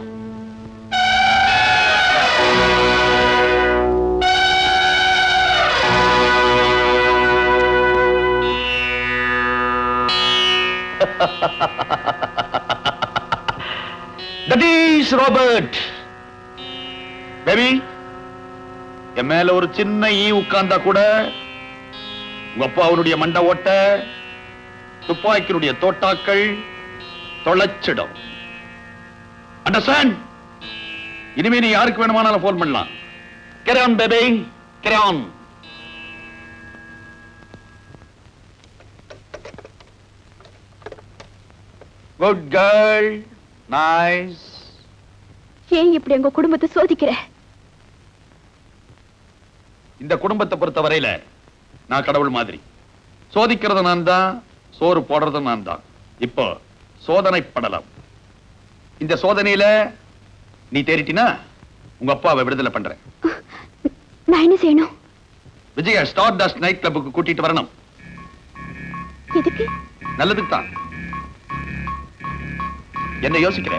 தட் இஸ் ராபர்ட் பேபி என் மேல ஒரு சின்ன ஈ உட்கார்ந்தா கூட உங்க அப்பா அவருடைய மண்டை ஓட்ட துப்பாக்கியுடைய தோட்டாக்கள் தொலைச்சிடும் அண்டர்ஸ்டாண்ட் இனிமே நீ யாருக்கு வேணுமானாலும் போன் பண்ணலாம் carry on baby carry on good girl nice ஏன் இப்படி எங்க குடும்பத்தை சோதிக்கிற இந்த குடும்பத்தை பொறுத்த வரையில நான் கடவுள் மாதிரி சோதிக்கிறது நான் தான் சோறு போடுறது நான் தான் இப்போ சோதனை படலாம் இந்த சோதனையில நீ தேறிட்டினா உங்க அப்பாவை விடுதலை பண்றேன் நான் என்ன செய்யணும் விஜய ஸ்டார் டஸ்ட் நைட் கிளப்புக்கு கூட்டிட்டு வரணும் எதுக்கு நல்லதுக்கு தான் என்ன யோசிக்கிற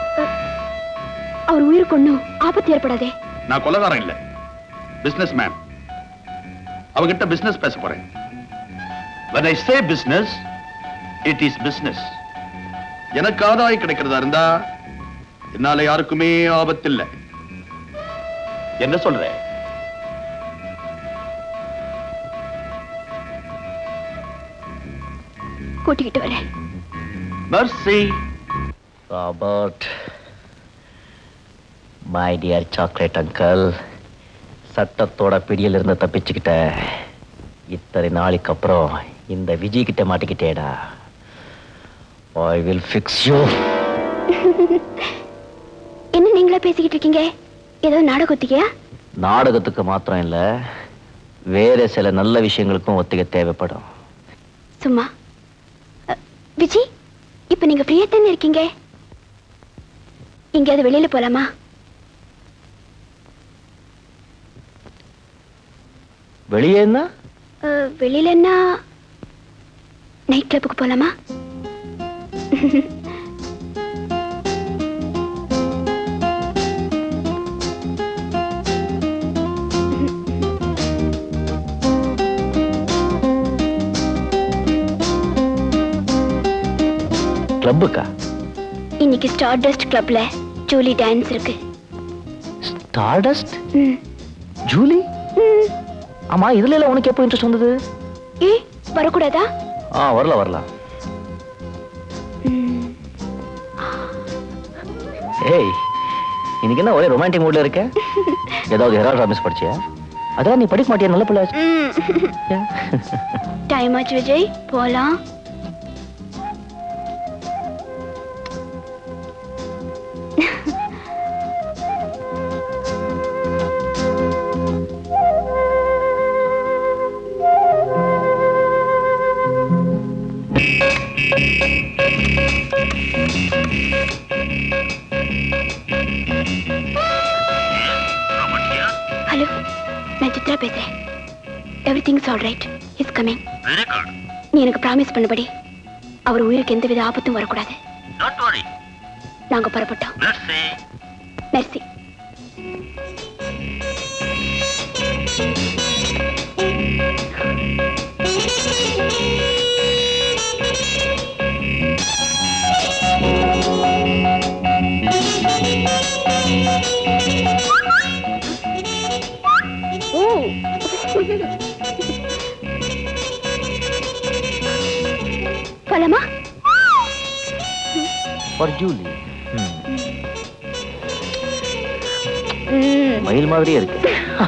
அவர் உயிருக்கு ஒண்ணும் ஆபத்து ஏற்படாதே நான் கொலகாரம் இல்ல பிசினஸ் மேன் அவகிட்ட பிசினஸ் பேச போறேன் when i say business it is business எனக்கு ஆதாயம் கிடைக்கிறதா இருந்தா என்னால யாருக்குமே ஆபத்தில்லை என்ன சொல்ற கூட்டிக்கிட்டு வரேன் mercy Robert my dear chocolate uncle சட்டத்தோட பிடியிலிருந்து தப்பிச்சுக்கிட்ட இத்தனை நாளைக்கு அப்புறம் இந்த விஜய் கிட்ட மாட்டிக்கிட்டேடா ஐ வில் ஃபிக்ஸ் யூ என்ன நீங்களா பேசிக்கிட்டு இருக்கீங்க ஏதோ நாடகம் ஒத்திக்கையா நாடகத்துக்கு மாத்திரம் இல்ல வேற சில நல்ல விஷயங்களுக்கும் ஒத்திகை தேவைப்படும் சும்மா அ, விஜி இப்ப நீங்க ஃப்ரீயா தானே இருக்கீங்க எங்கேயாவது வெளியில போலாமா வெளியேன்னா அ, வெளியிலன்னா நைட் கிளப்புக்கு போலாமா கிளப்புக்கா இன்னைக்கு ஸ்டார் டஸ்ட் கிளப்ல ஜூலி டான்ஸ் இருக்கு ஸ்டார்டஸ்ட் ம். ஜூலி ஆமா இதுல எல்லாம் உனக்கு எப்போ இன்ட்ரெஸ்ட் வந்தது ஏ வரக்கூடாதா ஆ வரலாம் வரலாம் ஏய் இன்னைக்கு என்ன ஒரே ரொமான்டிக் மூட்ல இருக்க ஏதாவது ஹெரால்ட் ராமிஸ் படிச்சியா அதான் நீ படிக்க மாட்டியா நல்ல பிள்ளை டைம் ஆச்சு விஜய் போலாம் ஹலோ நான் சித்ரா பேசுறேன் everything all right is coming very good நீ எனக்கு ப்ராமிஸ் பண்ணபடி அவர் உயிருக்கு எந்தவித ஆபத்தும் வரக்கூடாது டோன்ட் வரி நாங்க புறப்பட்டோம் லெட்ஸ் சீ மெர்சி ஓ போலாமா ஃபார் ஜூலி ம். மயில் மாதிரியே இருக்கு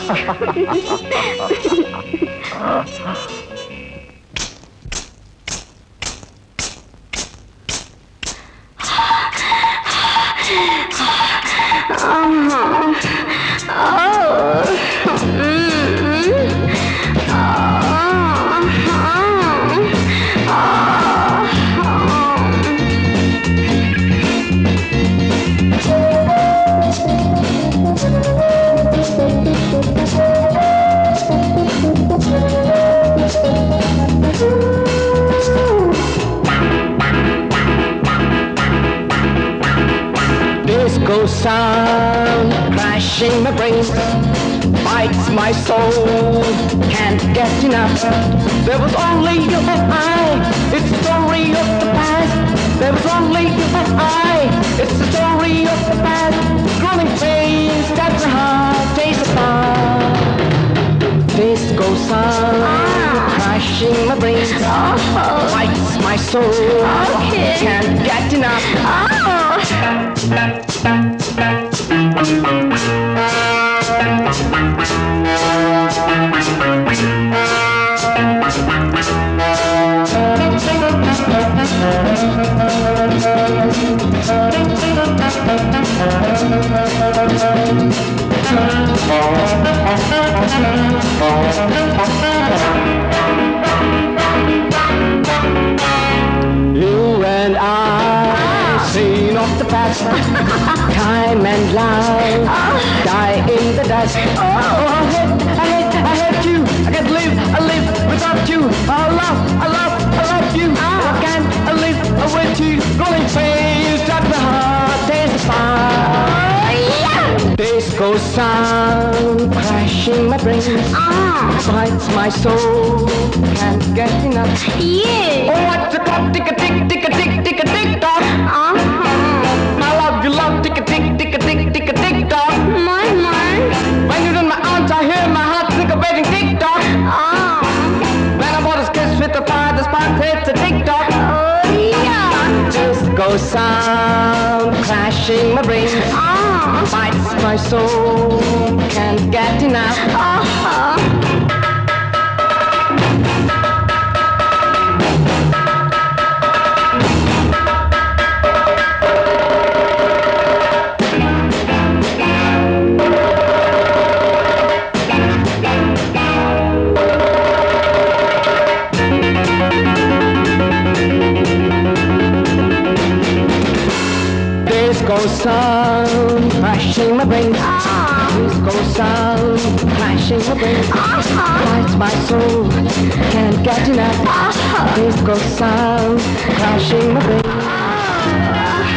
Disco sound crashing my brain, bites my soul, can't get enough. There was only you and I, it's the story of the past. There was only you and I, it's the story of the past. Growing pains, that's the heart, taste of fun. Disco sound crashing my brain, bites my soul, can't get enough. You and I, seen of the past, time and life, die in the dust. Oh, I hate, I hate, I hate you. I can't live, I live without you. I love, I love, I love you. I can't I live with you. Rolling face, drop the heart, taste the fire. Disco sound crashing my brain, bites my soul, can't get enough. Yeah. Oh, what's the clock? Tick a tick, tick a tick, tick a tick tock. Uh-huh. I love you, love tick a tick, tick a tick, tick a tick tock. My, my. When you're in my arms, I hear my heart syncopating tick tock. Oh. When I want to kiss with the fire, the spark hits a tick tock. Oh, yeah. Disco sound crashing my brain. Oh. Bites my soul, can't get enough. Uh-huh. sound, crashing my brain. Disco sound, crashing my brain. Lights my soul, can't get enough. Disco sound, crashing my brain.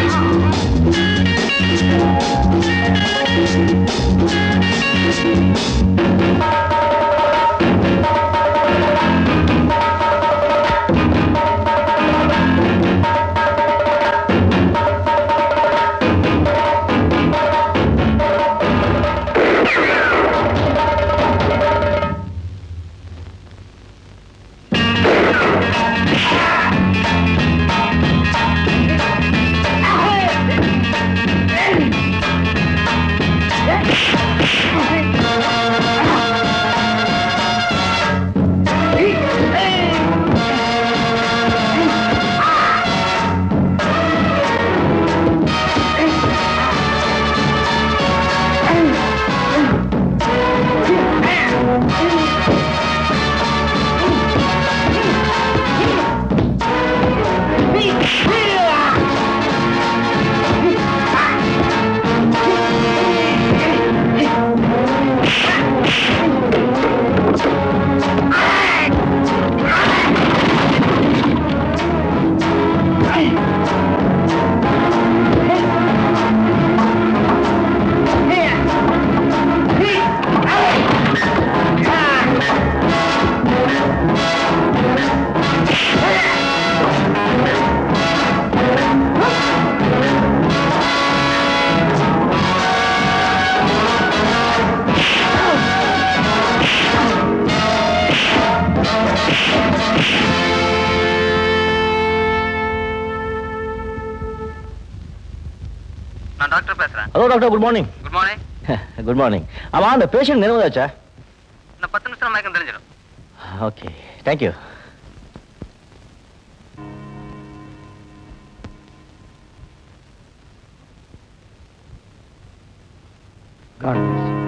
நான் டாக்டர் பேசுறேன் hello doctor good morning good morning good morning ஆமா அந்த பேஷண்ட் நினைவதாச்சா இன்னும் பத்து நிமிஷம் மயக்கம் தெரிஞ்சிடும் okay thank you God bless you.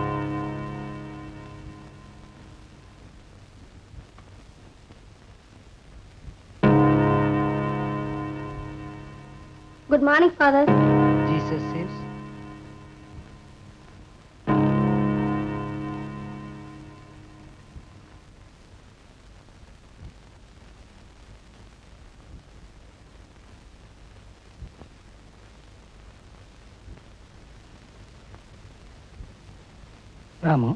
Good morning, Father. Jesus says. Ramu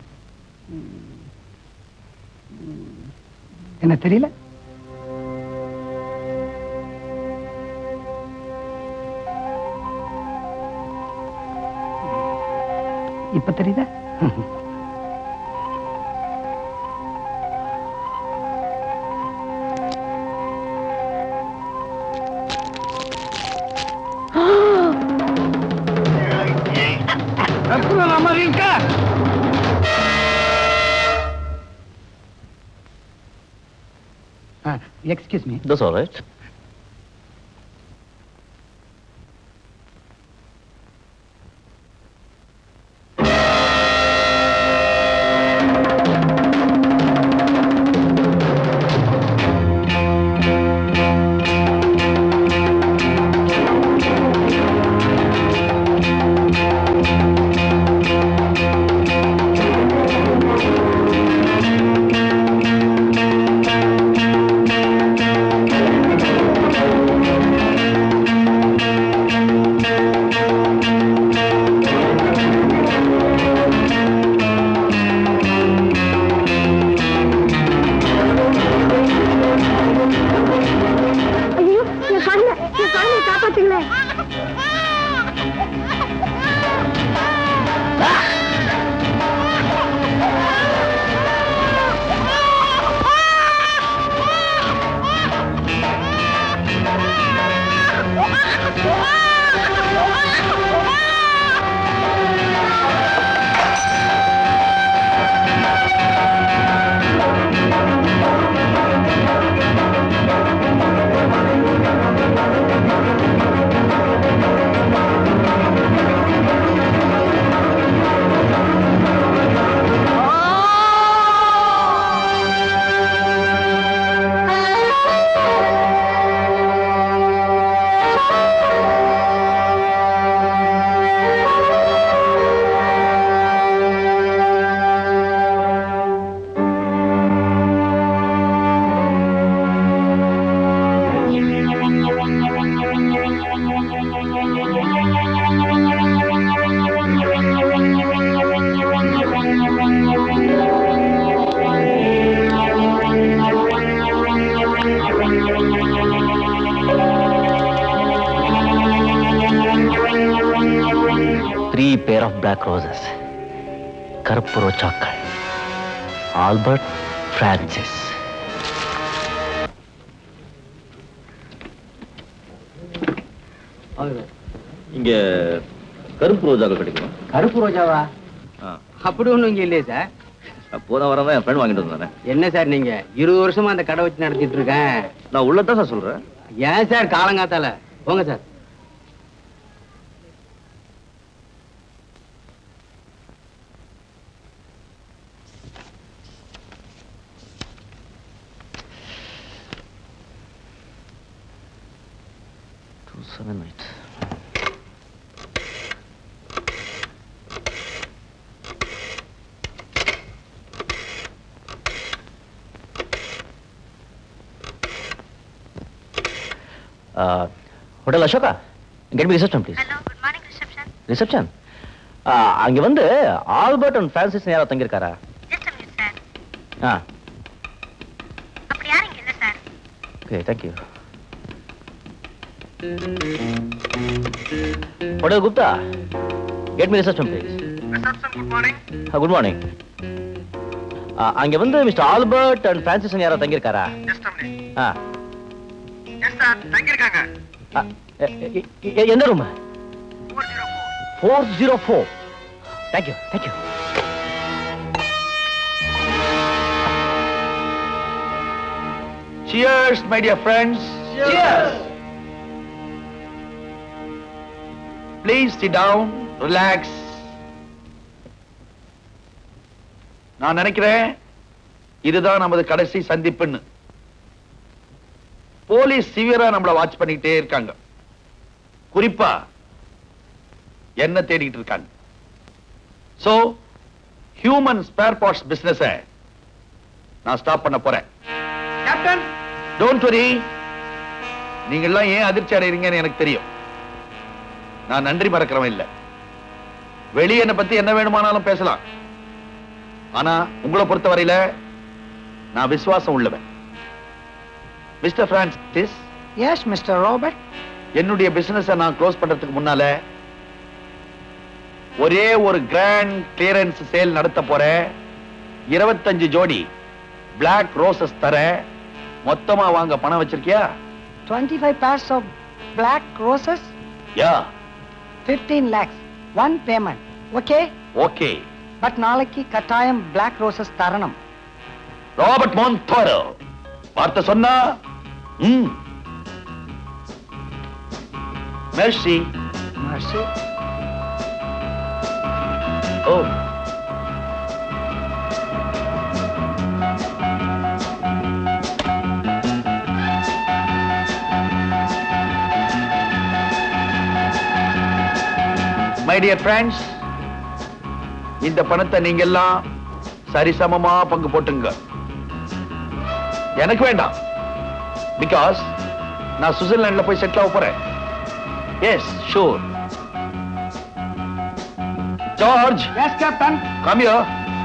என்ன தெரியல இப்ப தெரியுதா excuse me That's all right. Thank pair of black roses கருப்பு ரோச்சாக்கள் ஆல்பர்ட் பிரான்சிஸ் இங்க கருப்பு ரோஜாக்கள் கிடைக்கும் கருப்பு ரோஜாவா அப்படி ஒண்ணும் இங்க இல்லையே சார் போன வாரம் தான் என் ஃப்ரெண்ட் வாங்கிட்டு வந்தானே என்ன சார் நீங்க இருபது வருஷமா அந்த கடை வச்சு நடத்திட்டு இருக்கேன் நான் உள்ளதான் சார் சொல்றேன் ஏன் சார் காலங்காத்தால போங்க sir Two seven eight. Uh, Hotel Ashoka, get me reception, please. Hello, good morning, reception. Reception? Uh, அங்க வந்து ஆல்பர்ட் அண்ட் பிரான்சிஸ் யாரோ தங்கியிருக்காரா Just a minute, sir. ஆ அப்படி யாரும் இங்க இல்ல sir okay thank you hotel Gupta get me reception please reception good morning good morning அங்க வந்து மிஸ்டர் ஆல்பர்ட் அண்ட் பிரான்சிஸ் யாரோ தங்கியிருக்காரா just a minute ah yes sir தங்கி இருக்காங்க ஆ, எ- எ- எ- எந்த room four zero four thank you thank you Cheers, my dear friends. Cheers. Please sit down, relax. நான் நினைக்கிறேன் இதுதான் நமது கடைசி சந்திப்புன்னு போலீஸ் சிவியரா நம்மள வாட்ச் பண்ணிட்டே இருக்காங்க குறிப்பா என்ன தேடிட்டு இருக்காங்க சோ ஹியூமன் ஸ்பேர் பார்ட்ஸ் பிசினஸ நான் ஸ்டாப் பண்ண போறேன் கேப்டன் டோன்ட் வரி நீங்க எல்லாம் ஏன் அதிர்ச்சி அடைறீங்கன்னு எனக்கு தெரியும் நான் நன்றி மறக்கிறவன் இல்ல வெளியே என்னை பத்தி என்ன வேணுமானாலும் பேசலாம் ஆனா உங்களை பொறுத்தவரையில நான் விசுவாசம் உள்ளவன் mister Francis yes mister Robert என்னுடைய பிசினஸ நான் க்ளோஸ் பண்றதுக்கு முன்னால ஒரே ஒரு கிராண்ட் கிளியரன்ஸ் சேல் நடத்த போறேன் இருபத்தஞ்சு ஜோடி பிளாக் ரோசஸ் தர மொத்தமா வாங்க பணம் வச்சிருக்கியா 25 pairs of black roses, yeah 15 lakhs, one payment. Okay? Okay But நாளைக்கு கட்டாயம் black roses தரணும். ராபர்ட் மான்டோரோ வார்த்தை சொன்னா ம் mercy Mercy. Oh my dear friends இந்த பணத்தை நீங்க எல்லாம் சரிசமமா பங்கு போட்டுங்க எனக்கு வேண்டாம் பிகாஸ் நான் சுவிட்சர்லாந்துல போய் செட்டில் ஆக போறேன் yes sure George yes captain come here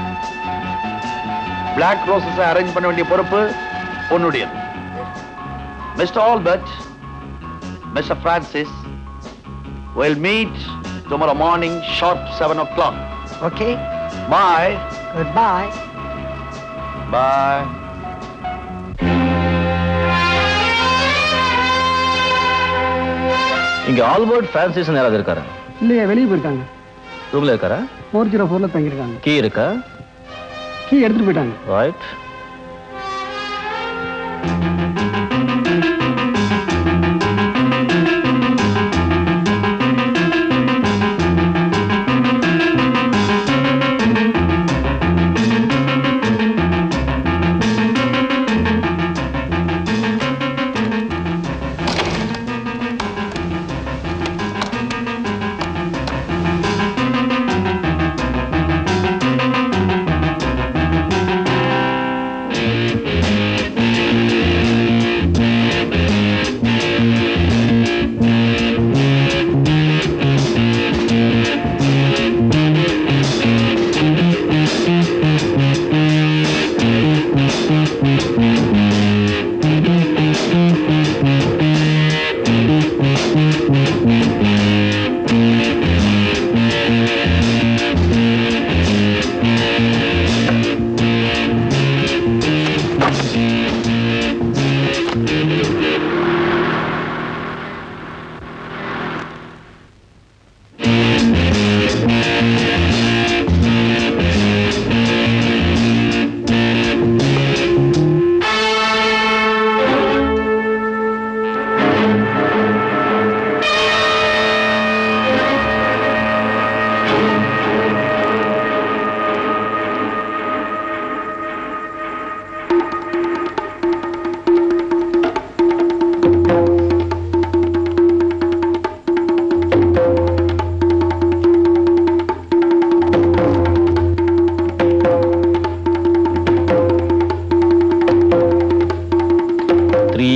black roses arrange பண்ண வேண்டிய பொறுப்பு உன்னுடையது mister Albert mister Francis will meet tomorrow morning sharp 7 o'clock. Okay. Bye. Goodbye. Bye. இங்க ஆல்பர்ட் பிரான்சிஸ் யாராவது இருக்காரா இல்லையே வெளியே போயிருக்காங்க ரூம்ல இருக்காரா ஃபோர் ஜீரோ ஃபோர்ல தங்கியிருக்காங்க கீ இருக்கா கீ எடுத்துட்டு போயிட்டாங்க right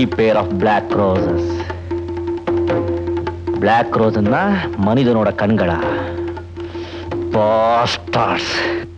pair of black roses black ரோஸ்னா மனிதனோட கண்களா bastards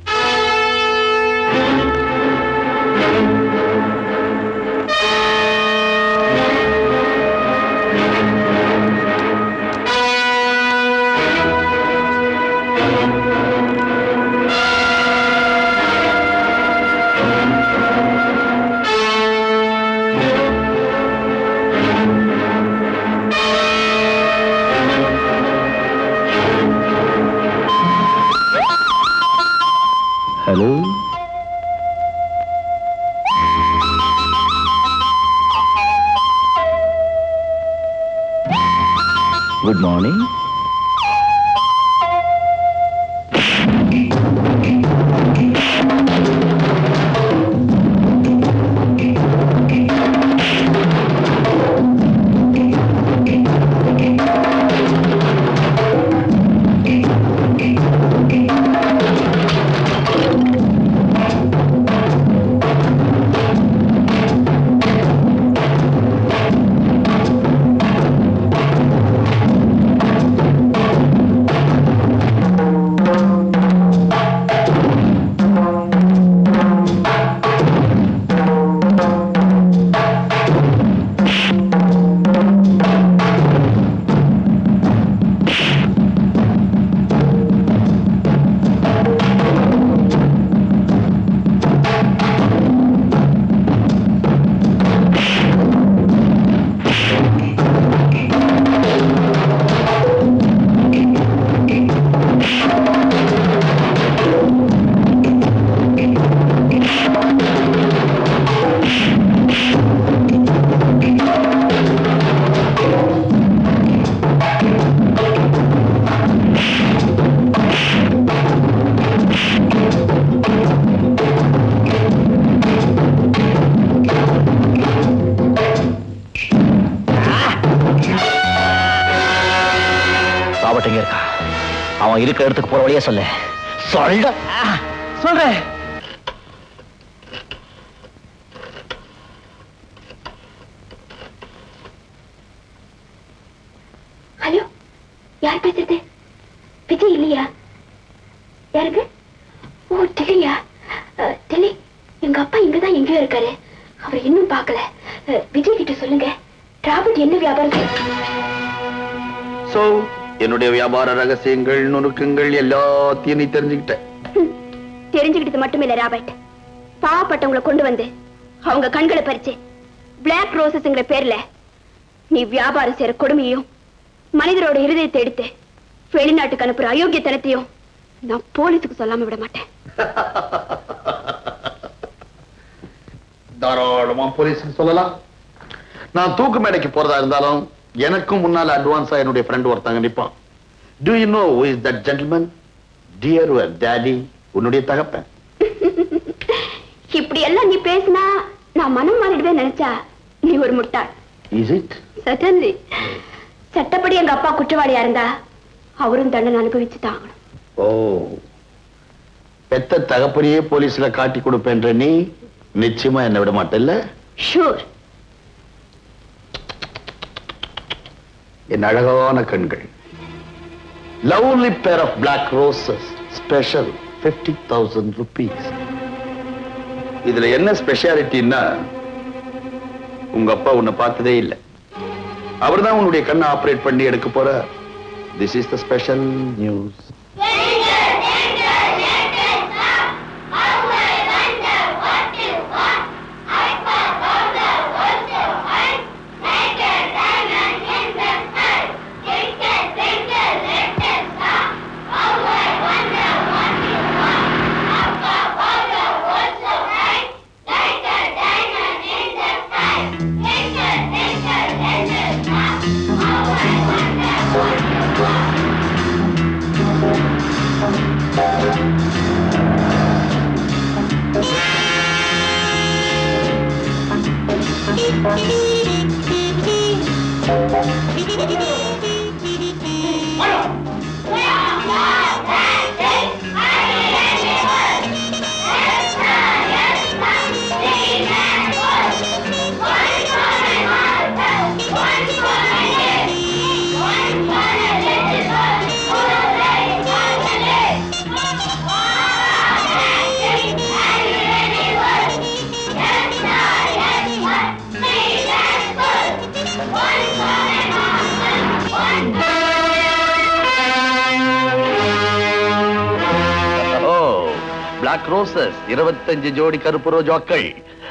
hello good morning Robert எங்க இருக்கா அவன் இருக்கிற இடத்துக்கு போற வழியே சொல்லு சொல்ல சொல்றேன் ஹலோ யார் பேசுறது விஜய் இல்லையா யாருக்கு ஓ டெல்லியா அஹ், டெல்லி எங்க அப்பா இங்கதான் எங்கேயோ இருக்காரு அவர் இன்னும் பார்க்கல அஹ், விஜய் கிட்ட சொல்லுங்க ராபர்ட் என்ன வியாபாரம் செய்- சோ என்னுடைய வியாபார ரகசியங்கள் நுணுக்கங்கள் எல்லாத்தையும் நீ தெரிஞ்சுக்கிட்ட தெரிஞ்சுக்கிட்டது மட்டும் இல்ல ராபர்ட் பாவப்பட்டவங்களை கொண்டு வந்து அவங்க கண்களை பறிச்சு பிளாக் ரோசஸ்ங்கிற பேர்ல நீ வியாபாரம் செய்யற கொடுமையும் மனிதரோட இருதயத்தை எடுத்து வெளிநாட்டுக்கு அனுப்புற அயோக்கியத்தனத்தையும் நான் போலீஸுக்கு சொல்லாம விட மாட்டேன் தாராளமா போலீஸுக்கு சொல்லலாம் நான் தூக்கு மேடைக்கு போறதா இருந்தாலும் எனக்கும் முன்னால அட்வான்ஸா என்னுடைய ஃப்ரெண்ட் ஒருத்தங்க நிப்பான் do you know is that gentleman dear daddy உன்னுடைய தகப்பன் இப்படி எல்லாம் நீ பேசினா நான் மனம் மாறிடுவேன் நினைச்சா நீ ஒரு முட்டாள் இஸ் இட் சட்டன்லி சட்டப்படி எங்க அப்பா குற்றவாளியா இருந்தா அவரும் தண்டனை அனுபவிச்சு தான் ஆகணும். ஓ பெத்த தகப்பனையே போலீஸ்ல காட்டி கொடுப்பேன்ற நீ நிச்சயமா என்ன விட மாட்டல்ல ஷூர் என் அழகான கண்கள் lovely pair of black roses special fifty thousand rupees இதுல என்ன ஸ்பெஷாலிட்டின்னா உங்க அப்பா உன்னை பார்த்ததே இல்லை அவர்தான் உன்னுடைய கண்ணை ஆபரேட் பண்ணி எடுக்க போற this is the special news Thank you. Black roses இருபத்தஞ்சு ஜோடி கருப்பு ரோஜாக்கள்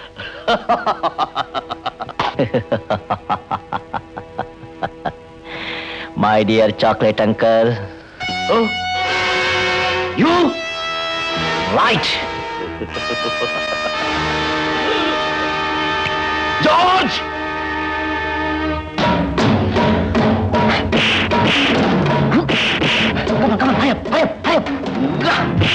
My dear chocolate uncle. Oh, you? Right. George! Come on, come on, hurry up, hurry up, hurry up.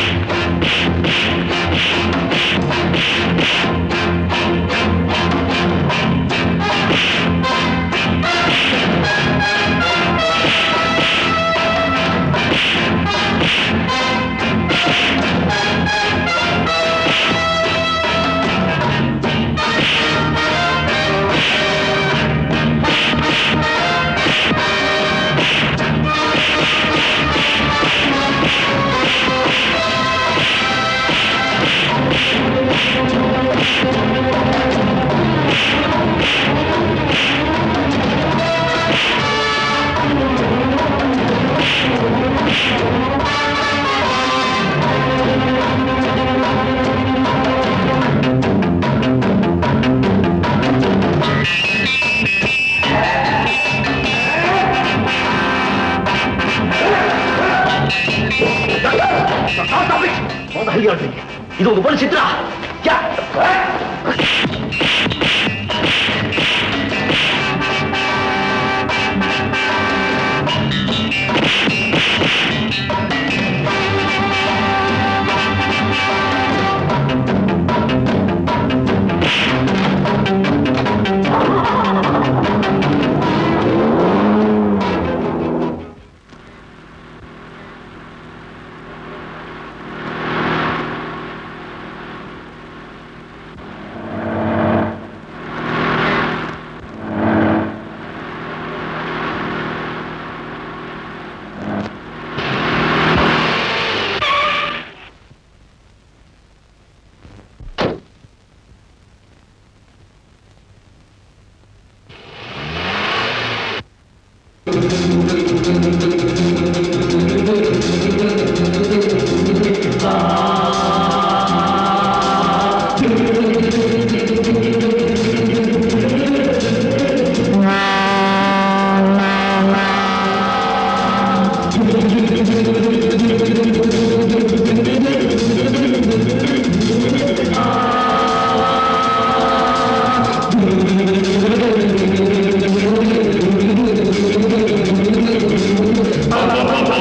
What the hell you are doing? இது உங்க பொண்ணு சித்ரா யா Thank you.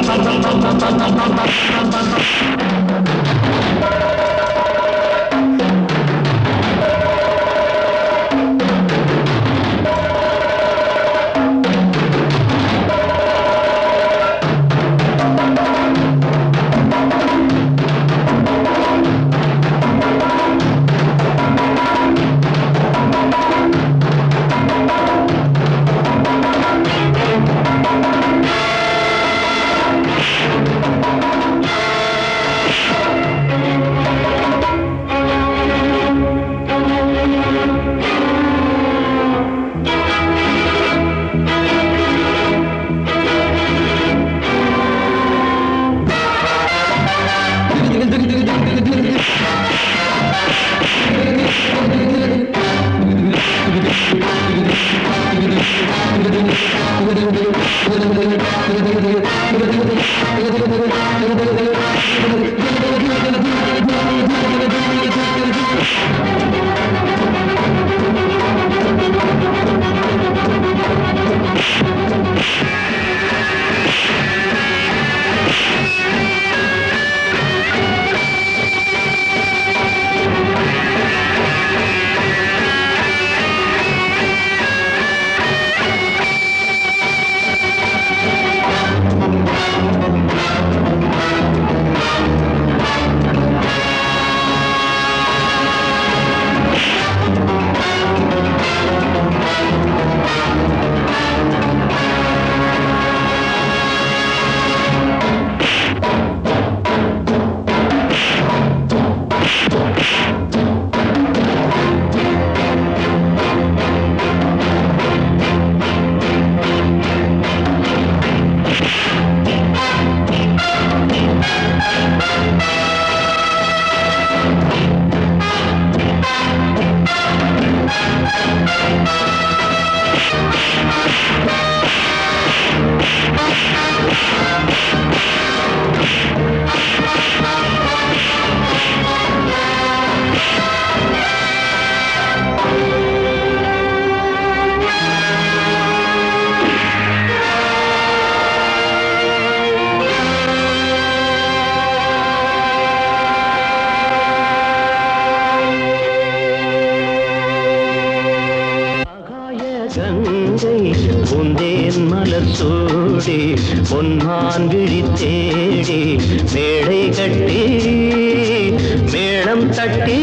பூந்தேன் மலர் சூடி பொன்மான் விழி தேடி மேடை கட்டி மேளம் தட்டி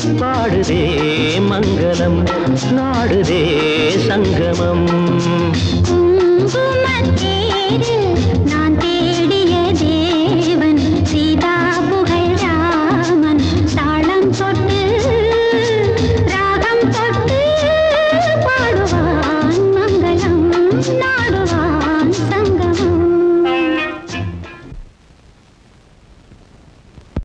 பாடுதே மங்களம் நாடுதே சங்கமம்